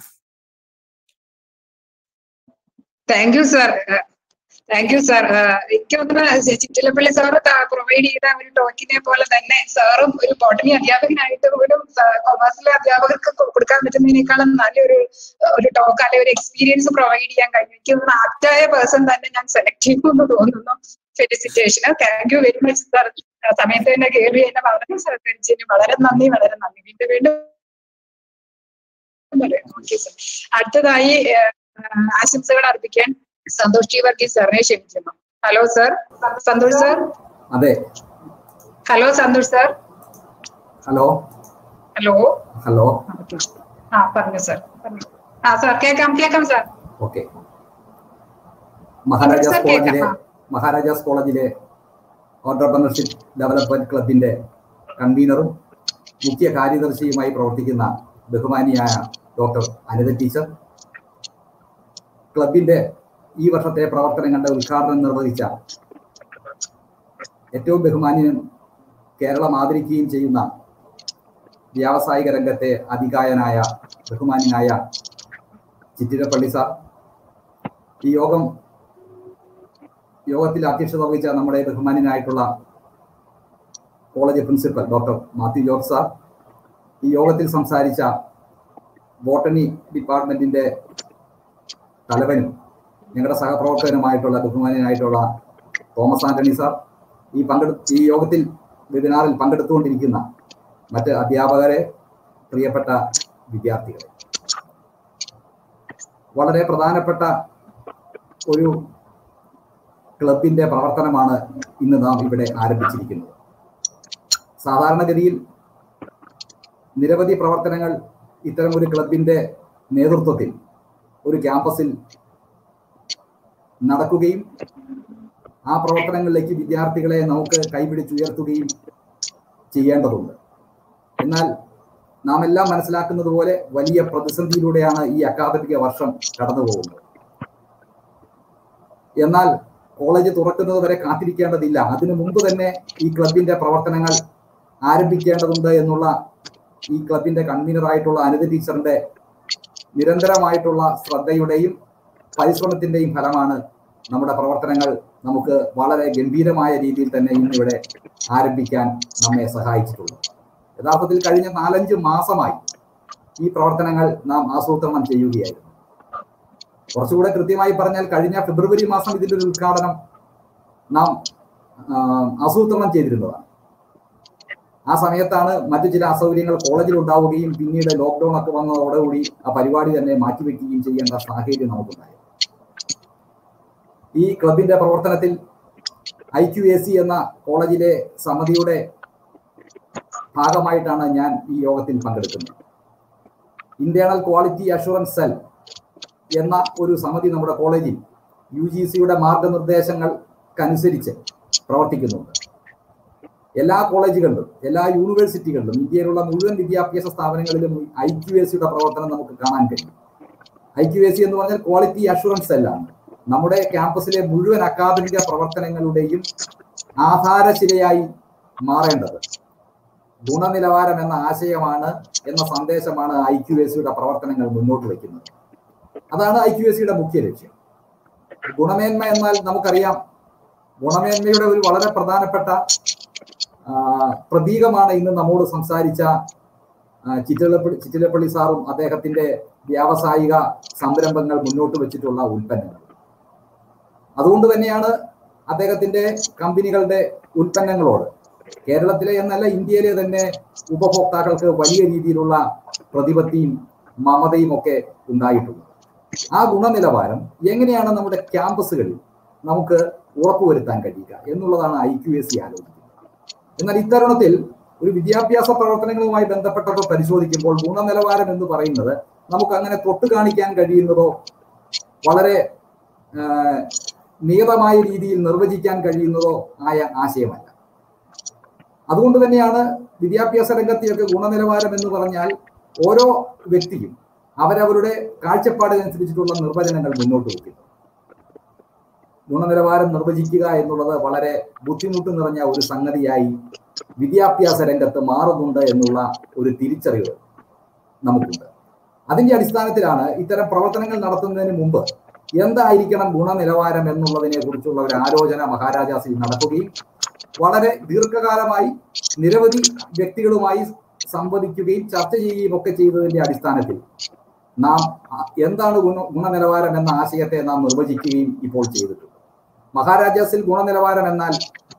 thank you sir thank you sir എനിക്ക് തോന്നുന്നു ചിറ്റിലപ്പള്ളി സാറ് പ്രൊവൈഡ് ചെയ്ത ഒരു ടോക്കിനെ പോലെ തന്നെ സാറും ഒരു ബോട്ടണി അധ്യാപകനായിട്ട് പോലും കൊമേഴ്സിലെ അധ്യാപകർക്ക് കൊടുക്കാൻ പറ്റുന്നതിനേക്കാളും നല്ലൊരു ഒരു ടോക്ക് അല്ലെങ്കിൽ ഒരു എക്സ്പീരിയൻസ് പ്രൊവൈഡ് ചെയ്യാൻ കഴിഞ്ഞു എനിക്ക് തോന്നുന്നു ആപ്റ്റായ പേഴ്സൺ തന്നെ ഞാൻ സെലക്ട് ചെയ്യുമെന്ന് തോന്നുന്നു ഫെലിസിറ്റേഷന് thank you very much sir സമയത്ത് തന്നെ കയറി എന്നെ വളരെ സഹകരിച്ചതിന് വളരെ നന്ദി വളരെ നന്ദി വീണ്ടും വീണ്ടും ഓക്കെ സാർ അടുത്തതായി ആശംസകൾ അർപ്പിക്കാൻ സന്തോഷ് ടി വർഗീസ് സാറിനെ ക്ഷണിക്കുന്നു ഹലോ സർ സന്തോഷ് സാർ അതെ hello Santhosh sir hello hello hello ആ പറഞ്ഞു സാർ ആ സാർ കേൾക്കാം കേൾക്കാം സാർ ഓക്കെ മഹാരാജാസ് കോളേജിലെ മഹാരാജാസ് കോളേജിലെ ഓണ്ടർപ്രണർഷിപ്പ് ഡെവലപ്മെന്റ് ക്ലബിന്റെ കൺവീനറും മുഖ്യ കാര്യദർശിയുമായി പ്രവർത്തിക്കുന്ന ബഹുമാനിയായ ഡോക്ടർ അനിത ടീച്ചർ ക്ലബിന്റെ ഈ വർഷത്തെ പ്രവർത്തനങ്ങളുടെ ഉദ്ഘാടനം നിർവഹിച്ച ഏറ്റവും ബഹുമാന്യനും കേരളം ആദരിക്കുകയും ചെയ്യുന്ന വ്യാവസായിക രംഗത്തെ അധികായനായ ബഹുമാന്യനായ ചിറ്റിരപ്പള്ളി സാർ ഈ യോഗം യോഗത്തിൽ അധ്യക്ഷത വഹിച്ച നമ്മുടെ ബഹുമാന്യനായിട്ടുള്ള college principal doctor Mathew George sir ഈ യോഗത്തിൽ സംസാരിച്ച ബോട്ടണി ഡിപ്പാർട്ട്മെന്റിന്റെ തലവനും ഞങ്ങളുടെ സഹപ്രവർത്തകനുമായിട്ടുള്ള ബഹുമാനായിട്ടുള്ള തോമസ് ആന്റണി സാർ ഈ പങ്കെടു ഈ യോഗത്തിൽ വെബിനാറിൽ പങ്കെടുത്തുകൊണ്ടിരിക്കുന്ന മറ്റ് അധ്യാപകരെ പ്രിയപ്പെട്ട വിദ്യാർത്ഥികളെ വളരെ പ്രധാനപ്പെട്ട ഒരു ക്ലബിന്റെ പ്രവർത്തനമാണ് ഇന്ന് നാം ഇവിടെ ആരംഭിച്ചിരിക്കുന്നത് സാധാരണഗതിയിൽ നിരവധി പ്രവർത്തനങ്ങൾ ഇത്തരം ഒരു ക്ലബിന്റെ നേതൃത്വത്തിൽ ഒരു ക്യാമ്പസിൽ നടക്കുകയും ആ പ്രവർത്തനങ്ങളിലേക്ക് വിദ്യാർത്ഥികളെ നമുക്ക് കൈപിടിച്ചുയർത്തുകയും ചെയ്യേണ്ടതുണ്ട് എന്നാൽ നാം എല്ലാം മനസ്സിലാക്കുന്നത് പോലെ വലിയ പ്രതിസന്ധിയിലൂടെയാണ് ഈ അക്കാദമിക വർഷം കടന്നു പോകുന്നത് എന്നാൽ കോളേജ് തുറക്കുന്നത് വരെ കാത്തിരിക്കേണ്ടതില്ല അതിനു മുമ്പ് തന്നെ ഈ ക്ലബിന്റെ പ്രവർത്തനങ്ങൾ ആരംഭിക്കേണ്ടതുണ്ട് എന്നുള്ള ഈ ക്ലബിന്റെ കൺവീനറായിട്ടുള്ള അനിത ടീച്ചറിന്റെ നിരന്തരമായിട്ടുള്ള ശ്രദ്ധയുടെയും പരിശ്രമത്തിന്റെയും ഫലമാണ് നമ്മുടെ പ്രവർത്തനങ്ങൾ നമുക്ക് വളരെ ഗംഭീരമായ രീതിയിൽ തന്നെ ഇന്നിവിടെ ആരംഭിക്കാൻ നമ്മെ സഹായിച്ചിട്ടുള്ളത് യഥാർത്ഥത്തിൽ കഴിഞ്ഞ നാലഞ്ച് മാസമായി ഈ പ്രവർത്തനങ്ങൾ നാം ആസൂത്രണം ചെയ്യുകയായിരുന്നു കുറച്ചുകൂടെ കൃത്യമായി പറഞ്ഞാൽ കഴിഞ്ഞ ഫെബ്രുവരി മാസം ഇതിന്റെ ഒരു ഉദ്ഘാടനം നാം ആസൂത്രണം ചെയ്തിരുന്നതാണ് ആ സമയത്താണ് മറ്റു ചില അസൗകര്യങ്ങൾ കോളേജിൽ ഉണ്ടാവുകയും പിന്നീട് ലോക്ക്ഡൌൺ ഒക്കെ വന്നതോടുകൂടി ആ പരിപാടി തന്നെ മാറ്റിവെക്കുകയും ചെയ്യേണ്ട സാഹചര്യം നമുക്കുണ്ടായി ഈ ക്ലബിന്റെ പ്രവർത്തനത്തിൽ ഐ ക്യു എ സി എന്ന കോളേജിലെ സമിതിയുടെ ഭാഗമായിട്ടാണ് ഞാൻ ഈ യോഗത്തിൽ പങ്കെടുക്കുന്നത് ഇന്റേണൽ ക്വാളിറ്റി അഷുറൻസ് സെൽ എന്ന ഒരു സമിതി നമ്മുടെ കോളേജിൽ യു ജി സിയുടെ മാർഗനിർദ്ദേശങ്ങൾക്കനുസരിച്ച് പ്രവർത്തിക്കുന്നുണ്ട് എല്ലാ കോളേജുകളിലും എല്ലാ യൂണിവേഴ്സിറ്റികളിലും ഇന്ത്യയിലുള്ള മുഴുവൻ വിദ്യാഭ്യാസ സ്ഥാപനങ്ങളിലും ഐ ക്യു എസ് സിയുടെ പ്രവർത്തനം നമുക്ക് കാണാൻ കഴിയും ഐ ക്യു എസ് സി എന്ന് പറഞ്ഞാൽ ക്വാളിറ്റി അഷുറൻസ് സെല്ലാണ് നമ്മുടെ ക്യാമ്പസിലെ മുഴുവൻ അക്കാദമിക പ്രവർത്തനങ്ങളുടെയും ആധാരശിലയായി മാറേണ്ടത് ഗുണനിലവാരം എന്ന ആശയമാണ് എന്ന സന്ദേശമാണ് ഐ ക്യു എസ് സിയുടെ പ്രവർത്തനങ്ങൾ മുന്നോട്ട് വയ്ക്കുന്നത് അതാണ് ഐ ക്യു എസ് സിയുടെ മുഖ്യ ലക്ഷ്യം ഗുണമേന്മ എന്നാൽ നമുക്കറിയാം ഗുണമേന്മയുടെ ഒരു വളരെ പ്രധാനപ്പെട്ട പ്രതീകമാണ് ഇന്ന് നമ്മോട് സംസാരിച്ച ചിറ്റിലപ്പള്ളി ചിറ്റിലപ്പള്ളി സാറും അദ്ദേഹത്തിന്റെ വ്യാവസായിക സംരംഭങ്ങൾ മുന്നോട്ട് വെച്ചിട്ടുള്ള ഉൽപ്പന്നങ്ങൾ അതുകൊണ്ട് തന്നെയാണ് അദ്ദേഹത്തിന്റെ കമ്പനികളുടെ ഉൽപ്പന്നങ്ങളോട് കേരളത്തിലെ എന്നല്ല ഇന്ത്യയിലെ തന്നെ ഉപഭോക്താക്കൾക്ക് വലിയ രീതിയിലുള്ള പ്രതിപത്തിയും മമതയും ഒക്കെ ഉണ്ടായിട്ടുണ്ട് ആ ഗുണനിലവാരം എങ്ങനെയാണ് നമ്മുടെ ക്യാമ്പസുകളിൽ നമുക്ക് ഉറപ്പുവരുത്താൻ കഴിയുക എന്നുള്ളതാണ് ഐ ക്യു എസ് സി ആലോചിക്കുന്നത് എന്നാൽ ഇത്തരുണത്തിൽ ഒരു വിദ്യാഭ്യാസ പ്രവർത്തനങ്ങളുമായി ബന്ധപ്പെട്ടപ്പോൾ പരിശോധിക്കുമ്പോൾ ഗുണനിലവാരം എന്ന് പറയുന്നത് നമുക്ക് അങ്ങനെ തൊട്ട് കാണിക്കാൻ കഴിയുന്നതോ വളരെ ആ, നിയതമായ രീതിയിൽ നിർവചിക്കാൻ കഴിയുന്നതോ ആയ ആശയമല്ല അതുകൊണ്ട് തന്നെയാണ് വിദ്യാഭ്യാസ രംഗത്തെയൊക്കെ ഗുണനിലവാരം എന്ന് പറഞ്ഞാൽ ഓരോ വ്യക്തിയും അവരവരുടെ കാഴ്ചപ്പാടിനനുസരിച്ചിട്ടുള്ള നിർവചനങ്ങൾ മുന്നോട്ട് വയ്ക്കുന്നു ഗുണനിലവാരം നിർവചിക്കുക എന്നുള്ളത് വളരെ ബുദ്ധിമുട്ട് നിറഞ്ഞ ഒരു സംഗതിയായി വിദ്യാഭ്യാസ രംഗത്ത് മാറുന്നുണ്ട് എന്നുള്ള ഒരു തിരിച്ചറിവ് നമുക്കുണ്ട് അതിന്റെ അടിസ്ഥാനത്തിലാണ് ഇത്തരം പ്രവർത്തനങ്ങൾ നടത്തുന്നതിന് മുമ്പ് എന്തായിരിക്കണം ഗുണനിലവാരം എന്നുള്ളതിനെ കുറിച്ചുള്ള ഒരു ആലോചന മഹാരാജാസിൽ നടക്കുകയും വളരെ ദീർഘകാലമായി നിരവധി വ്യക്തികളുമായി സംവദിക്കുകയും ചർച്ച ചെയ്യുകയും ഒക്കെ ചെയ്തതിന്റെ അടിസ്ഥാനത്തിൽ നാം അ- എന്താണ് ഗുണ ഗുണനിലവാരം എന്ന ആശയത്തെ നാം നിർവചിക്കുകയും ഇപ്പോൾ ചെയ്തിട്ടുണ്ട് മഹാരാജാസിൽ ഗുണനിലവാരം എന്നാൽ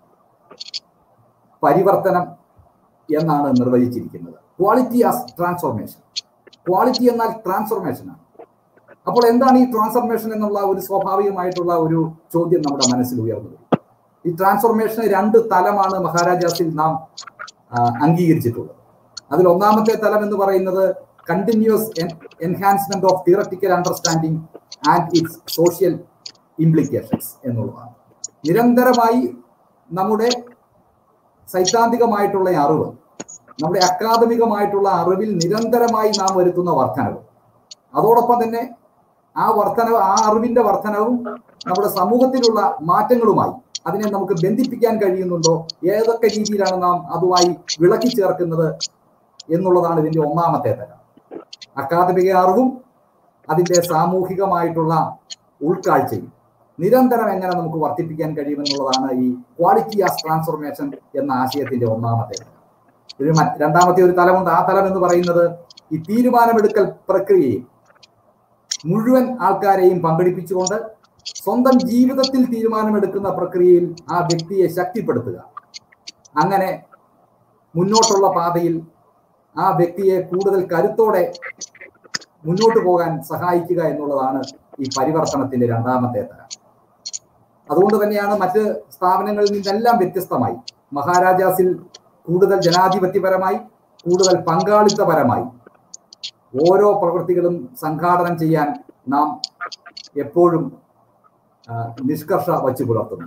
പരിവർത്തനം എന്നാണ് നിർവചിച്ചിരിക്കുന്നത് ക്വാളിറ്റി ആസ് ട്രാൻസ്ഫോർമേഷൻ ക്വാളിറ്റി എന്നാൽ ട്രാൻസ്ഫോർമേഷൻ ആണ് അപ്പോൾ എന്താണ് ഈ ട്രാൻസ്ഫോർമേഷൻ എന്നുള്ള ഒരു സ്വാഭാവികമായിട്ടുള്ള ഒരു ചോദ്യം നമ്മുടെ മനസ്സിൽ ഉയർന്നു വരും ഈ ട്രാൻസ്ഫോർമേഷന് രണ്ട് തലമാണ് മഹാരാജാസിൽ നാം ആ, അംഗീകരിച്ചിട്ടുള്ളത് അതിൽ ഒന്നാമത്തെ തലം എന്ന് പറയുന്നത് continuous enhancement of theoretical understanding and its social implications എന്നുള്ളതാണ് നിരന്തരമായി നമ്മുടെ സൈദ്ധാന്തികമായിട്ടുള്ള അറിവ് നമ്മുടെ അക്കാദമികമായിട്ടുള്ള അറിവിൽ നിരന്തരമായി നാം വരുത്തുന്ന വർധനവ് അതോടൊപ്പം തന്നെ ആ വർധനവ് ആ അറിവിന്റെ വർധനവും നമ്മുടെ സമൂഹത്തിലുള്ള മാറ്റങ്ങളുമായി അതിനെ നമുക്ക് ബന്ധിപ്പിക്കാൻ കഴിയുന്നുണ്ടോ ഏതൊക്കെ രീതിയിലാണ് നാം അതുമായി വിളക്കി ചേർക്കുന്നത് എന്നുള്ളതാണ് ഇതിന്റെ ഒന്നാമത്തെ തരം അക്കാദമിക അറിവും അതിന്റെ സാമൂഹികമായിട്ടുള്ള ഉൾക്കാഴ്ചയും നിരന്തരം എങ്ങനെ നമുക്ക് വർദ്ധിപ്പിക്കാൻ കഴിയുമെന്നുള്ളതാണ് ഈ ക്വാളിറ്റി ആസ് ട്രാൻസ്ഫോർമേഷൻ എന്ന ആശയത്തിന്റെ ഒന്നാമത്തെ തലം ഒരു മറ്റ് രണ്ടാമത്തെ ഒരു തലമുണ്ട് ആ തലം എന്ന് പറയുന്നത് ഈ തീരുമാനമെടുക്കൽ പ്രക്രിയയിൽ മുഴുവൻ ആൾക്കാരെയും പങ്കെടുപ്പിച്ചുകൊണ്ട് സ്വന്തം ജീവിതത്തിൽ തീരുമാനമെടുക്കുന്ന പ്രക്രിയയിൽ ആ വ്യക്തിയെ ശക്തിപ്പെടുത്തുക അങ്ങനെ മുന്നോട്ടുള്ള പാതയിൽ ആ വ്യക്തിയെ കൂടുതൽ കരുത്തോടെ മുന്നോട്ട് പോകാൻ സഹായിക്കുക എന്നുള്ളതാണ് ഈ പരിവർത്തനത്തിന്റെ രണ്ടാമത്തെ തരം അതുകൊണ്ട് തന്നെയാണ് മറ്റ് സ്ഥാപനങ്ങളിൽ നിന്നെല്ലാം വ്യത്യസ്തമായി മഹാരാജാസിൽ കൂടുതൽ ജനാധിപത്യപരമായി കൂടുതൽ പങ്കാളിത്തപരമായി ഓരോ പ്രവൃത്തികളും സംഘാടനം ചെയ്യാൻ നാം എപ്പോഴും ആ, നിഷ്കർഷ വച്ചു പുലർത്തുന്നു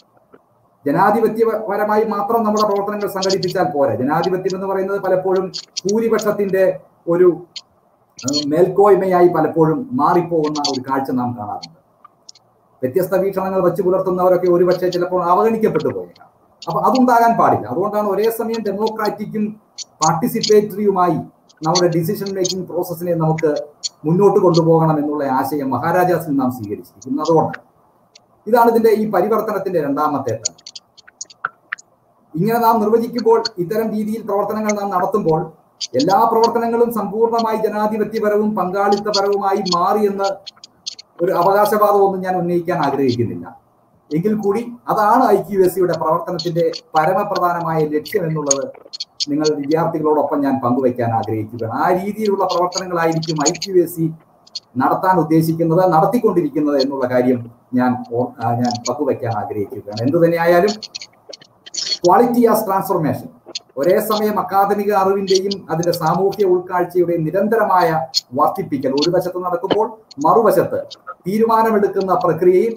ജനാധിപത്യപരമായി മാത്രം നമ്മുടെ പ്രവർത്തനങ്ങൾ സംഘടിപ്പിച്ചാൽ പോരാ ജനാധിപത്യം എന്ന് പറയുന്നത് പലപ്പോഴും ഭൂരിപക്ഷത്തിന്റെ ഒരു ആ, മേൽക്കോയ്മയായി പലപ്പോഴും മാറിപ്പോകുന്ന ഒരു കാഴ്ച നാം കാണാറുണ്ട് വ്യത്യസ്ത വീക്ഷണങ്ങൾ വെച്ച് പുലർത്തുന്നവരൊക്കെ ഒരുപക്ഷെ ചിലപ്പോൾ അവഗണിക്കപ്പെട്ടു പോയേക്കാം അപ്പൊ അതുണ്ടാകാൻ പാടില്ല അതുകൊണ്ടാണ് ഒരേ സമയം ഡെമോക്രാറ്റിക്കും പാർട്ടിസിപ്പേറ്ററിയുമായി നമ്മുടെ ഡിസിഷൻ മേക്കിംഗ് പ്രോസസ്സിനെ നമുക്ക് മുന്നോട്ട് കൊണ്ടുപോകണം എന്നുള്ള ആശയം മഹാരാജാസിൽ നാം സ്വീകരിച്ചിരിക്കുന്നത് അതുകൊണ്ട് ഇതാണ് ഇതിന്റെ ഈ പരിവർത്തനത്തിന്റെ രണ്ടാമത്തെ തലം ഇങ്ങനെ നാം നിർവചിക്കുമ്പോൾ ഇത്തരം രീതിയിൽ പ്രവർത്തനങ്ങൾ നാം നടത്തുമ്പോൾ എല്ലാ പ്രവർത്തനങ്ങളും സമ്പൂർണ്ണമായി ജനാധിപത്യപരവും പങ്കാളിത്തപരവുമായി മാറി എന്ന് ഒരു അവകാശവാദമൊന്നും ഞാൻ ഉന്നയിക്കാൻ ആഗ്രഹിക്കുന്നില്ല എങ്കിൽ കൂടി അതാണ് ഐ ക്യു എസ് സിയുടെ പ്രവർത്തനത്തിന്റെ പരമപ്രധാനമായ ലക്ഷ്യം എന്നുള്ളത് നിങ്ങൾ വിദ്യാർത്ഥികളോടൊപ്പം ഞാൻ പങ്കുവയ്ക്കാൻ ആഗ്രഹിക്കുകയാണ് ആ രീതിയിലുള്ള പ്രവർത്തനങ്ങളായിരിക്കും ഐ ക്യു എസ് സി നടത്താൻ ഉദ്ദേശിക്കുന്നത് നടത്തിക്കൊണ്ടിരിക്കുന്നത് എന്നുള്ള കാര്യം ഞാൻ ഓർ- ആ, ഞാൻ പങ്കുവയ്ക്കാൻ ആഗ്രഹിക്കുകയാണ് എന്തു തന്നെയായാലും ക്വാളിറ്റി ആസ് ട്രാൻസ്ഫോർമേഷൻ ഒരേ സമയം അക്കാദമിക അറിവിന്റെയും അതിന്റെ സാമൂഹ്യ ഉൾക്കാഴ്ചയുടെയും നിരന്തരമായ വർദ്ധിപ്പിക്കൽ ഒരു വശത്ത് നടക്കുമ്പോൾ മറുവശത്ത് തീരുമാനമെടുക്കുന്ന പ്രക്രിയയിൽ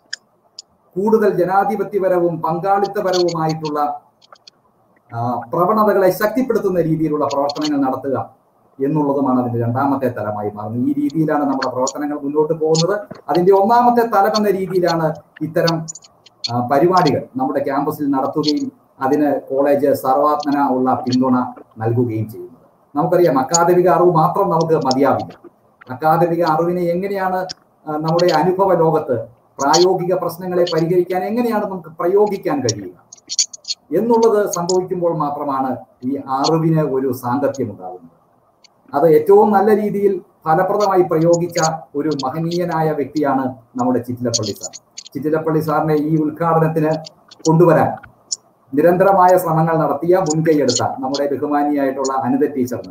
കൂടുതൽ ജനാധിപത്യപരവും പങ്കാളിത്തപരവുമായിട്ടുള്ള ആ, പ്രവണതകളെ ശക്തിപ്പെടുത്തുന്ന രീതിയിലുള്ള പ്രവർത്തനങ്ങൾ നടത്തുക എന്നുള്ളതുമാണ് അതിന്റെ രണ്ടാമത്തെ തലമായി മാറുന്നത് ഈ രീതിയിലാണ് നമ്മുടെ പ്രവർത്തനങ്ങൾ മുന്നോട്ട് പോകുന്നത് അതിന്റെ ഒന്നാമത്തെ തലം എന്ന രീതിയിലാണ് ഇത്തരം ആ, പരിപാടികൾ നമ്മുടെ ക്യാമ്പസിൽ നടത്തുകയും അതിന് കോളേജ് സർവാത്മന ഉള്ള പിന്തുണ നൽകുകയും ചെയ്യുന്നത് നമുക്കറിയാം അക്കാദമിക അറിവ് മാത്രം നമുക്ക് മതിയാവില്ല അക്കാദമിക അറിവിനെ എങ്ങനെയാണ് ആ, നമ്മുടെ അനുഭവ ലോകത്ത് പ്രായോഗിക പ്രശ്നങ്ങളെ പരിഹരിക്കാൻ എങ്ങനെയാണ് നമുക്ക് പ്രയോഗിക്കാൻ കഴിയുക എന്നുള്ളത് സംഭവിക്കുമ്പോൾ മാത്രമാണ് ഈ അറിവിന് ഒരു സാങ്കത്യം ഉണ്ടാകുന്നത് അത് ഏറ്റവും നല്ല രീതിയിൽ ഫലപ്രദമായി പ്രയോഗിച്ച ഒരു മഹനീയനായ വ്യക്തിയാണ് നമ്മുടെ ചിറ്റിലപ്പള്ളി സാർ ചിറ്റിലപ്പള്ളി സാറിനെ ഈ ഉദ്ഘാടനത്തിന് കൊണ്ടുവരാൻ നിരന്തരമായ ശ്രമങ്ങൾ നടത്തിയ മുൻകൈയെടുത്ത നമ്മുടെ ബഹുമാനിയായിട്ടുള്ള അനിത ടീച്ചറിന്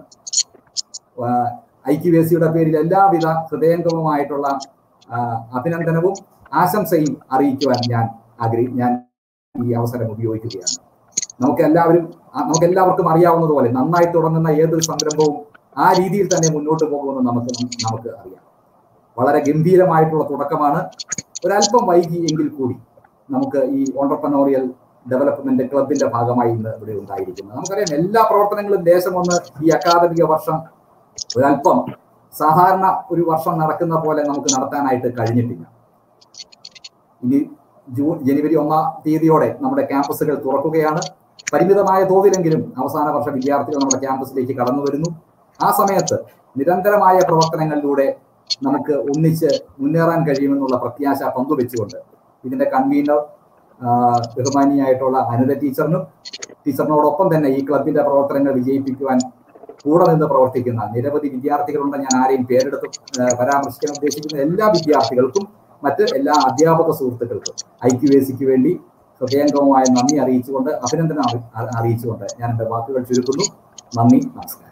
ഐക്യവേസിയുടെ പേരിൽ എല്ലാവിധ ഹൃദയംഗമമായിട്ടുള്ള ആ, അഭിനന്ദനവും ആശംസയും അറിയിക്കുവാൻ ഞാൻ ആഗ്രഹി ഞാൻ ഈ അവസരം ഉപയോഗിക്കുകയാണ് നമുക്ക് എല്ലാവരും നമുക്ക് എല്ലാവർക്കും അറിയാവുന്നതുപോലെ നന്നായി തുടങ്ങുന്ന ഏതൊരു സംരംഭവും ആ രീതിയിൽ തന്നെ മുന്നോട്ട് പോകുമെന്ന് നമുക്ക് നമുക്ക് അറിയാം വളരെ ഗംഭീരമായിട്ടുള്ള തുടക്കമാണ് ഒരല്പം വൈകി എങ്കിൽ കൂടി നമുക്ക് ഈ ഓണ്ടർപ്രനോറിയൽ ഡെവലപ്മെന്റ് ക്ലബിന്റെ ഭാഗമായി ഇന്ന് ഇവിടെ ഉണ്ടായിരിക്കുന്നത് നമുക്കറിയാം എല്ലാ പ്രവർത്തനങ്ങളും ദേശം ഒന്ന് ഈ അക്കാദമിക വർഷം ഒരല്പം സാധാരണ ഒരു വർഷം നടക്കുന്ന പോലെ നമുക്ക് നടത്താനായിട്ട് കഴിഞ്ഞിട്ടില്ല ഇനി ജൂൺ ജനുവരി ഒന്നാം തീയതിയോടെ നമ്മുടെ ക്യാമ്പസുകൾ തുറക്കുകയാണ് പരിമിതമായ തോതിലെങ്കിലും അവസാന വർഷ വിദ്യാർത്ഥികൾ നമ്മുടെ ക്യാമ്പസിലേക്ക് കടന്നു വരുന്നു ആ സമയത്ത് നിരന്തരമായ പ്രവർത്തനങ്ങളിലൂടെ നമുക്ക് ഒന്നിച്ച് മുന്നേറാൻ കഴിയുമെന്നുള്ള പ്രത്യാശ പങ്കുവെച്ചുകൊണ്ട് ഇതിന്റെ കൺവീനർ ബഹുമാനിയായിട്ടുള്ള അനിത ടീച്ചറിനും ടീച്ചറിനോടൊപ്പം തന്നെ ഈ ക്ലബിന്റെ പ്രവർത്തനങ്ങൾ വിജയിപ്പിക്കുവാൻ കൂടെ നിന്ന് പ്രവർത്തിക്കുന്ന നിരവധി വിദ്യാർത്ഥികളുണ്ട് ഞാൻ ആരെയും പേരെടുത്ത് പരാമർശിക്കാൻ ഉദ്ദേശിക്കുന്ന എല്ലാ വിദ്യാർത്ഥികൾക്കും മറ്റ് എല്ലാ അധ്യാപക സുഹൃത്തുക്കൾക്കും ഐ ക്യു എ സിക്ക് വേണ്ടി ഹൃദയംഗമമായ നന്ദി അറിയിച്ചുകൊണ്ട് അഭിനന്ദനം അറിയിച്ചുകൊണ്ട് ഞാൻ എന്റെ വാക്കുകൾ ചുരുക്കുന്നു നന്ദി നമസ്കാരം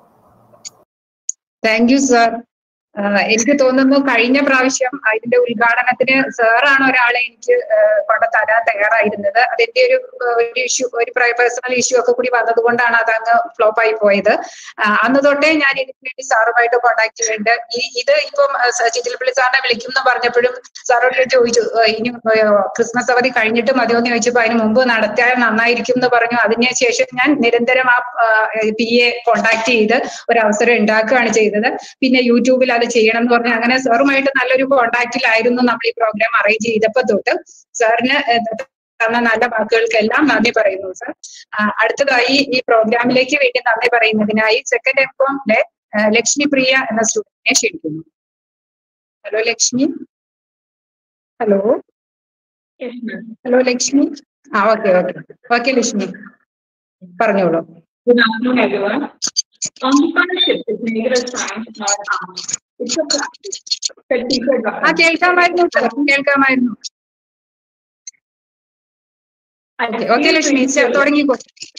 താങ്ക് യു സാർ എനിക്ക് തോന്നുന്നു കഴിഞ്ഞ പ്രാവശ്യം ഇതിന്റെ ഉദ്ഘാടനത്തിന് സാറാണ് ഒരാളെ എനിക്ക് കൊണ്ട് തരാൻ തയ്യാറായിരുന്നത് അതിന്റെ ഒരു ഒരു ഇഷ്യൂ ഒരു പേഴ്സണൽ ഇഷ്യൂ ഒക്കെ കൂടി വന്നതുകൊണ്ടാണ് അത് അങ്ങ് ഫ്ലോപ്പ് ആയി പോയത് അന്ന് തൊട്ടേ ഞാൻ ഇതിന് വേണ്ടി സാറുമായിട്ട് കോണ്ടാക്ട് ചെയ്യുന്നുണ്ട് ഈ ഇത് ഇപ്പം ചിറ്റിൽപ്പള്ളി സാറിനെ വിളിക്കും എന്ന് പറഞ്ഞപ്പോഴും സാറോട് ചോദിച്ചു ഇനി ക്രിസ്മസ് അവധി കഴിഞ്ഞിട്ട് മതിയോ എന്ന് ചോദിച്ചപ്പോൾ അതിന് മുമ്പ് നടത്തിയാൽ നന്നായിരിക്കും എന്ന് പറഞ്ഞു അതിന് ശേഷം ഞാൻ നിരന്തരം ആ പി എ കോണ്ടാക്ട് ചെയ്ത് ഒരു അവസരം ഉണ്ടാക്കുകയാണ് ചെയ്തത് പിന്നെ യൂട്യൂബിൽ അത് ചെയ്യണം എന്ന് പറഞ്ഞ് അങ്ങനെ സാറുമായിട്ട് നല്ലൊരു കോണ്ടാക്റ്റിലായിരുന്നു നമ്മൾ ഈ പ്രോഗ്രാം അറേഞ്ച് ചെയ്തപ്പോ തൊട്ട് സാറിന് തന്ന നല്ല വാക്കുകൾക്കെല്ലാം നന്ദി പറയുന്നു സർ അടുത്തതായി ഈ പ്രോഗ്രാമിലേക്ക് വേണ്ടി നന്ദി പറയുന്നതിനായി സെക്കൻഡ് എം കോമിലെ ലക്ഷ്മി പ്രിയ എന്ന സ്റ്റുഡന്റിനെ ക്ഷണിക്കുന്നു hello Lakshmi hello hello Lakshmi ആ ഓക്കെ ഓക്കെ ഓക്കെ ലക്ഷ്മി പറഞ്ഞോളൂ Good afternoon, everyone. Entrepreneurship is neither a science nor an art. It's a practice that people ആ കേൾക്കാമായിരുന്നു സർ കേൾക്കാമായിരുന്നു ഓക്കെ ലക്ഷ്മി തുടങ്ങിക്കോ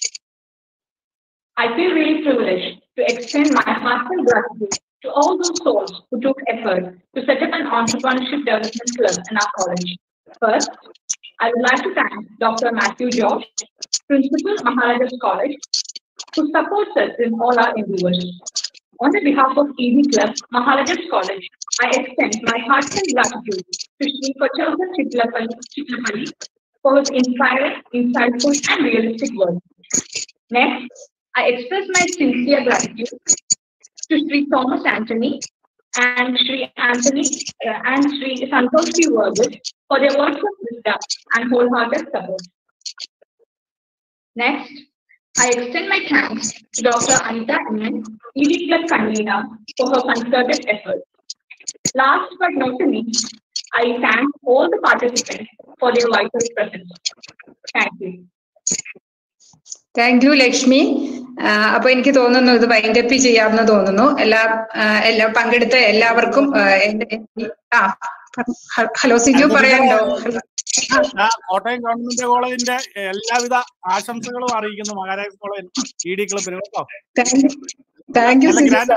I feel really privileged to extend my heartfelt gratitude to all those souls who took effort to set up an entrepreneurship development club in our college. First, I would like to thank Dr. Matthew George, Principal Maharajas College, who supports us in all our endeavors. On the behalf of ED Club, Maharajas College, I extend my heartfelt gratitude to Sri Kochauza Chitlapalli for his inspiring, insightful, and realistic work. Next, I express my sincere gratitude to Sri Thomas Anthony and Sri Anthony uh, and Sri Santosh P. Vergis for their words of wisdom and wholehearted support. Next, I extend my thanks to Dr. Anita Emin, ED Club convener, for her concerted efforts. Last but not least, I thank all the participants for their vital presence. Thank you. Thank you Lakshmi അപ്പൊ എനിക്ക് തോന്നുന്നു ഇത് wind up ചെയ്യാമെന്ന് തോന്നുന്നു എല്ലാ എല്ലാ പങ്കെടുത്ത എല്ലാവർക്കും ആ ഹലോ സിജു പറയാനുണ്ടോ കോട്ടയം ഗവൺമെന്റ് കോളേജിന്റെ എല്ലാവിധ ആശംസകളും അറിയിക്കുന്നു മഹാരാജ് കോളേജ് ഇ ഡി ക്ലബിന് കേട്ടോ താങ്ക് യു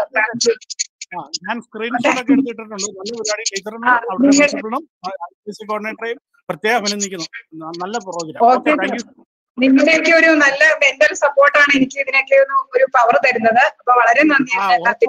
ഞാൻ സ്ക്രീൻഷോട്ട് ഒക്കെ എടുത്തിട്ടുണ്ട് നല്ല പരിപാടി ടീച്ചറിനും അവിടെ പ്രിൻസിപ്പളിനും കോർഡിനേറ്ററെയും പ്രത്യേകം അഭിനന്ദിക്കുന്നു നല്ല പ്രോഗ്രാം ഓക്കെ താങ്ക് യു നിങ്ങളുടെയൊക്കെ ഒരു നല്ല മെന്റൽ സപ്പോർട്ടാണ് എനിക്ക് ഇതിനൊക്കെ ഒരു പവർ തരുന്നത് അപ്പൊ വളരെ നന്ദിയുണ്ട്